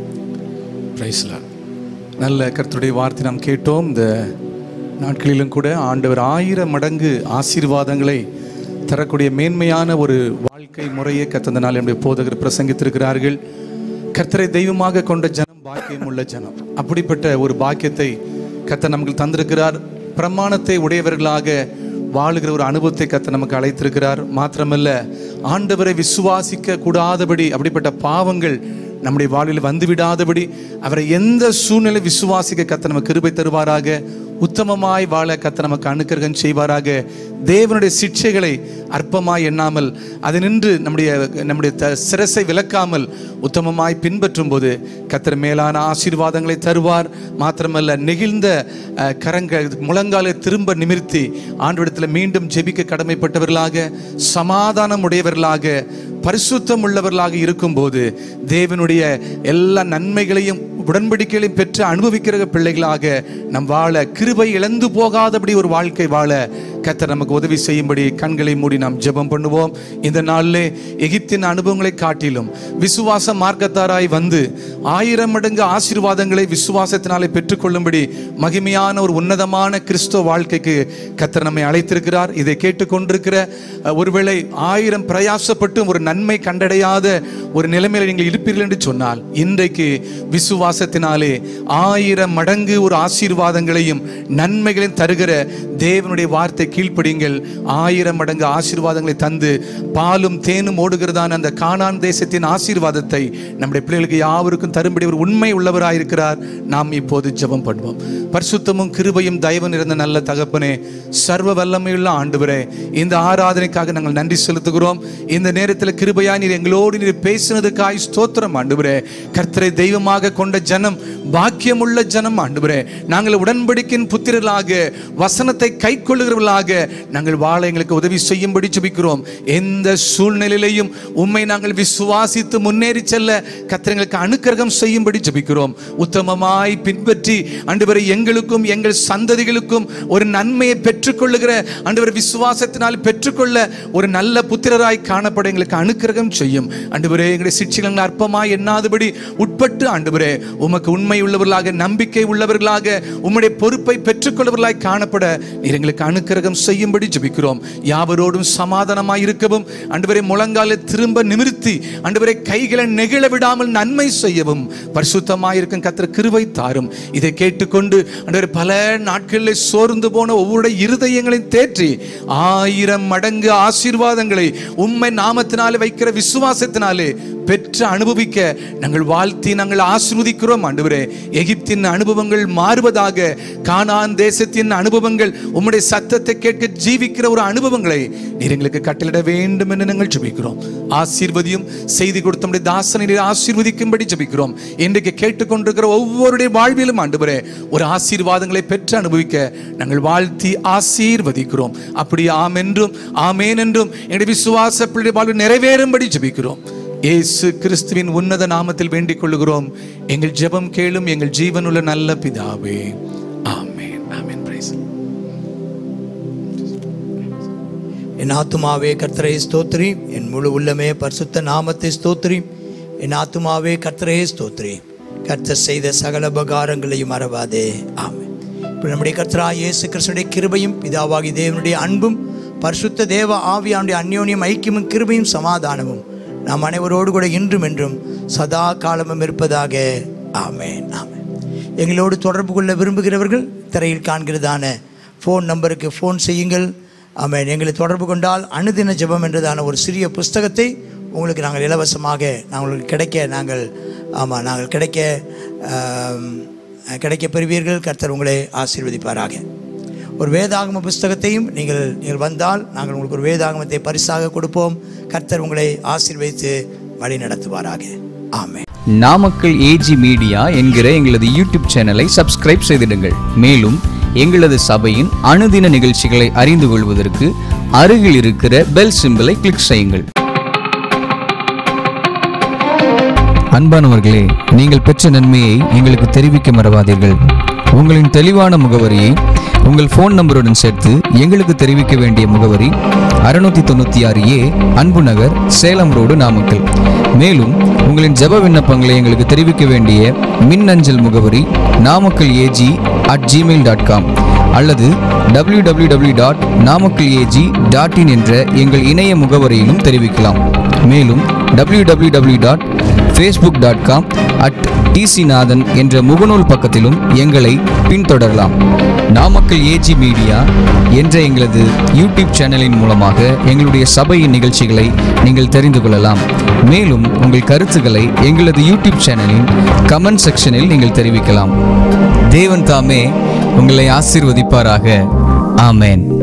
நல்ல கர்த்தருடைய வார்த்தை நாம் கேட்டோம் இந்த நாட்களிலும் கூட ஆண்டவர் ஆயிரம் மடங்கு ஆசீர்வாதங்களை தரக்கூடிய மேன்மையான ஒரு வாழ்க்கை முறையை கத்தந்த நாள் என்னுடைய போதகர் பிரசங்கித்திருக்கிறார்கள் கர்த்தரை தெய்வமாக கொண்ட ஜனம் பாக்கியம் உள்ள ஜனம் அப்படிப்பட்ட ஒரு பாக்கியத்தை கர்த்தர் நமக்கு தந்திருக்கிறார் பிரமாணத்தை உடையவர்களாக வாழுகிற ஒரு அனுபவத்தை கர்த்தர் நமக்கு அழைத்திருக்கிறார் மாத்திரமல்ல ஆண்டவரை விசுவாசிக்க கூடாதபடி அப்படிப்பட்ட பாவங்கள் நம்முடைய வாழ்வில் வந்துவிடாதபடி அவரை எந்த சூழ்நிலை விசுவாசிக்க கத்த நமக்கு கிருபை தருவாராக உத்தமமாய் வாழ கத்த நமக்கு அனுக்கிரகம் செய்வாராக தேவனுடைய சிக்ஷைகளை அற்பமாய் எண்ணாமல் அது நின்று நம்முடைய நம்முடைய த சிரசை விலக்காமல் உத்தமமாய் பின்பற்றும் போது கத்தர் மேலான ஆசீர்வாதங்களை தருவார் மாத்திரமல்ல நெகிழ்ந்த அஹ், கரங்கள் முழங்காலை திரும்ப நிமிர்த்தி ஆண்டவிடத்தில் மீண்டும் ஜெபிக்க கடமைப்பட்டவர்களாக சமாதானம் உடையவர்களாக பரிசுத்தம் உள்ளவர்களாக இருக்கும்போது தேவனுடைய எல்லா நன்மைகளையும் உடன்படிக்கைகளையும் பெற்று அனுபவிக்கிற பிள்ளைகளாக நம் வாழ கிருபை இழந்து போகாதபடி ஒரு வாழ்க்கை வாழ கர்த்தர் நமக்கு உதவி செய்யும்படி கண்களை மூடி நாம் ஜெபம் பண்ணுவோம் இந்த நாளிலே எகிப்தின் அனுபவங்களை காட்டிலும் விசுவாச மார்க்கத்தாராய் வந்து ஆயிரம் மடங்கு ஆசீர்வாதங்களை விசுவாசத்தினாலே பெற்றுக்கொள்ளும்படி மகிமையான ஒரு உன்னதமான கிறிஸ்துவ வாழ்க்கைக்கு கர்த்தர் நம்மை அழைத்திருக்கிறார் இதை கேட்டுக்கொண்டிருக்கிற அஹ், ஒருவேளை ஆயிரம் பிரயாசப்பட்டும் ஒரு நன்மை கண்டடையாத ஒரு நிலைமையில நீங்கள் இருப்பீர்கள் என்று சொன்னால் இன்றைக்கு விசுவாசத்தினாலே ஆயிரம் மடங்கு ஒரு ஆசீர்வாதங்களையும் நன்மைகளையும் தருகிற தேவனுடைய வார்த்தை கீழ்ப்படிங்கள் ஆயிரம் மடங்கு ஆசீர்வாதங்களை தந்து பாலும் தேனும் ஓடுகிறதான அந்த கானான் தேசத்தின் ஆசீர்வாதத்தை நம்முடைய பிள்ளைகளுக்கு யாவருக்கும் தரும்படி ஒரு உண்மை உள்ளவராயிருக்கிறார் நாம் இப்போது ஜெபம் பண்ணுவோம் பரிசுத்தமும் கிருபையும் தயவு நிறைந்த நல்ல தகப்பனே சர்வ வல்லமையுள்ள ஆண்டவரே இந்த ஆராதனைக்காக நாங்கள் நன்றி செலுத்துகிறோம் இந்த நேரத்தில் கிருபையா நீர் எங்களோடு நீர் பேசினதுக்காய் ஸ்தோத்திரம் ஆண்டவரே கர்த்தரை தெய்வமாக கொண்ட ஜனம் பாக்கியமுள்ள ஜனம் ஆண்டவரே நாங்கள் உடன்படிக்கையின் புத்திரர்களாக வசனத்தை கை கொள்ளுகிறவர்களாக நாங்கள் வாழ எங்களுக்கு உதவி செய்யும்படி ஜெபிக்கிறோம் எந்த சூழ்நிலையிலையும் உம்மை நாங்கள் விசுவாசித்து முன்னேறி செல்ல கர்த்தர் எங்களுக்கு அனுக்கிரகம் செய்யும்படி ஜெபிக்கிறோம் உத்தமமாய் பின்பற்றி ஆண்டவரை எங்களுக்கும் எங்கள் சந்ததிகளுக்கும் ஒரு நன்மையை பெற்றுக்கொள்ளுகிற ஆண்டவர் விசுவாசத்தினால் பெற்றுக்கொள்ள ஒரு நல்ல புத்திரராய் காணப்பட எங்களுக்கு அனுக்கிரகம் செய்யும் ஆண்டவரே எங்களுடைய சிக்ஷைகள் அற்பமாய் எண்ணாதபடி உட்பட்டு ஆண்டவரே உமக்கு உண்மை உள்ளவர்களாக நம்பிக்கை உள்ளவர்களாக உம்முடைய பொறுப்பை பெற்றுக்கொள்ளவர்களாய் காணப்பட நீர் எங்களுக்கு அனுக்கிரகம் செய்யும்படி ஜெபிக்கிறோம் யாவரோடும் சமாதானமாய் இருக்கவும் ஆண்டவரை முழங்கால திரும்ப நிமிர்த்தி ஆண்டவரை கைகளை நெகிழ விடாமல் நன்மை செய்யவும் பரிசுத்தமாய் இருக்கும் கத்திர கிருபை தாரும் இதை கேட்டுக்கொண்டு ஆண்டவரே பல நாட்களில் சோர்ந்து போன ஒவ்வொரு இருதயங்களையும் தேற்றி ஆயிரம் மடங்கு ஆசீர்வாதங்களை உண்மை நாமத்தினாலே வைக்கிற விசுவாசத்தினாலே பெற்று அனுபவிக்க நாங்கள் வாழ்த்தி நாங்கள் ஆசிர்வதிக்கிறோம் ஆண்டவரே எகிப்தின் அனுபவங்கள் மாறுவதாக கானான் தேசத்தின் அனுபவங்கள் உம்முடைய சத்தத்தை கேட்க ஜீவிக்கிற ஒரு அனுபவங்களை நீர் எங்களுக்கு கட்டளிட வேண்டும் என்று நாங்கள் ஜெபிக்கிறோம் ஆசீர்வதியும் செய்தி கொடுத்த நம்முடைய தாசனை நீர் ஆசீர்வதிக்கும்படி ஜெபிக்கிறோம் இன்றைக்கு கேட்டுக்கொண்டிருக்கிற ஒவ்வொருடைய வாழ்விலும் ஆண்டவரே ஒரு ஆசீர்வாதங்களை பெற்று அனுபவிக்க நாங்கள் வாழ்த்தி ஆசீர்வதிக்கிறோம் அப்படி ஆம் என்றும் ஆமேன் என்றும் என்னுடைய விசுவாச பிள்ளை வாழ்வு நிறைவேறும்படி ஜெபிக்கிறோம் இயேசு கிறிஸ்துவின் உன்னத நாமத்தில் வேண்டிக் கொள்ளுகிறோம் எங்கள் ஜெபம் கேளும் எங்கள் ஜீவனுள்ள நல்ல பிதாவே ஆமென் ஆமென்
என் ஆத்துமாவே கர்த்தரை ஸ்தோத்ரி என் முழு உள்ளமே பரிசுத்த நாமத்தை ஸ்தோத்ரி என் ஆத்துமாவே கர்த்தரே ஸ்தோத்ரி கர்த்தர் செய்த சகல உபகாரங்களையும் மறவாதே ஆமென் இப்போ நம்முடைய கர்த்தரா இயேசு கிறிஸ்துடைய கிருபையும் பிதாவாகி தேவனுடைய அன்பும் பரிசுத்த தேவ ஆவியானுடைய அந்யோன்யம் ஐக்கியமும் கிருபையும் சமாதானமும் நாம் அனைவரோடு கூட இன்றும் என்றும் சதா காலமும் இருப்பதாக ஆமென் ஆமென் எங்களோடு தொடர்பு கொள்ள விரும்புகிறவர்கள் திரையில் காண்கிறதான ஃபோன் நம்பருக்கு ஃபோன் செய்யுங்கள் ஆமென் எங்களை தொடர்பு கொண்டால் அனுதின ஜெபம் என்றதான ஒரு சிறிய புஸ்தகத்தை உங்களுக்கு நாங்கள் இலவசமாக நாங்களுக்கு கிடைக்க நாங்கள் ஆமாம் நாங்கள் கிடைக்க ஆம், கிடைக்க பெறுவீர்கள் கர்த்தர் உங்களை ஆசீர்வதிப்பாராக ஒரு வேதாகம புஸ்தகத்தையும் நீங்கள் நீங்கள் வந்தால் நாங்கள் உங்களுக்கு ஒரு வேதாகமத்தை பரிசாக கொடுப்போம் கர்த்தர் உங்களை ஆசீர்வதித்து வழி நடத்துவாராக ஆமென்
நாமக்கல் ஏஜி மீடியா என்கிற எங்களது யூடியூப் சேனலை சப்ஸ்கிரைப் செய்திடுங்கள் மேலும் எங்களது சபையின் அனுதின நிகழ்ச்சிகளை அறிந்து கொள்வதற்கு அருகில் இருக்கிற பெல் சிம்பலை கிளிக் செய்யுங்கள் அன்பானவர்களே நீங்கள் பெற்ற நன்மையை எங்களுக்கு தெரிவிக்க மறவாதீர்கள் உங்களின் தெளிவான முகவரியை உங்கள் ஃபோன் நம்பருடன் சேர்த்து எங்களுக்கு தெரிவிக்க வேண்டிய முகவரி அறுநூத்தி தொண்ணூற்றி ஆறு ஏ அன்பு நகர் சேலம் ரோடு நாமக்கல் மேலும் உங்களின் ஜெப விண்ணப்பங்களை எங்களுக்கு தெரிவிக்க வேண்டிய மின்னஞ்சல் முகவரி Namakkal AG at Gmail dot com அல்லது W W W dot Namakkal AG dot in என்ற எங்கள் இணைய முகவரியிலும் தெரிவிக்கலாம் மேலும் W W W dot Facebook dot com at டிசிநாதன் என்ற முகநூல் பக்கத்திலும் எங்களை பின்தொடரலாம் நாமக்கல் ஏஜி மீடியா என்ற எங்களது யூடியூப் சேனலின் மூலமாக எங்களுடைய சபையின் நிகழ்ச்சிகளை நீங்கள் தெரிந்து கொள்ளலாம் மேலும் உங்கள் கருத்துக்களை எங்களது யூடியூப் சேனலின் கமெண்ட் செக்ஷனில் நீங்கள் தெரிவிக்கலாம் தேவன் தாமே உங்களை ஆசீர்வதிப்பாராக ஆமென்